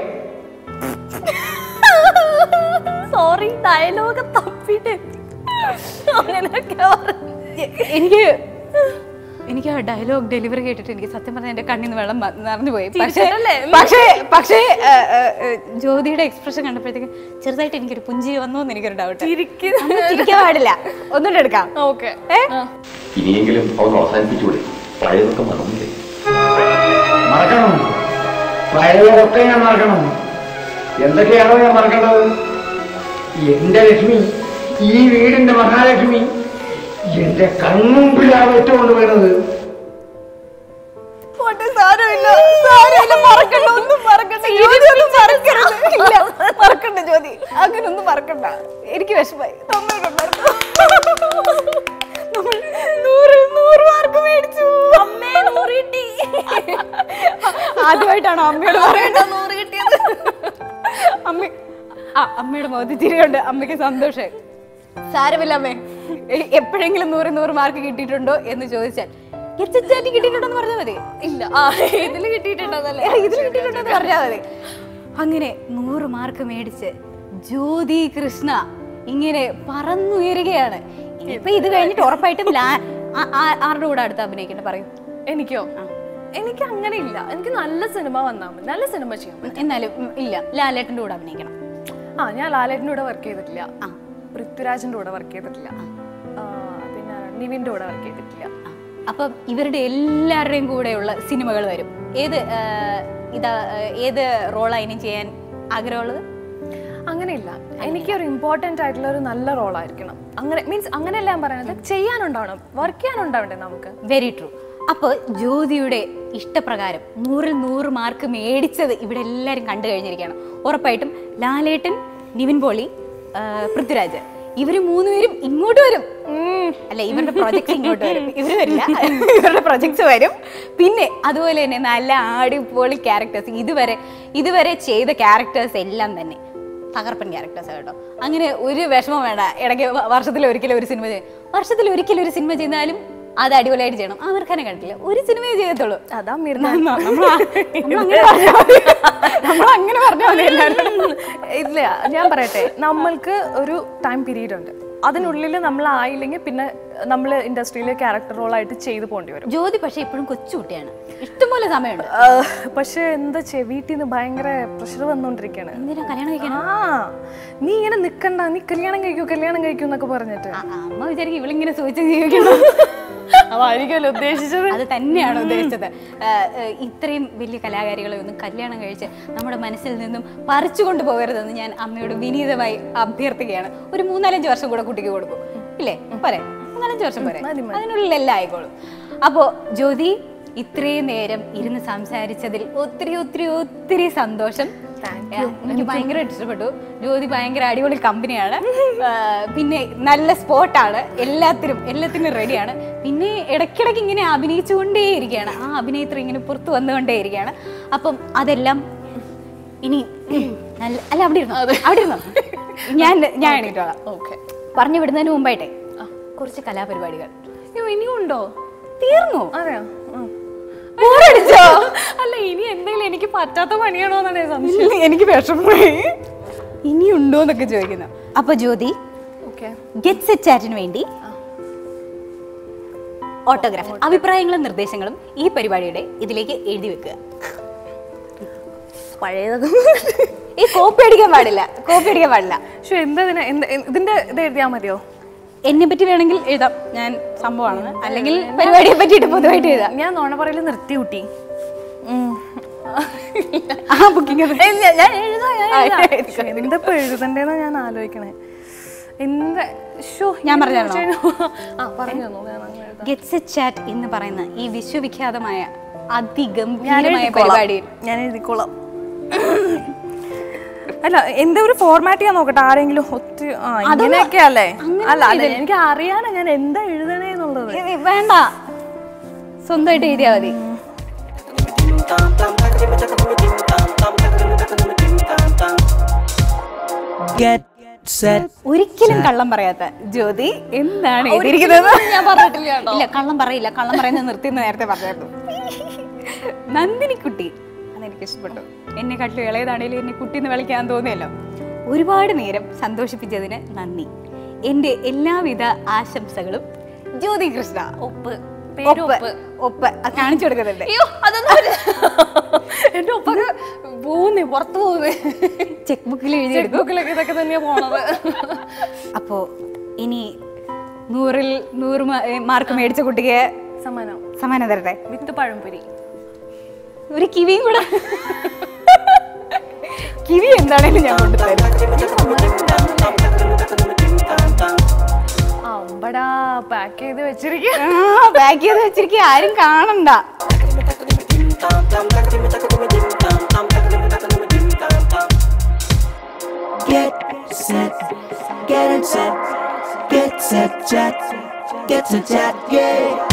സോറി ഡയലോഗ് തപ്പിട്ട് അങ്ങനെയൊക്കെ പറഞ്ഞു. എനിക്ക് എനിക്ക് ആ ഡയലോഗ് ഡെലിവറി കേട്ടിട്ട് എനിക്ക് സത്യം പറഞ്ഞാൽ എന്റെ കണ്ണിൽ നിന്ന് വെള്ളം വ- നിറഞ്ഞു പോയി പക്ഷേ ചിരിച്ചിട്ടല്ലേ? പക്ഷേ പക്ഷേ ഏ, ഏ, ഏ, ജ്യോതിയുടെ എക്സ്പ്രഷൻ കണ്ടപ്പോഴത്തേക്ക് ചെറുതായിട്ട് എനിക്കൊരു പുഞ്ചിരി വന്നു എന്ന് എനിക്കൊരു ഡൗട്ട് ചിരിക്കുന്ന- ചിരിക്കാൻ പാടില്ല ഒന്നുകൂടെ എടുക്കാം ഓക്കെ ഏ ഇനിയെങ്കിലും അവൻ അവസാനിപ്പിച്ചുകൂടെ പഴയതൊക്കെ മറന്നില്ലേ മറക്കണം പഴയതൊക്കെ ഞാൻ മറക്കണം എന്തൊക്കെയാണോ ഞാൻ മറക്കേണ്ടത് എന്റെ ലക്ഷ്മി ഈ വീടിന്റെ മഹാലക്ഷ്മി എന്റെ കൺമുമ്പിലാണ് വെച്ചുകൊണ്ട് വീണത് പോട്ടെ, സാരമില്ല സാരമില്ല മറക്കണ്ട ഒന്നും മറക്കണ്ട ജ്യോതി ഒന്നും മറക്കരുത് ഇല്ല മറക്കണ്ട ജ്യോതി അങ്ങനെ ഒന്നും മറക്കണ്ട എനിക്ക് വിഷമായി തന്നിട്ടുണ്ടായിരുന്നു നമ്മൾ നൂറ് നൂറ് മാർക്ക് മേടിച്ചു അമ്മേ നൂറ് കിട്ടി ആദ്യമായിട്ടാണോ അമ്മയോട് പറയേണ്ട നൂറ് കിട്ടിയത് അമ്മ ആ അമ്മയുടെ മുഖത്ത് ചിരിയുണ്ട് അമ്മയ്ക്ക് സന്തോഷമായി സാരമില്ല അമ്മേ എ- എപ്പോഴെങ്കിലും നൂറ് നൂറ് മാർക്ക് കിട്ടിയിട്ടുണ്ടോ എന്ന് ചോദിച്ചാൽ എച്ചാറ്റി കിട്ടിയിട്ടുണ്ടോന്ന് പറഞ്ഞാൽ മതി ഇല്ല ആ ഇതില് കിട്ടിയിട്ടുണ്ടതല്ലേ ഇതിൽ കിട്ടിയിട്ടുണ്ടെന്ന് പറഞ്ഞാൽ മതി അങ്ങനെ നൂറ് മാർക്ക് മേടിച്ച് ജ്യോതി കൃഷ്ണ ഇങ്ങനെ പറന്നുയരുകയാണ് ഇപ്പൊ ഇത് കഴിഞ്ഞിട്ട് ഉറപ്പായിട്ടും ലാ- ആ- ആ- ആരുടെ കൂടെ അടുത്ത് അഭിനയിക്കട്ടെ പറയും എനിക്കോ എനിക്ക് അങ്ങനെ ഇല്ല എനിക്ക് നല്ല സിനിമ വന്നാൽ മതി നല്ല സിനിമ ചെയ്യാം എന്നാലും ഉം, ഇല്ല ലാലേട്ടന്റെ കൂടെ അഭിനയിക്കണം ആ ഞാൻ ലാലേട്ടൻ്റെ കൂടെ വർക്ക് ചെയ്തിട്ടില്ല ആ. പൃഥ്വിരാജിന്റെ കൂടെ വർക്ക് ചെയ്തിട്ടില്ല ആ, പിന്നെ നിവിന്റെ കൂടെ വർക്ക് ചെയ്തിട്ടില്ല ആ. അപ്പം ഇവരുടെ എല്ലാവരുടെയും കൂടെയുള്ള സിനിമകൾ വരും ഏത് ആ, ഇതാ ആ, ഏത് റോളായിരുന്നു ചെയ്യാൻ ആഗ്രഹമുള്ളത് അങ്ങനെയില്ല എനിക്കൊരു ഇമ്പോർട്ടൻ്റ് ആയിട്ടുള്ള ഒരു നല്ല റോളായിരിക്കണം അങ്ങനെ മീൻസ് അങ്ങനെയല്ല ഞാൻ പറയുന്നത് ചെയ്യാനുണ്ടാവണം വർക്ക് ചെയ്യാനുണ്ടാവണ്ടേ നമുക്ക് വെരി ട്രൂ അപ്പോൾ ജ്യോതിയുടെ ഇഷ്ടപ്രകാരം നൂറിൽ നൂറ് മാർക്ക് മേടിച്ചത് ഇവിടെ എല്ലാവരും കണ്ടു കഴിഞ്ഞിരിക്കുകയാണ് ഉറപ്പായിട്ടും ലാലേട്ടൻ നിവിൻ പോളി ആ, പൃഥ്വിരാജ് ഇവര് മൂന്നുപേരും ഇങ്ങോട്ട് വരും അല്ല ഇവരുടെ പ്രൊജക്ട്സ് ഇങ്ങോട്ട് വരും ഇവര് വരില്ല ഇവരുടെ പ്രൊജക്ട്സ് വരും പിന്നെ അതുപോലെ തന്നെ നല്ല അടിപൊളി ക്യാരക്ടേഴ്സ് ഇതുവരെ ഇതുവരെ ചെയ്ത ക്യാരക്ടേഴ്സ് എല്ലാം തന്നെ തകർപ്പൻ ക്യാരക്ടേഴ്സ് കേട്ടോ അങ്ങനെ ഒരു വിഷമം വേണ്ട ഇടയ്ക്ക് വ- വർഷത്തിൽ ഒരിക്കലും ഒരു സിനിമ ചെയ്യും വർഷത്തിൽ ഒരിക്കലും ഒരു സിനിമ ചെയ്താലും അത് അടിപൊളിയായിട്ട് ചെയ്യണം ആമിർ ഖാനെ കണ്ടില്ല ഒരു സിനിമയെ ചെയ്യത്തുള്ളൂ അതാ നമ്മൾ അങ്ങനെ പറഞ്ഞാൽ മതി എല്ലാവരോടും ഇല്ല ഞാൻ പറയട്ടെ നമ്മൾക്ക് ഒരു ടൈം പീരീഡ് ഉണ്ട് അതിനുള്ളിൽ നമ്മൾ ആയില്ലെങ്കിൽ പിന്നെ നമ്മൾ ഇൻഡസ്ട്രിയിൽ ക്യാരക്ടർ റോളായിട്ട് ചെയ്തു പോകേണ്ടി വരും ജ്യോതി പക്ഷെ ഇപ്പോഴും കൊച്ചുകുട്ടിയാണ് ഇഷ്ടംപോലെ സമയമുണ്ട് ആഹ്, പക്ഷെ എന്താ ചെ വീട്ടിൽ നിന്ന് ഭയങ്കര പ്രഷർ വന്നുകൊണ്ടിരിക്കുകയാണ് എന്തിനാ കല്യാണം കഴിക്കണം ആ നീ ഇങ്ങനെ നിക്കണ്ട നീ കല്യാണം കഴിക്കൂ കല്യാണം കഴിക്കൂ എന്നൊക്കെ പറഞ്ഞിട്ട് ആ, അമ്മ വിചാരിക്കും ഇവളിങ്ങനെ സൂചിച്ച് ജീവിക്കണം അതായിരിക്കുമല്ലോ ഉദ്ദേശിച്ചത് അത് തന്നെയാണ് ഉദ്ദേശിച്ചത് ആ, ആ, ഇത്രയും വലിയ കലാകാരികളെ ഒന്നും കല്യാണം കഴിച്ച് നമ്മുടെ മനസ്സിൽ നിന്നും പറിച്ചു കൊണ്ടുപോകരുതെന്ന് ഞാൻ അമ്മയോട് വിനീതമായി അഭ്യർത്ഥിക്കുകയാണ് ഒരു മൂന്നാലഞ്ച് വർഷം കൂടെ കുട്ടിക്ക് കൊടുക്കും ഇല്ലേ പോരെ മൂന്നാലഞ്ച് വർഷം പോരെ അതിനുള്ളിൽ എല്ലാം ആയിക്കോളും അപ്പോൾ ജ്യോതി ഇത്രയും നേരം ഇരുന്ന് സംസാരിച്ചതിൽ ഒത്തിരി ഒത്തിരി ഒത്തിരി സന്തോഷം എനിക്ക് ഭയങ്കരമായിട്ട് ഇഷ്ടപ്പെട്ടു ജ്യോതി ഭയങ്കര അടിപൊളി കമ്പനിയാണ് പിന്നെ നല്ല സ്പോട്ടാണ് എല്ലാത്തിനും എല്ലാത്തിനും റെഡിയാണ് പിന്നെ ഇടയ്ക്കിടയ്ക്ക് ഇങ്ങനെ അഭിനയിച്ചുകൊണ്ടേയിരിക്കുകയാണ് ആ അഭിനേത്രി ഇങ്ങനെ പുറത്ത് വന്നുകൊണ്ടേയിരിക്കുകയാണ് അപ്പം അതെല്ലാം ഇനി നല്ല അല്ല അവിടെ ഇരുന്നോ അവിടെ ഇരുന്നോ ഞാൻ ഞാൻ എണീറ്റോളാം ഓക്കെ പറഞ്ഞു വിടുന്നതിന് മുമ്പായിട്ടെ കുറച്ച് കലാപരിപാടികൾ ഇനിയും ഉണ്ടോ തീർന്നു അതെയോ ഉം. ബോറടിച്ചോ അല്ല ഇനി എന്തെങ്കിലും എനിക്ക് പറ്റാത്ത പണിയാണോ എന്നാണ് സംശയം എനിക്ക് വിഷമമായി ഇനിയുണ്ടോ എന്നൊക്കെ ചോദിക്കുന്നു അപ്പൊ ജ്യോതി ഓക്കെ ഗെറ്റ് സെറ്റ് ചാറ്റിന് വേണ്ടി ഓട്ടോഗ്രാഫ് അഭിപ്രായങ്ങളും നിർദ്ദേശങ്ങളും ഈ പരിപാടിയുടെ ഇതിലേക്ക് എഴുതി വെക്കുക പഴയതൊക്കെ ഈ കോപ്പി അടിക്കാൻ പാടില്ല കോപ്പി അടിക്കാൻ പാടില്ല പക്ഷെ എന്താ ഇതിന് എന്ത് ഇതിന്റെ ഇത് എഴുതിയാൽ മതിയോ എന്നെ പറ്റി വേണമെങ്കിൽ എഴുതാം ഞാൻ സംഭവമാണ് അല്ലെങ്കിൽ പരിപാടിയെ പറ്റിയിട്ട് പൊതുവായിട്ട് എഴുതാം ഞാൻ നോണ പറയല് നിർത്തി കൂട്ടി ആ ബുക്കിംഗ് ഞാൻ എഴുതാം ഞാൻ എഴുതാം. ശ്ശെ, എന്താ ഇപ്പൊ എഴുതണ്ടേന്നാ ഞാൻ ആലോചിക്കണേ എന്താ ഷോ ഞാൻ പറഞ്ഞുതരണോ? ആ പറഞ്ഞു തന്നോ ഞാൻ അങ്ങനെ എഴുതാം. ഗെറ്റ് സെറ്റ് ചാറ്റ് എന്ന് പറയുന്ന ഈ വിശ്വവിഖ്യാതമായ ഞാൻ അതിഗംഭീരമായ എഴുതിക്കോളാം. പരിപാടിയിൽ ഞാൻ എഴുതിക്കോളാം അല്ല എന്താ ഒരു ഫോർമാറ്റ് ചെയ്യാൻ നോക്കട്ടെ ആരെങ്കിലും ഒത്തിരി ആ ഇങ്ങനെയൊക്കെ അല്ലേ അല്ല അല്ല എനിക്ക് അറിയാനാ ഞാൻ എന്താ എഴുതണേ എന്നുള്ളത് ഏ, വേണ്ട സ്വന്തമായിട്ട് എഴുതിയാൽ മതി Get set. ഒരിക്കലും കള്ളം പറയാത്ത ജ്യോതി എന്താണ് എഴുതിയിരിക്കുന്നത് ഞാൻ പറഞ്ഞിട്ടില്ല കേട്ടോ. ഇല്ല കള്ളം പറയില്ല കള്ളം പറയുന്നത് നിർത്തിയെന്ന് നേരത്തെ പറഞ്ഞായിരുന്നു നന്ദിനിക്കുട്ടി അതെനിക്ക് ഇഷ്ടപ്പെട്ടു എന്നെ കാട്ടിലും ഇളയതാണേലും എന്നെ കുട്ടി എന്ന് വിളിക്കാൻ തോന്നിയല്ലോ ഒരുപാട് നേരം സന്തോഷിപ്പിച്ചതിന് നന്ദി എൻ്റെ എല്ലാവിധ ആശംസകളും ജ്യോതി കൃഷ്ണ ഒപ്പ് ഒപ്പ് ഒപ്പ് അത് കാണിച്ചു കൊടുക്കുന്നുണ്ട് അയ്യോ അതൊന്നും എന്റെ ഒപ്പൊക്കെ പോകുന്നേ പുറത്തു പോകുന്നേ ചെക്ക് ബുക്കിൽ എഴുതി ചെക്ക് ബുക്കിലൊക്കെ ഇതൊക്കെ തന്നെയാ പോണത് അപ്പോൾ ഇനി നൂറിൽ നൂറ് മാ- ഏ, മാർക്ക് മേടിച്ച കുട്ടിക്ക് സമ്മാനം സമ്മാനം തരട്ടെ വിത്ത് പഴംപൊരി ഒരു കിവിയും കൂടെ കിവി എന്താണേലും ഞാൻ കൊണ്ടുതരും അമ്പടാ പാക്ക് ചെയ്ത് വെച്ചിരിക്കുക ആ പാക്ക് ചെയ്ത് വെച്ചിരിക്കുക ആരും കാണണ്ട Get set. Get set. Get set chat. Get set chat. Yeah.